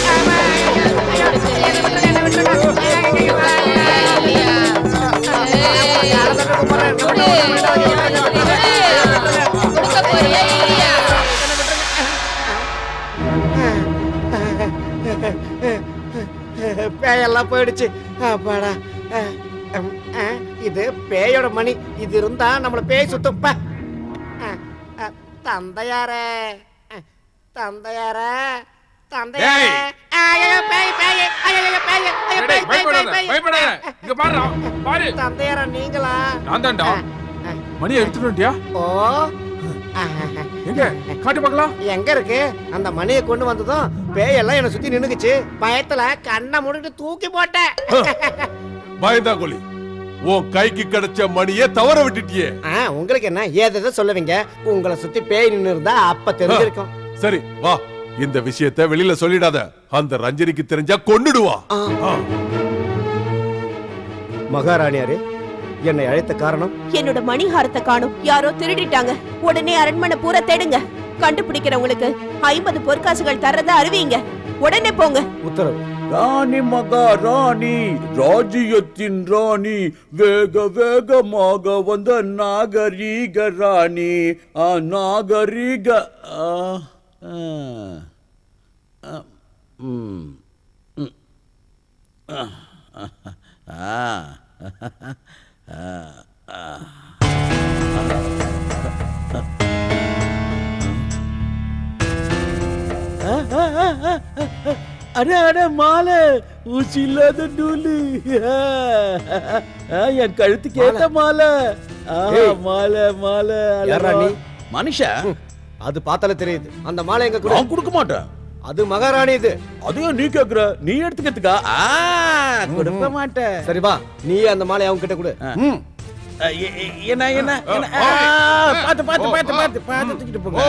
S7: பேயெல்லாம் போயிடுச்சு அப்பாடா அஹ், அம், அஹ், இது பேயோட மணி இது இருந்தா நம்மள பேய் சுத்துப்ப அஹ், அஹ், தந்தையாரே அஹ், தந்தையாரே தந்தையாரே ஐயோ பேய் பேய் ஐயோ பேய்
S8: ஐயா, ஐயா,
S18: டேய்,
S8: பை, பை,
S18: பயப்படாத
S8: பை, பை.
S18: பயப்படாத இங்க பாருடா பாரு
S8: தந்தையாரா நீங்களா
S18: நான் தான்டா மணியை எடுத்துட்டு வந்துட்டியா
S8: ஓ
S18: எங்க காட்டு பார்க்கலாம்
S8: எங்க இருக்கு அந்த மணியை கொண்டு வந்ததும் பேயெல்லாம் என்ன சுத்தி நின்னுக்குச்சு பயத்துல கண்ணை மூடிட்டு தூக்கி போட்டேன்
S17: பயந்தாங்கொழி உன் கைக்கு கிடைச்ச மணியை தவற விட்டுட்டியே
S8: ஆ, உங்களுக்கு என்ன ஏதோ சொல்லுவீங்க உங்களை சுத்தி பேய் நின்னு இருந்தா அப்ப தெரிஞ்சிருக்கும்
S17: சரி வா இந்த விஷயத்தை வெளியில சொல்லிடாத அந்த ரஞ்சனிக்கு தெரிஞ்சா கொன்னுடுவா ஆ.
S7: மகாராணியாரே என்னை அழைத்த காரணம்
S3: என்னோட மணிஹாரத்தை காணும் யாரோ திருடிட்டாங்க உடனே அரண்மனை பூரா தேடுங்க கண்டுபிடிக்கிறவங்களுக்கு ஐம்பது பொற்காசுகள் தர்றதா அறிவிங்க உடனே போங்க
S7: உத்தரவு
S2: ராணி மகாராணி ராஜ்யத்தின் ராணி வேக வேகமாக வந்த நாகரீக ராணி ஆ, நாகரீக ஆ, ஆ, ஆ, ம், ம், ஆ, ஆ, ஆ, ஆ. அட அட மாலை ஊசி இல்லாத நூலு ஆ, என் கழுத்துக்கு ஏத்த மாலை ஆ,
S7: ஏய்.
S2: மாலை மாலை
S7: யார்ரா நீ?
S2: மனுஷன்
S7: அது பார்த்தாலே தெரியுது அந்த மாலை எங்க கூட
S2: நான் கொடுக்க மாட்டேன்
S7: அது மகாராணி இது
S2: அதையும் நீ கேக்குற நீ எடுத்துக்கிறதுக்கா ஆ, கொடுக்க மாட்டேன்
S7: சரி வா நீ அந்த மாலை அவங்க கிட்ட கொடு ம்.
S2: அ, எ- எ- என்ன என்ன என்ன ஆ, பாத்து பாத்து பாத்து பாத்து பாத்து தூக்கிட்டு போங்க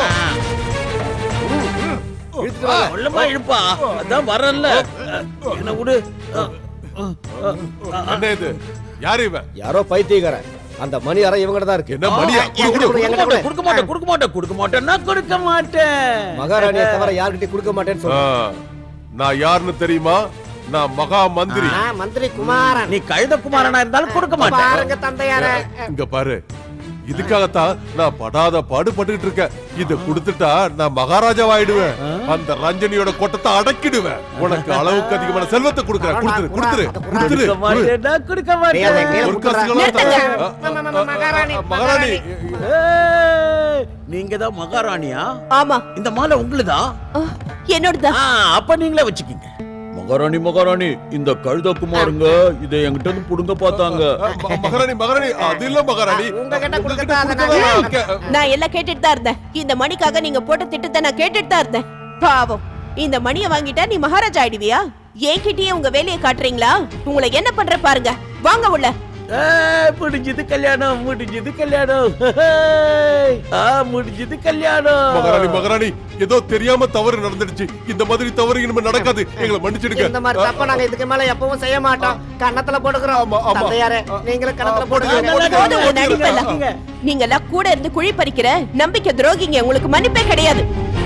S7: இழுத்துட்டு வாங்க.
S2: உள்ளமா இழுப்பா அதான் வரல என்ன விடு அ, அ, அ, அ,
S17: என்ன இது யாரு இவன்
S7: யாரோ பைத்தியக்காரன் அந்த மணி அறை இவங்கிட்ட தான் இருக்கு
S17: என்ன மணியா
S7: என்கிட்ட கொடு, என்கிட்ட கொடு.
S2: கொடுக்க மாட்டேன் கொடுக்க மாட்டேன் கொடுக்க மாட்டேன் நான் கொடுக்க மாட்டேன்
S7: மகாராணியை தவிர யார்கிட்டயும் கொடுக்க மாட்டேன்னு
S17: ஆ,
S7: சொல்லு
S17: நான் யாருன்னு தெரியுமா நான் மகா மந்திரி
S8: ஆ, மந்திரி குமாரன்
S2: நீ கழுத குமாரனா இருந்தாலும் கொடுக்க மாட்டேன்
S8: பாருங்க தந்தையார
S17: இங்க பாரு இதுக்காகத்தான் நான் படாத பாடுபட்டுக்கிட்டு இருக்கேன் இத கொடுத்துட்டா நான் மகாராஜாவாயிடுவேன் அந்த ரஞ்சனியோட கொட்டத்தை அடக்கிடுவேன் உனக்கு அளவுக்கு அதிகமான செல்வத்தை கொடுக்குறேன் கொடுத்துரு கொடுத்துரு கொடுத்துரு
S2: கொடுக்க மாட்டேன் நான் கொடுக்க மாட்டேன்
S17: பொற்காசுகளா தரேன். ஆ, ஆ, ஆ,
S8: மகாராணி
S17: மகாராணி
S2: ஏய், நீங்க தான் மகாராணியா
S3: ஆமா
S2: இந்த மாலை உங்களுதா
S3: என்னோடதா
S2: அப்ப நீங்களே வச்சுக்கீங்க மகாராணி மகாராணி இந்த கழுத குமாருங்க இதை என்கிட்ட இருந்து புடுங்க பார்த்தாங்க
S17: ம- மகாராணி மகாராணி அது இல்ல மகாராணி
S8: உங்ககிட்ட கொடுக்கறதா அதை
S17: கொடுக்கவே
S8: நாங்க-
S17: இல்ல.
S3: நான் எல்லாம் கேட்டுட்டு தான் இருந்தேன் இந்த மணிக்காக நீங்க போட்ட திட்டத்தை நான் கேட்டுட்டு தான் இருந்தேன் பாவம் இந்த மணியை வாங்கிட்டா நீ மகாராஜா ஆயிடுவியா என்கிட்டயே உங்க வேலையை காட்டுறீங்களா உங்களை என்ன பண்ற பாருங்க வாங்க உள்ள
S2: ஏய், முடிஞ்சது கல்யாணம் முடிஞ்சது கல்யாணம் ஏய், ஆ முடிஞ்சது கல்யாணம்
S17: மகாராணி மகாராணி ஏதோ தெரியாம தவறு நடந்துடுச்சு இந்த மாதிரி தவறு இனிமே நடக்காது எங்களை மன்னிச்சிடுங்க
S8: இந்த மாதிரி தப்ப நாங்க இதுக்கு மேல எப்பவும் செய்ய மாட்டோம் கன்னத்துல போட்டுக்கிறோம் தந்தையாரே நீங்களும் கன்னத்துல போட்டுக்கிறீங்க
S3: போதும் உங்க நடிப்பெல்லாம் நீங்க எல்லாம் கூட இருந்து குழி பறிக்கிற நம்பிக்கை துரோகிங்க உங்களுக்கு மன்னிப்பே கிடையாது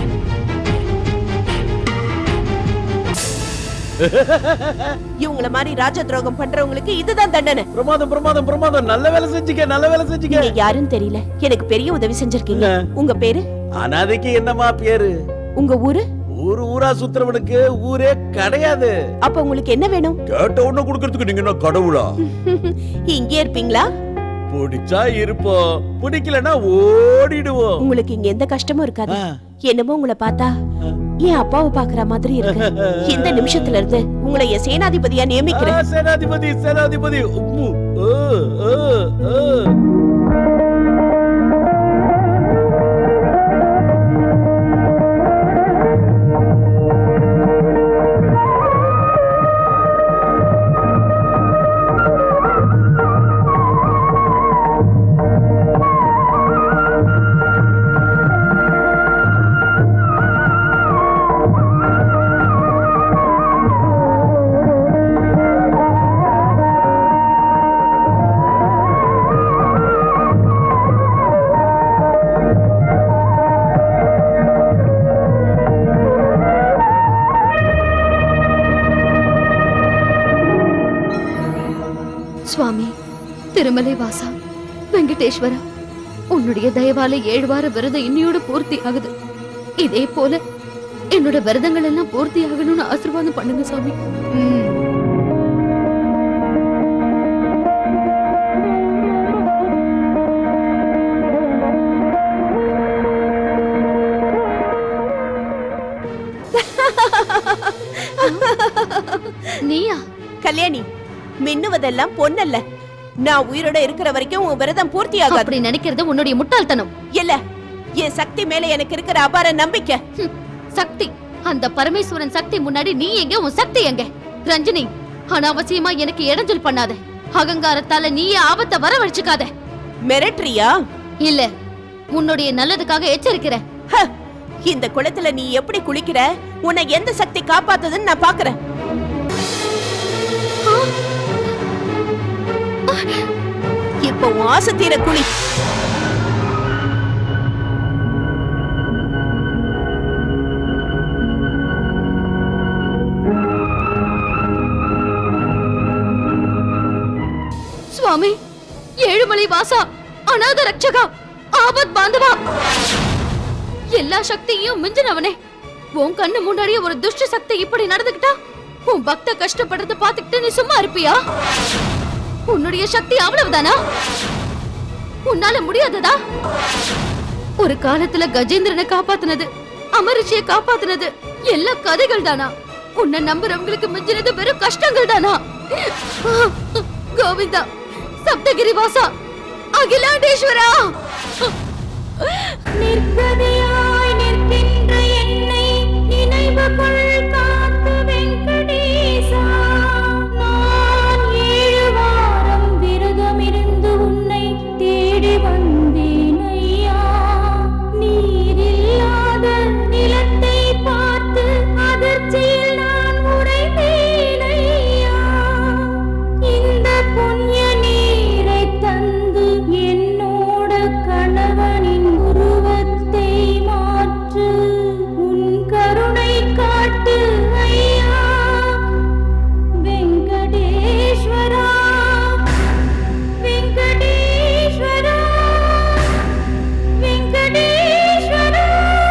S3: இவங்கள மாதிரி ராஜ துரோகம் பண்றவங்களுக்கு இதுதான் தண்டனை
S2: பிரமாதம் பிரமாதம் பிரமாதம் நல்ல வேலை செஞ்சுக்க நல்ல வேலை செஞ்சுக்க
S3: நீங்க யாருன்னு தெரியல எனக்கு பெரிய உதவி செஞ்சிருக்கீங்க உங்க பேரு
S2: அனாதைக்கு என்னமா பேரு
S3: உங்க ஊரு
S2: ஊரு ஊரா சுத்துறவனுக்கு ஊரே கிடையாது
S3: அப்ப உங்களுக்கு என்ன வேணும்
S2: கேட்ட ஒண்ணு கொடுக்கறதுக்கு நீங்க என்ன கடவுளா
S3: இங்கே இருப்பீங்களா
S2: பிடிச்சா இருப்போம் பிடிக்கலன்னா ஓடிடுவோம்
S3: உங்களுக்கு இங்க எந்த கஷ்டமும் இருக்காது என்னமோ உங்களை பார்த்தா என் அப்பாவை பாக்குற மாதிரி இருக்கு இந்த நிமிஷத்துல இருந்து உங்களை என் சேனாதிபதியா
S2: ஆ,
S3: நியமிக்கிறேன்
S2: சேனாதிபதி சேனாதிபதி உம்மு, ஓ, ஓ, ஓ.
S14: சுவாமி திருமலை வாசா வெங்கடேஸ்வரா உன்னுடைய தயவால ஏழு வார விரதம் இன்னையோட பூர்த்தி ஆகுது இதே போல என்னோட விரதங்கள் எல்லாம் பூர்த்தி ஆகணும்னு ஆசீர்வாதம் பண்ணுங்க சாமி ம். நீயா
S3: கல்யாணி மின்னுவதெல்லாம் பொன்னல்ல நான் உயிரோட இருக்கிற வரைக்கும் உன் விரதம் பூர்த்தி ஆகாது
S14: அப்படி நினைக்கிறது உன்னுடைய முட்டாள்தனம்
S3: இல்ல என் சக்தி மேல எனக்கு இருக்கிற அபார நம்பிக்கை
S14: சக்தி அந்த பரமேஸ்வரன் சக்தி முன்னாடி நீ எங்க உன் சக்தி எங்க ரஞ்சினி அனாவசியமா எனக்கு இடைஞ்சல் பண்ணாத அகங்காரத்தால நீயே ஆபத்தை வரவழைச்சுக்காத
S3: மிரட்டுறியா
S14: இல்ல உன்னுடைய நல்லதுக்காக எச்சரிக்கிறேன்
S3: ஹ, இந்த குளத்துல நீ எப்படி குளிக்கிற உன்னை எந்த சக்தி காப்பாத்துதுன்னு நான் பாக்குறேன் இப்போ உன் ஆசை தீர குளி
S14: சுவாமி ஏழுமலை வாசா அநாத ரட்சகா ஆபத் பாந்தவா எல்லா சக்தியையும் மிஞ்சினவனே உன் கண்ணு முன்னாடியே ஒரு துஷ்ட சக்தி இப்படி நடந்துக்கிட்டா உன் பக்த கஷ்டப்படுறத பாத்துக்கிட்டு நீ சும்மா இருப்பியா உன்னுடைய சக்தி அவ்வளவுதானா உன்னால முடியாததா ஒரு காலத்துல கஜேந்திரனை காப்பாத்துனது அமரிஷியை காப்பாத்துனது எல்லா கதைகள் தானா உன்னை நம்புறவங்களுக்கு மிஞ்சினது வெறும் கஷ்டங்கள் தானா கோவிந்தா சப்தகிரி வாசா அகிலாண்டேஸ்வரா
S12: நிற்கதியாய் நிற்கின்ற என்னை நினைவு கொள் காத்து வெங்கடேசா நான் ஏழு வாரம் விரதமிருந்து உன்னை தேடி வந்தேன் ஐயா நீரில்லாத நிலத்தை பார்த்து அதிர்ச்சியில் நான் உடைந்தேன் ஐயா இந்த புண்ணிய நீரை தந்து என்னோட கணவனின் உருவத்தை மாற்று உன் கருணை காட்டு ஐயா வெங்கடேஸ்வரா வெங்கடேஸ்வரா வெங்கடேஸ்வரா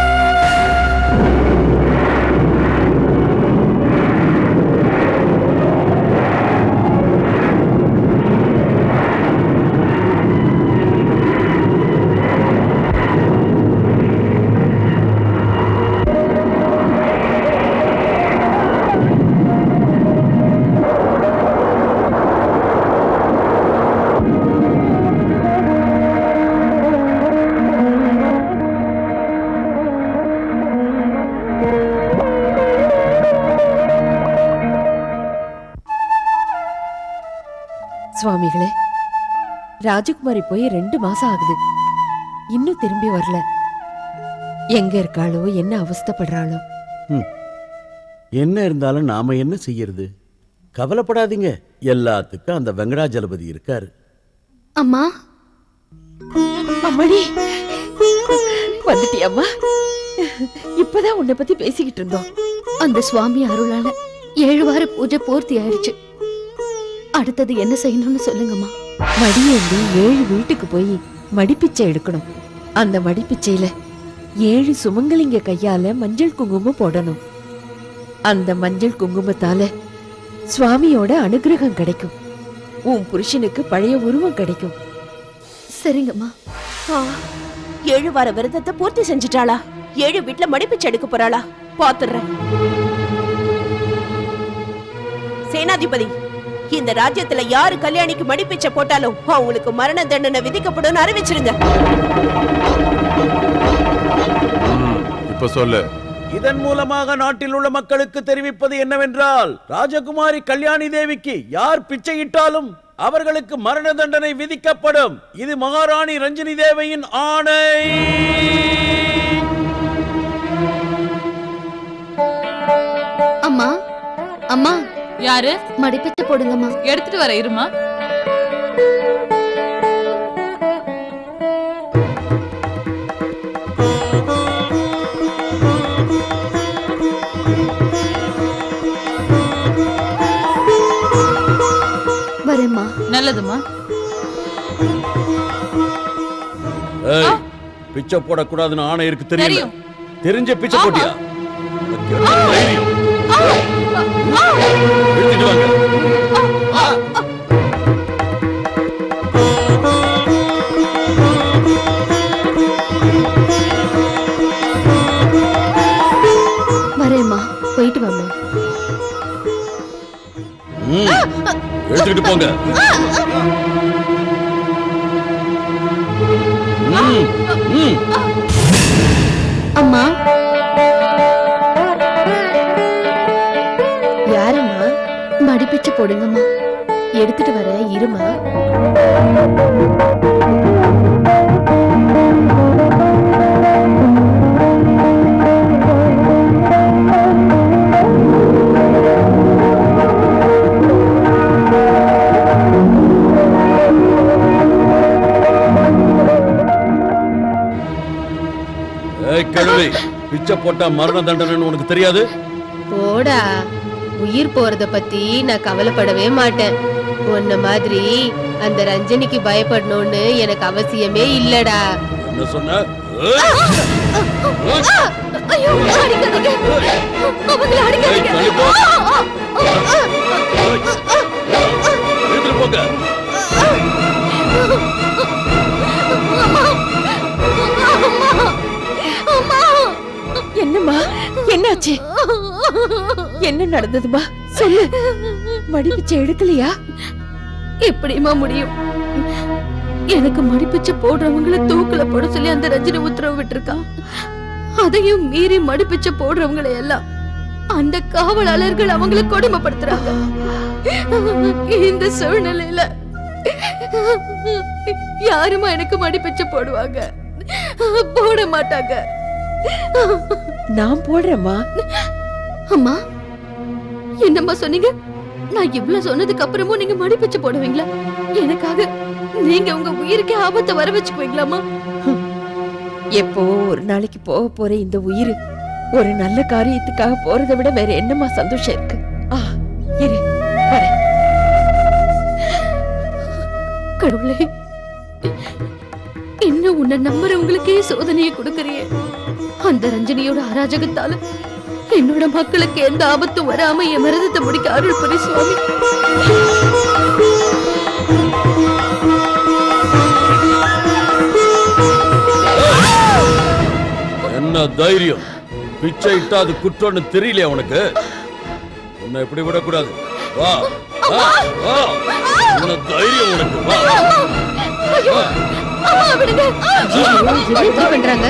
S1: சுவாமிகளே ராஜகுமாரி போய் ரெண்டு மாசம் ஆகுது இன்னும் திரும்பி வரல எங்க இருக்காளோ என்ன அவஸ்தைப்படுறாளோ
S2: ம். என்ன இருந்தாலும் நாம என்ன செய்யறது கவலைப்படாதீங்க எல்லாத்துக்கும் அந்த வெங்கடாஜலபதி இருக்காரு
S14: அம்மா
S1: அம்மாடி வந்துட்டியம்மா இப்பதான் உன்னை பத்தி பேசிக்கிட்டு இருந்தோம்
S14: அந்த சுவாமி அருளால ஏழு வார பூஜை பூர்த்தி ஆயிடுச்சு அடுத்தது என்ன செய்யணும்னு சொல்லுங்கம்மா
S1: மடியேந்தி ஏழு வீட்டுக்கு போய் மடிப்பிச்சை எடுக்கணும் அந்த மடிப்பிச்சையில ஏழு சுமங்கலிங்க கையால மஞ்சள் குங்குமம் போடணும் அந்த மஞ்சள் குங்குமத்தால சுவாமியோட அனுகிரகம் கிடைக்கும் உன் புருஷனுக்கு பழைய உருவம் கிடைக்கும்
S14: சரிங்கம்மா
S3: ஏழு வார விரதத்தை பூர்த்தி செஞ்சுட்டாளா ஏழு வீட்ல மடிப்பிச்சு எடுக்க போறாளா பாத்துறேன் சேனாதிபதி இந்த ராஜ்யத்துல யாரு கல்யாணிக்கு மடிப்பிச்சை போட்டாலும் அவங்களுக்கு மரண தண்டனை விதிக்கப்படும் அறிவிச்சிருங்க
S17: இப்ப சொல்லு
S2: இதன் மூலமாக நாட்டில் உள்ள மக்களுக்கு தெரிவிப்பது என்னவென்றால் ராஜகுமாரி கல்யாணி தேவிக்கு யார் பிச்சையிட்டாலும் அவர்களுக்கு மரண தண்டனை விதிக்கப்படும் இது மகாராணி ரஞ்சினி தேவியின் ஆணை
S14: அம்மா அம்மா
S15: யாரு
S14: மடிப்பிச்சை போடுங்கம்மா
S15: எடுத்துட்டு வர இருமா
S14: வரேம்மா
S15: நல்லதுமா
S2: ஏய், பிச்சை போடக்கூடாதுன்னு ஆணை இருக்கு தெரியல
S15: தெரியும்.
S2: தெரிஞ்ச பிச்சை
S15: ஆமா.
S2: போட்டியா தைரியம். எடுத்துட்டு வாங்க
S14: வரேம்மா போயிட்டு வாம்மா
S2: எடுத்துக்கிட்டு போங்க ம், ம்.
S14: அம்மா
S4: யாரம்மா
S14: மடிப்பிச்சு போடுங்கம்மா
S4: எடுத்துட்டு வர இருமா
S2: ஏய் கழுவி பிச்சை போட்டா மரண தண்டனைன்னு உனக்கு தெரியாது
S4: போடா உயிர் போறத பத்தி நான் கவலைப்படவே மாட்டேன் உன்ன மாதிரி அந்த ரஞ்சனிக்கு பயப்படணும்னு எனக்கு அவசியமே இல்லடா
S2: என்ன சொன்ன ஏய்,
S14: ஐயோ அடிக்காதீங்க அவங்கள
S2: ஏய், தள்ளி போ. எடுத்துட்டு போங்க
S1: என்னம்மா என்னாச்சு என்ன நடந்ததுமா சொல்லு மடிப்பிச்சை எடுக்கலையா
S14: எப்படிம்மா முடியும் எனக்கு மடிப்பிச்சு போடுறவங்கள தூக்குல போட சொல்லி அந்த ரஜினி உத்தரவு விட்டிருக்கான் அதையும் மீறி மடிப்பிச்சு போடுறவங்களை எல்லாம் அந்த காவலாளர்கள் அவங்கள கொடுமைப்படுத்துறாங்க இந்த சூழ்நிலையில யாருமா எனக்கு மடிப்பிச்சு போடுவாங்க போட மாட்டாங்க
S1: நான் போடுறேம்மா
S14: அம்மா என்னம்மா சொன்னீங்க நான் இவ்ளோ சொன்னதுக்கு அப்புறமும் நீங்க மடிப்பிச்சு போடுவீங்களா எனக்காக நீங்க உங்க உயிருக்கே ஆபத்தை வர வச்சுக்குவீங்களாமா
S1: எப்போ ஒரு நாளைக்கு போக போற இந்த உயிர் ஒரு நல்ல காரியத்துக்காக போறதை விட வேற என்னம்மா சந்தோஷம் இருக்கு ஆ இரு வரேன்
S14: கடவுளே இன்னும் உன்னை நம்புறவங்களுக்கே சோதனையை கொடுக்கறியே அந்த ரஞ்சனியோட அராஜகத்தால என்னோட மக்களுக்கு எந்த ஆபத்தும் வராம என் விரதத்தை முடிக்க அருள் புரி சுவாமி
S2: என்ன தைரியம் பிச்சை இட்டா அது குற்றம்னு தெரியலையா உனக்கு உன்னை இப்படி விடக்கூடாது வா வா, வா என்ன தைரியம் உனக்கு வா வா.
S14: அம்மா விடுங்க
S4: என்ன பண்றாங்க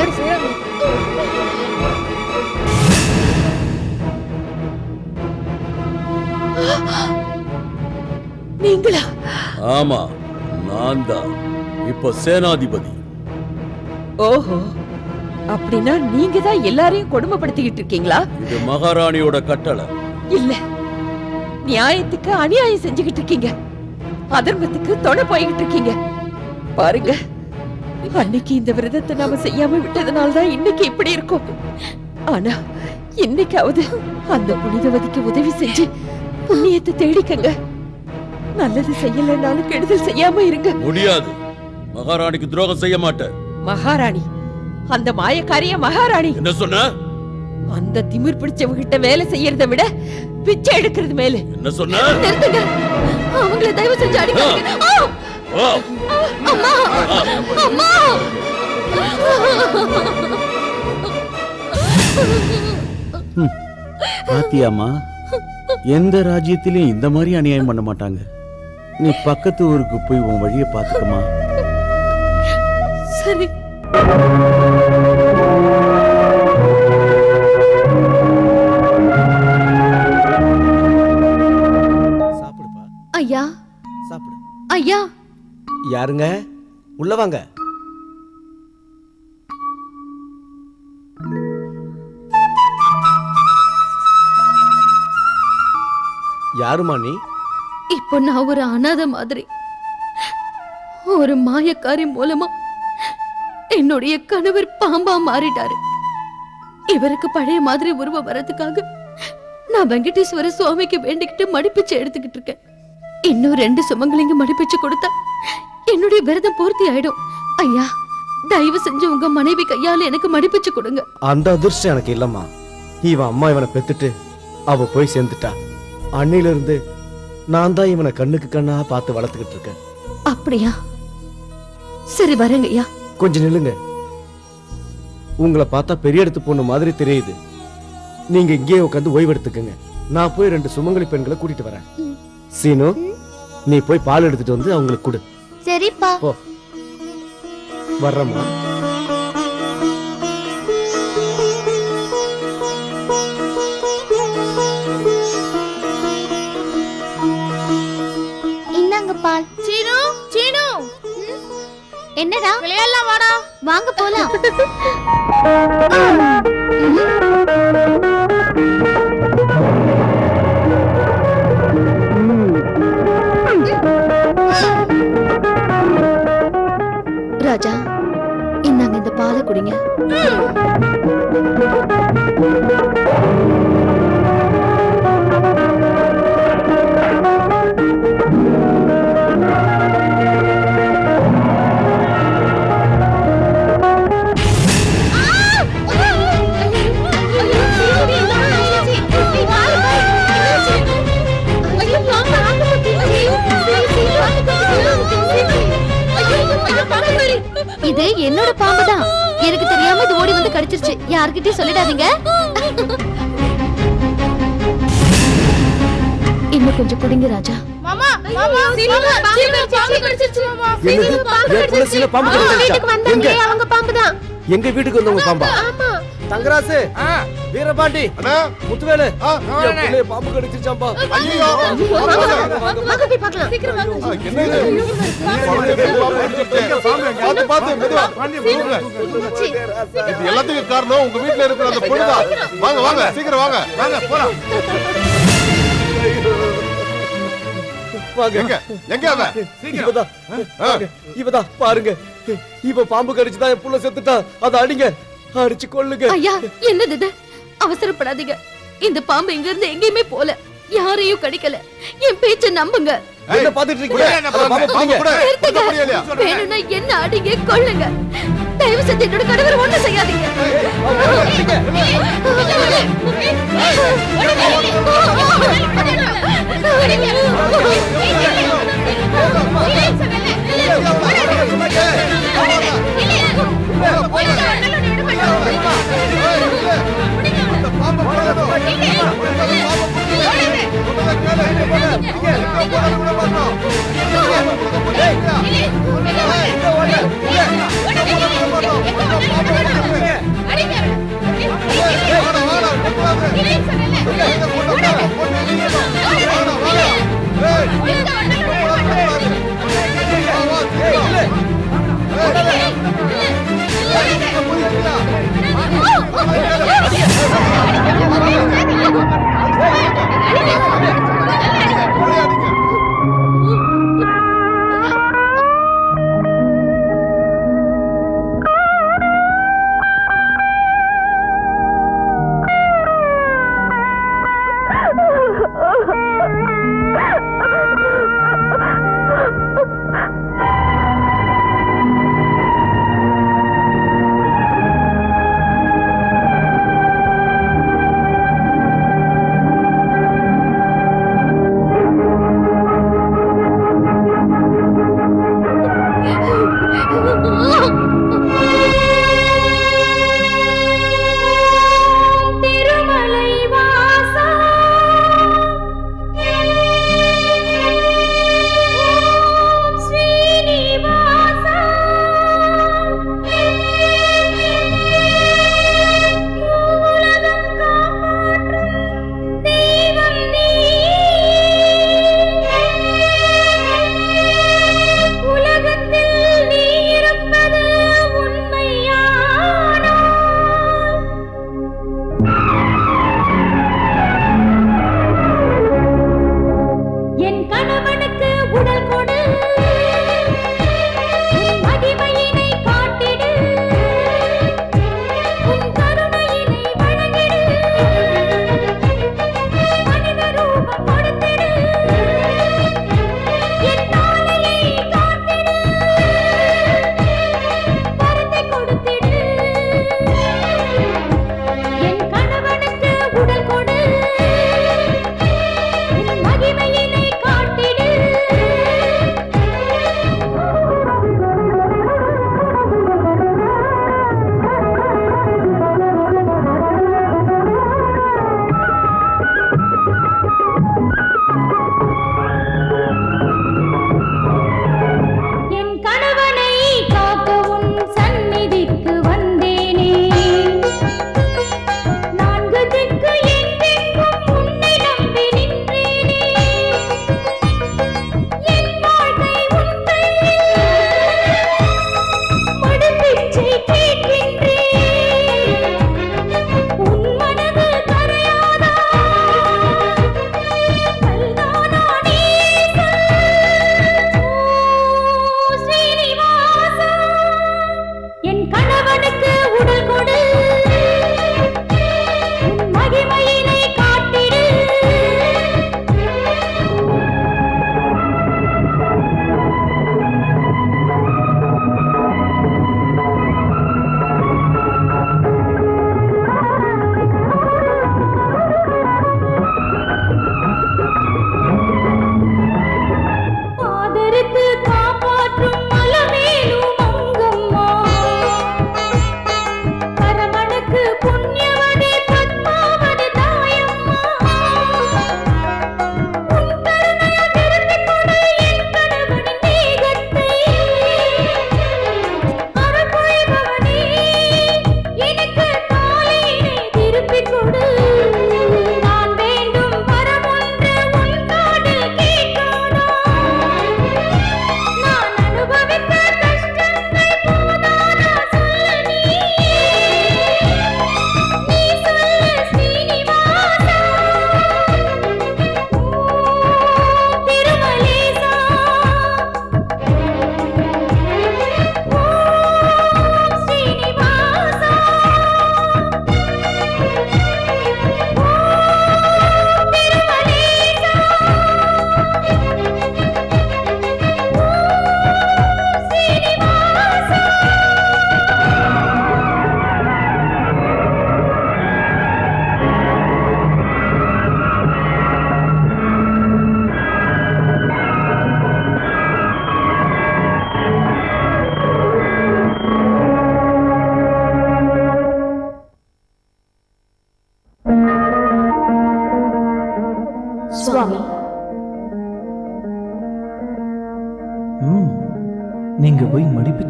S1: நீங்களா
S2: ஆமா நான் தான் இப்ப சேனாதிபதி
S1: ஓஹோ அப்படின்னா நீங்க தான் எல்லாரையும் கொடுமைப்படுத்திக்கிட்டு இருக்கீங்களா
S2: இது மகாராணியோட கட்டளை
S1: இல்ல நியாயத்துக்கு அநியாயம் செஞ்சுக்கிட்டு இருக்கீங்க அதர்மத்துக்கு தொலை போய்கிட்டு இருக்கீங்க பாருங்க அன்னைக்கு இந்த விரதத்தை நாம செய்யாம விட்டதுனால தான் இன்னைக்கு இப்படி இருக்கும் ஆனா இன்னைக்காவது அந்த புனிதவதிக்கு உதவி செஞ்சு புண்ணியத்தை தேடிக்கங்க நல்லது செய்யலைன்னாலும் கெடுதல் செய்யாம இருங்க
S2: முடியாது மகாராணிக்கு துரோகம் செய்ய மாட்டேன்
S1: மகாராணி அந்த மாயக்காரிய மகாராணி
S2: என்ன சொன்ன
S1: அந்த திமிர் பிடிச்சவகிட்ட வேலை செய்யறதை விட பிச்சை எடுக்கிறது மேல
S2: என்ன சொன்ன
S14: நிறுத்துங்க அவங்கள தயவு செஞ்சு அடிக்காதீங்க ஆ!
S2: வா.
S14: அம்மா அம்மா
S20: பாத்தியாமா எந்த ராஜ்யத்திலயும் இந்த மாதிரி அநியாயம் பண்ண மாட்டாங்க நீ பக்கத்து ஊருக்கு போய் உன் வழியை பார்த்துக்கமா
S14: சரி ஐயா
S13: சாப்பிடு
S14: ஐயா
S13: யாருங்க உள்ள வாங்க யாருமா நீ
S14: இப்போ நான் ஒரு அனாதை மாதிரி ஒரு மாயக்காரி மூலமா என்னுடைய கணவர் பாம்பா மாறிட்டாரு இவருக்கு பழைய மாதிரி உருவம் வரதுக்காக நான் வெங்கடேஸ்வர சுவாமிக்கு வேண்டிக்கிட்டு மடிப்பிச்சு எடுத்துக்கிட்டு இருக்கேன் இன்னும் ரெண்டு சுமங்கலிங்க மடிப்பிச்சு கொடுத்தா என்னுடைய விரதம் பூர்த்தி ஆயிடும் ஐயா தயவு செஞ்சு உங்க மனைவி கையால எனக்கு மடிப்பிச்சு கொடுங்க
S13: அந்த அதிர்ஷ்டம் எனக்கு இல்லம்மா இவன் அம்மா இவனை பெத்துட்டு அவ போய் சேர்ந்துட்டா அன்னையில இருந்து நான் தான் இவனை கண்ணுக்கு கண்ணா பார்த்து வளர்த்துக்கிட்டு இருக்கேன்
S14: அப்படியா சரி வரேங்க ஐயா
S13: கொஞ்சம் நில்லுங்க உங்களை பார்த்தா பெரிய இடத்து பொண்ணு மாதிரி தெரியுது நீங்க இங்கேயே உட்காந்து ஓய்வு எடுத்துக்கங்க நான் போய் ரெண்டு சுமங்கலி பெண்களை கூட்டிட்டு வரேன் சீனு நீ போய் பால் எடுத்துட்டு வந்து அவங்களுக்கு கொடு
S14: சரிப்பா
S13: போ வர்றம்மா
S14: இந்தாங்க பால்
S15: சீனு சீனு
S14: என்னடா
S15: விளையாடலாம் வாடா
S14: வாங்க போலாம் ராஜா இந்தாங்க இந்த பாலை குடிங்க இது என்னோட பாம்பு தான் எனக்கு தெரியாம இது ஓடி வந்து கடிச்சிருச்சு யார்கிட்டயும் சொல்லிடாதீங்க இன்னும் கொஞ்சம் குடிங்க ராஜா
S15: மாமா மாமா சீனு சீனு பாம்பு கடிச்சிருச்சு மாமா
S13: என்னது? என் புள்ள சீனு பாம்பு கடிச்சிருச்சா?
S4: வீட்டுக்கு வந்தாங்க
S13: எங்க?
S4: அவங்க பாம்பு தான்
S13: எங்க வீட்டுக்கு வந்தவங்க பாம்பா
S4: ஆமா
S13: தங்கராசு வீரபாண்டி முத்துவேலு என் புள்ளைய பாம்பு கடிச்சிருச்சாம்பா
S17: ஐயோ
S4: வாங்க போய் பார்க்கலாம் சீக்கிரம்
S17: பார்த்து பார்த்து மெதுவா இது எல்லாத்துக்கும் காரணம் உங்க வீட்டுல இருக்கிற அந்த பொண்ணுதான் வாங்க வாங்க சீக்கிரம் வாங்க வாங்க போலாம்
S13: வாங்க
S17: எங்க எங்க அவ
S13: இவதான் வாங்க. இவதான் பாருங்க இவ பாம்பு கடிச்சுதான் என் புள்ள செத்துட்டா அதை அடிங்க அடிச்சு கொல்லுங்க
S14: ஐயா என்னது இது அவசரப்படாதீங்க இந்த பாம்பு இங்க இருந்து எங்கேயுமே போல யாரையும் கடிக்கல என் பேச்ச நம்புங்க
S13: என்ன பாத்துட்டு இருக்கீங்க அந்த பாம்பை பிடிங்க.
S14: நிறுத்துங்க. வேணும்னா என்ன அடிங்க கொள்ளுங்க தயவு செஞ்சு என்னோட கணவர் ஒண்ணு செய்யாதீங்க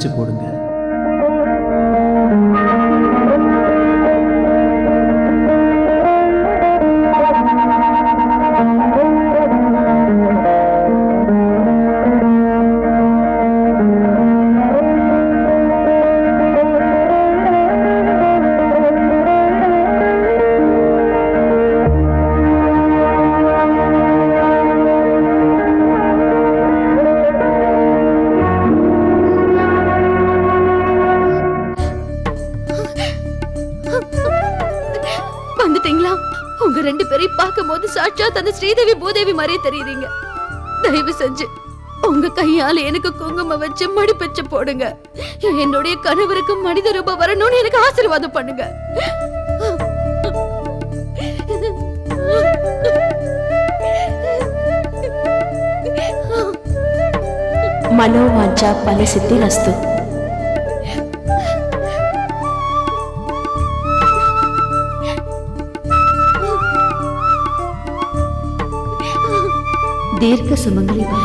S9: பிரிச்சு போடுங்க
S14: வந்துட்டீங்களா உங்க ரெண்டு பேரையும் பார்க்கும்போது சாட்சாத் அந்த ஸ்ரீதேவி பூதேவி மாதிரியே தெரியுறீங்க தயவு செஞ்சு உங்க கையால எனக்கு குங்குமம் வச்சு மடிப்பெச்சு போடுங்க என்னுடைய கணவருக்கு மனித ரூபம் வரணும்னு எனக்கு ஆசீர்வாதம் பண்ணுங்க
S3: మనోవాంఛ ఫలసిద్ధిరస్తు
S14: தீர்க்க சுமங்கலி பவன்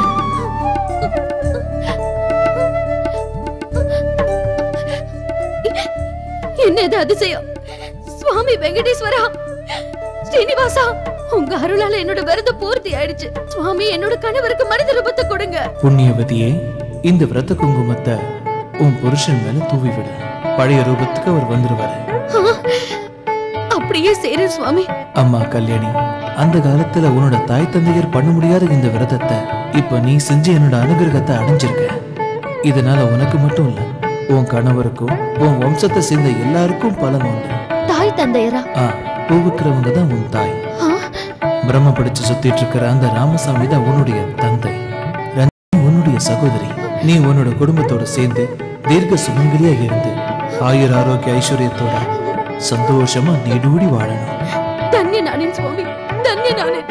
S14: என்ன இது அதிசயம் சுவாமி வெங்கடேஸ்வரா ஸ்ரீனிவாசா உங்க அருளால என்னோட விரதம் பூர்த்தி ஆயிடுச்சு சுவாமி என்னோட கணவருக்கு மனித ரூபத்தை கொடுங்க
S9: புண்ணியவதியே இந்த விரத குங்குமத்தை உன் புருஷன் மேல தூவி விடு பழைய ரூபத்துக்கு அவர் வந்துருவாரு
S14: ஆ, அப்படியே சேரு சுவாமி
S9: அம்மா கல்யாணி அந்த காலத்துல உன்னோட தாய் தந்தையர் பண்ண முடியாத இந்த விரதத்தை இப்ப நீ செஞ்சு என்னோட அனுகிரகத்தை அடைஞ்சிருக்க இதனால உனக்கு மட்டும் இல்ல உன் கணவருக்கும் உன் வம்சத்தை சேர்ந்த எல்லாருக்கும் பலன் உண்டு
S14: தாய் தந்தையரா
S9: ஆ பூவிக்கிறவங்க தான் உன் தாய்
S14: ஆ,
S9: பிரம்ம படிச்சு சுத்திட்டு இருக்கிற அந்த ராமசாமி தான் உன்னுடைய தந்தை ரஞ்சினி உன்னுடைய சகோதரி நீ உன்னோட குடும்பத்தோட சேர்ந்து தீர்க்க சுமங்கலியா இருந்து ஆயுர் ஆரோக்கிய ஐஸ்வர்யத்தோட சந்தோஷமா நீடூடி வாழணும்
S14: தன்ய நானேன் சுவாமி தன்ய நானேன்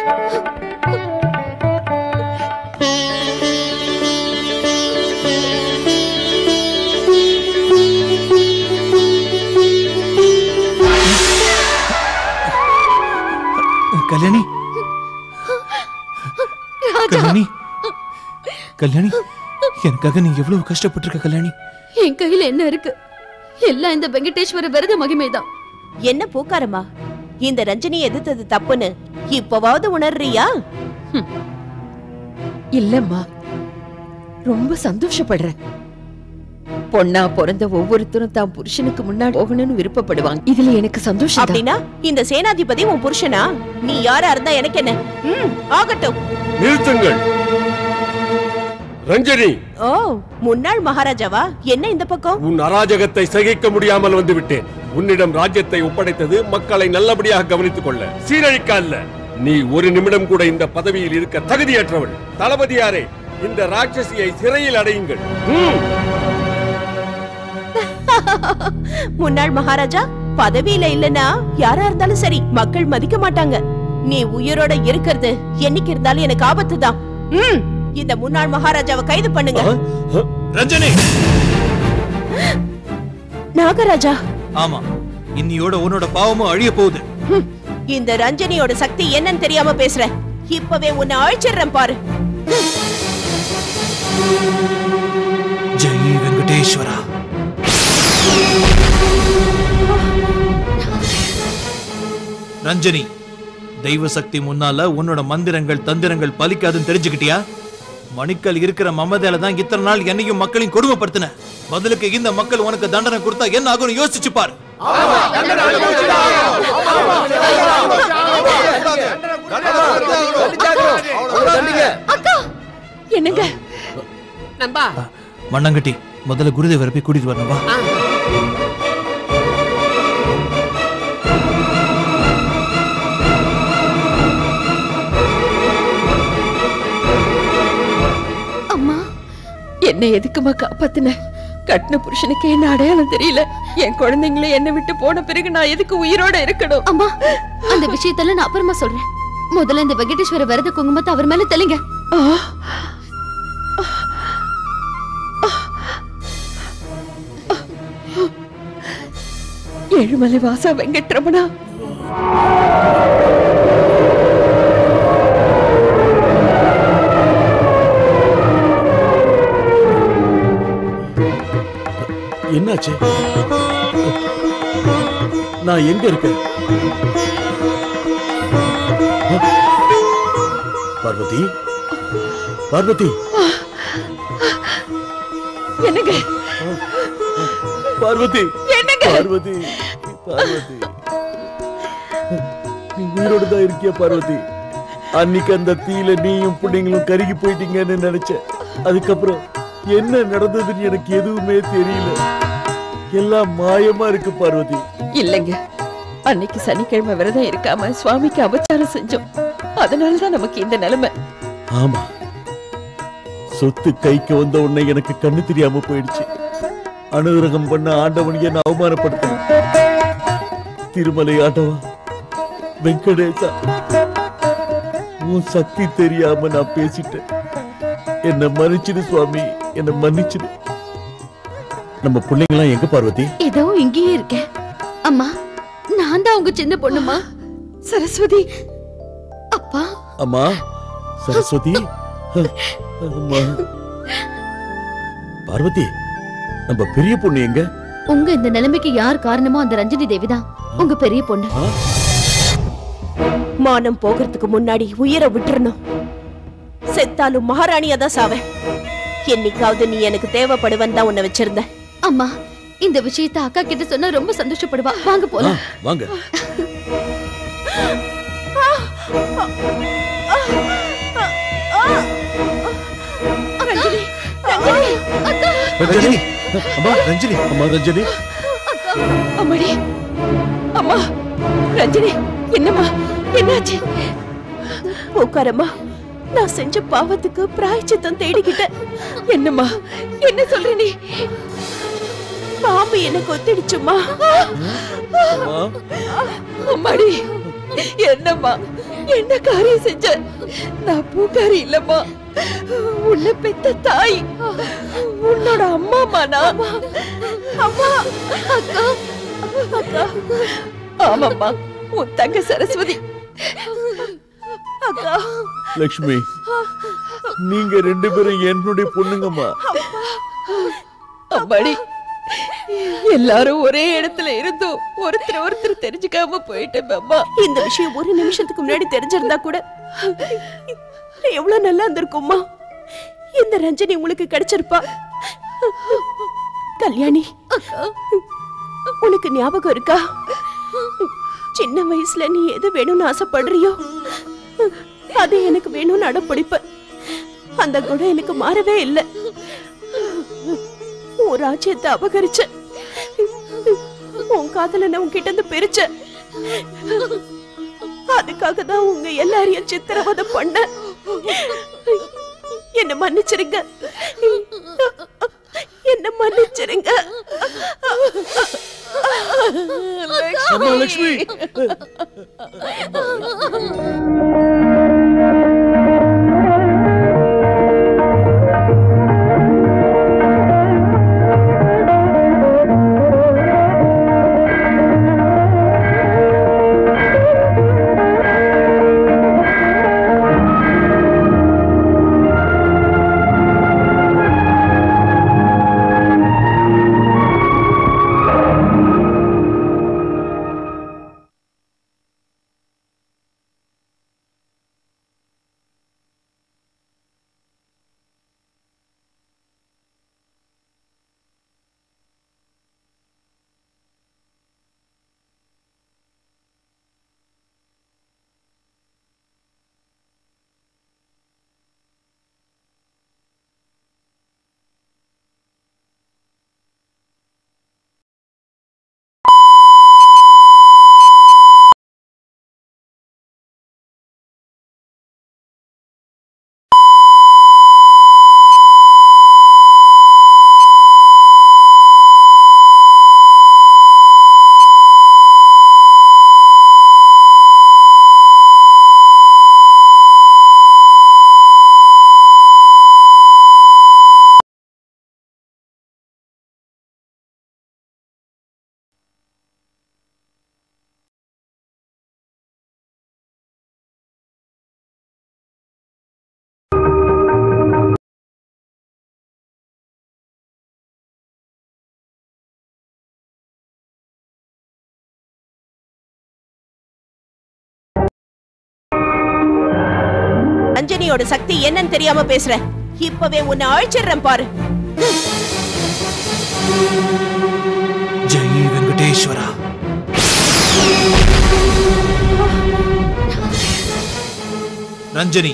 S9: கல்யாணி
S14: ராஜா
S9: கல்யாணி கல்யாணி எனக்காக நீ எவ்வளவு கஷ்டப்பட்டிருக்க கல்யாணி
S14: என் கையில என்ன இருக்கு எல்லாம் இந்த வெங்கடேஸ்வர விரத மகிமைதான்
S3: என்ன பூக்காரமா இந்த ரஞ்சனி எதிர்த்தது தப்புன்னு இப்பவாவது உணர்றியா
S1: இல்லம்மா ரொம்ப சந்தோஷப்படுறேன் பொண்ணா பிறந்த ஒவ்வொருத்தரும் தான் புருஷனுக்கு முன்னாடி போகணும்னு விருப்பப்படுவாங்க இதுல எனக்கு சந்தோஷம் தான்.
S3: அப்படின்னா இந்த சேனாதிபதி உன் புருஷனா நீ யாரா இருந்தா எனக்கு என்ன ம், ஆகட்டும்
S5: நிறுத்துங்கள் ரஞ்சனி
S3: ஓ முன்னாள் மகாராஜாவா என்ன இந்த பக்கம்
S5: உன் அராஜகத்தை சகிக்க முடியாமல் வந்து விட்டேன் உன்னிடம் ராஜ்யத்தை ஒப்படைத்தது மக்களை நல்லபடியாக கவனித்துக் கொள்ள சீரழிக்க அல்ல நீ ஒரு நிமிடம் கூட இந்த பதவியில் இருக்க தகுதியற்றவள் தளபதியாரே இந்த ராட்சசியை சிறையில் அடையுங்கள் ம்.
S3: முன்னாள் மகாராஜா பதவியில இல்லனா யாரா இருந்தாலும் சரி மக்கள் மதிக்க மாட்டாங்க நீ உயிரோட இருக்கிறது என்னைக்கு இருந்தாலும் எனக்கு ஆபத்து தான் ம், இந்த முன்னாள் மகாராஜாவை கைது பண்ணுங்க
S9: ரஞ்சனி
S3: நாகராஜா
S9: ஆமா இன்னியோட உன்னோட பாவமும் அழிய போகுது
S3: ஹம், இந்த ரஞ்சனியோட சக்தி என்னன்னு தெரியாம பேசுற இப்பவே உன்னை அழிச்சிடுறேன் பாரு
S9: ஜெய் வெங்கடேஸ்வரா ரஞ்சனி தெய்வ சக்தி முன்னால உன்னோட மந்திரங்கள் தந்திரங்கள் பலிக்காதுன்னு தெரிஞ்சுக்கிட்டியா மணிக்கல் இருக்கிற மமதையில தான் இத்தனை நாள் என்னையும் மக்களையும் கொடுமைப்படுத்தின பதிலுக்கு இந்த மக்கள் உனக்கு தண்டனை கொடுத்தா என்ன ஆகும்னு யோசிச்சு பாரு
S14: அக்கா
S1: என்னங்க
S8: நண்பா
S9: மண்ணங்கட்டி முதல்ல குருதேவரை போய் கூட்டிட்டு வரணும் வா
S14: அம்மா
S1: என்ன எதுக்குமா காப்பாத்துன கட்டின புருஷனுக்கு என்ன அடையாளம் தெரியல என் குழந்தைங்களே என்னை விட்டு போன பிறகு நான் எதுக்கு உயிரோட இருக்கணும்
S14: அம்மா அந்த விஷயத்தெல்லாம் நான் அப்புறமா சொல்றேன் முதல்ல இந்த வெங்கடேஸ்வர விரத குங்குமத்தை அவர் மேல தெளிங்க
S1: ஏழுமலை வாசா வெங்கட்ரமணா
S2: என்னாச்சு நான் எங்க இருக்கேன் பார்வதி பார்வதி
S1: என்னங்க
S2: பார்வதி
S1: என்னங்க?
S2: பார்வதி பார்வதி நீ உயிரோட தான் இருக்கியா பார்வதி அன்னைக்கு அந்த தீயில நீயும் பிள்ளைங்களும் கருகி போயிட்டீங்கன்னு நினைச்சேன் அதுக்கப்புறம் என்ன நடந்ததுன்னு எனக்கு எதுவுமே தெரியல எல்லாம் மாயமா இருக்கு பார்வதி
S1: இல்லைங்க அன்னைக்கு சனிக்கிழமை விரதம் இருக்காம சுவாமிக்கு அபச்சாரம் செஞ்சோம் அதனாலதான் நமக்கு இந்த நிலைமை
S2: ஆமா சொத்து கைக்கு வந்த உடனே எனக்கு கண்ணு தெரியாம போயிடுச்சு அனுகிரகம் பண்ண ஆண்டவன் என்ன அவமானப்படுத்தின திருமலை ஆண்டவா வெங்கடேசா உன் சக்தி தெரியாம நான் பேசிட்டேன் என்ன மன்னிச்சிடு சுவாமி என்ன மன்னிச்சிடு நம்ம பிள்ளைங்களாம் எங்க பார்வதி
S14: ஏதோ இங்கேயே இருக்கேன் அம்மா நான் தான் உங்க சின்ன பொண்ணுமா
S1: சரஸ்வதி
S14: அப்பா
S2: அம்மா சரஸ்வதி அம்மா பார்வதி நம்ம பெரிய பொண்ணு எங்க
S14: உங்க இந்த நிலைமைக்கு யார் காரணமோ அந்த ரஞ்சினி தேவி தான் உங்க பெரிய பொண்ணு
S3: மானம் போகிறதுக்கு முன்னாடி உயிரை விட்டுறணும் செத்தாலும் மகாராணியா தான் சாவேன் என்னைக்காவது நீ எனக்கு தேவைப்படுவன் தான் உன்னை வச்சிருந்த
S14: அம்மா இந்த விஷயத்த அக்கா கிட்ட சொன்னா ரொம்ப சந்தோஷப்படுவா வாங்க போலாம்
S2: வாங்க
S3: ரஞ்சினி ரஞ்சினி அக்கா
S2: ரஞ்சனி அம்மா ரஞ்சனி அம்மா ரஞ்சனி
S1: அம்மாடி அம்மா ரஞ்சினி என்னம்மா என்னாச்சு
S3: உட்காரம்மா நான் செஞ்ச பாவத்துக்கு பிராயச்சித்தம் தேடிக்கிட்டேன்
S1: என்னம்மா என்ன சொல்ற நீ
S3: பாம்பு என்ன கொத்திடுச்சுமா
S1: அம்மாடி என்னம்மா என்ன காரியம் செஞ்ச நான் பூக்காரி இல்லம்மா உன்னை பெத்த தாய் உன்னோட அம்மாமா நான் அம்மா அக்கா அக்கா ஆமாம்மா உன் தங்க சரஸ்வதி
S3: அக்கா
S2: லக்ஷ்மி நீங்க ரெண்டு பேரும் என்னுடைய பொண்ணுங்கம்மா
S1: அம்மாடி எல்லாரும் ஒரே இடத்துல இருந்தும் ஒருத்தர் ஒருத்தர் தெரிஞ்சுக்காம போயிட்டேன் அம்மா
S3: இந்த விஷயம் ஒரு நிமிஷத்துக்கு முன்னாடி தெரிஞ்சிருந்தா கூட எவ்வளவு நல்லா இருந்திருக்கும்மா இந்த ரஞ்சனி உங்களுக்கு கிடைச்சிருப்பா கல்யாணி உனக்கு ஞாபகம் இருக்கா சின்ன வயசுல நீ எது வேணும்னு ஆசைப்படுறியோ அது எனக்கு வேணும்னு அடம்பிடிப்ப அந்த குணம் எனக்கு மாறவே இல்லை உன் ராஜ்யத்தை அபகரிச்ச உன் காதல உன்கிட்ட இருந்து பிரிச்ச அதுக்காக தான் உங்க எல்லாரையும் சித்திரவதை பண்ண என்ன மன்னிச்சிருங்க என்ன மன்னிச்சிருங்க
S2: அம்மா லக்ஷ்மி
S3: ரஞ்சனியோட சக்தி என்னன்னு தெரியாம பேசுற இப்பவே உன்னை அழிச்சிடுறேன் பாரு
S9: ஜெய் வெங்கடேஸ்வரா ரஞ்சனி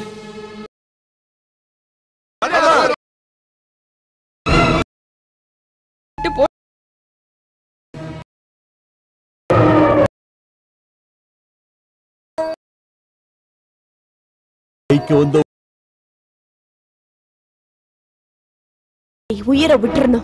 S2: கைக்கு வந்த
S3: உயிரை விட்டுறணும்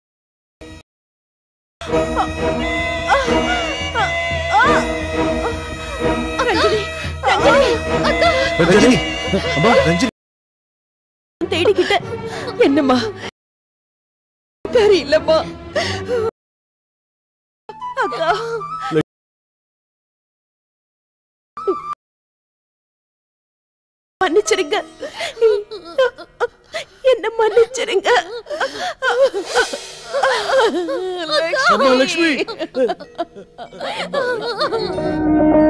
S3: ரஞ்சனி ரஞ்சனி
S9: ரஞ்சனி அம்மா ரஞ்சனி
S1: தேடிக்கிட்ட என்னம்மா சரி இல்லம்மா
S3: அக்கா மன்னிச்சிருங்க என்ன மன்னிச்சிருங்க
S2: அம்மா லட்சுமி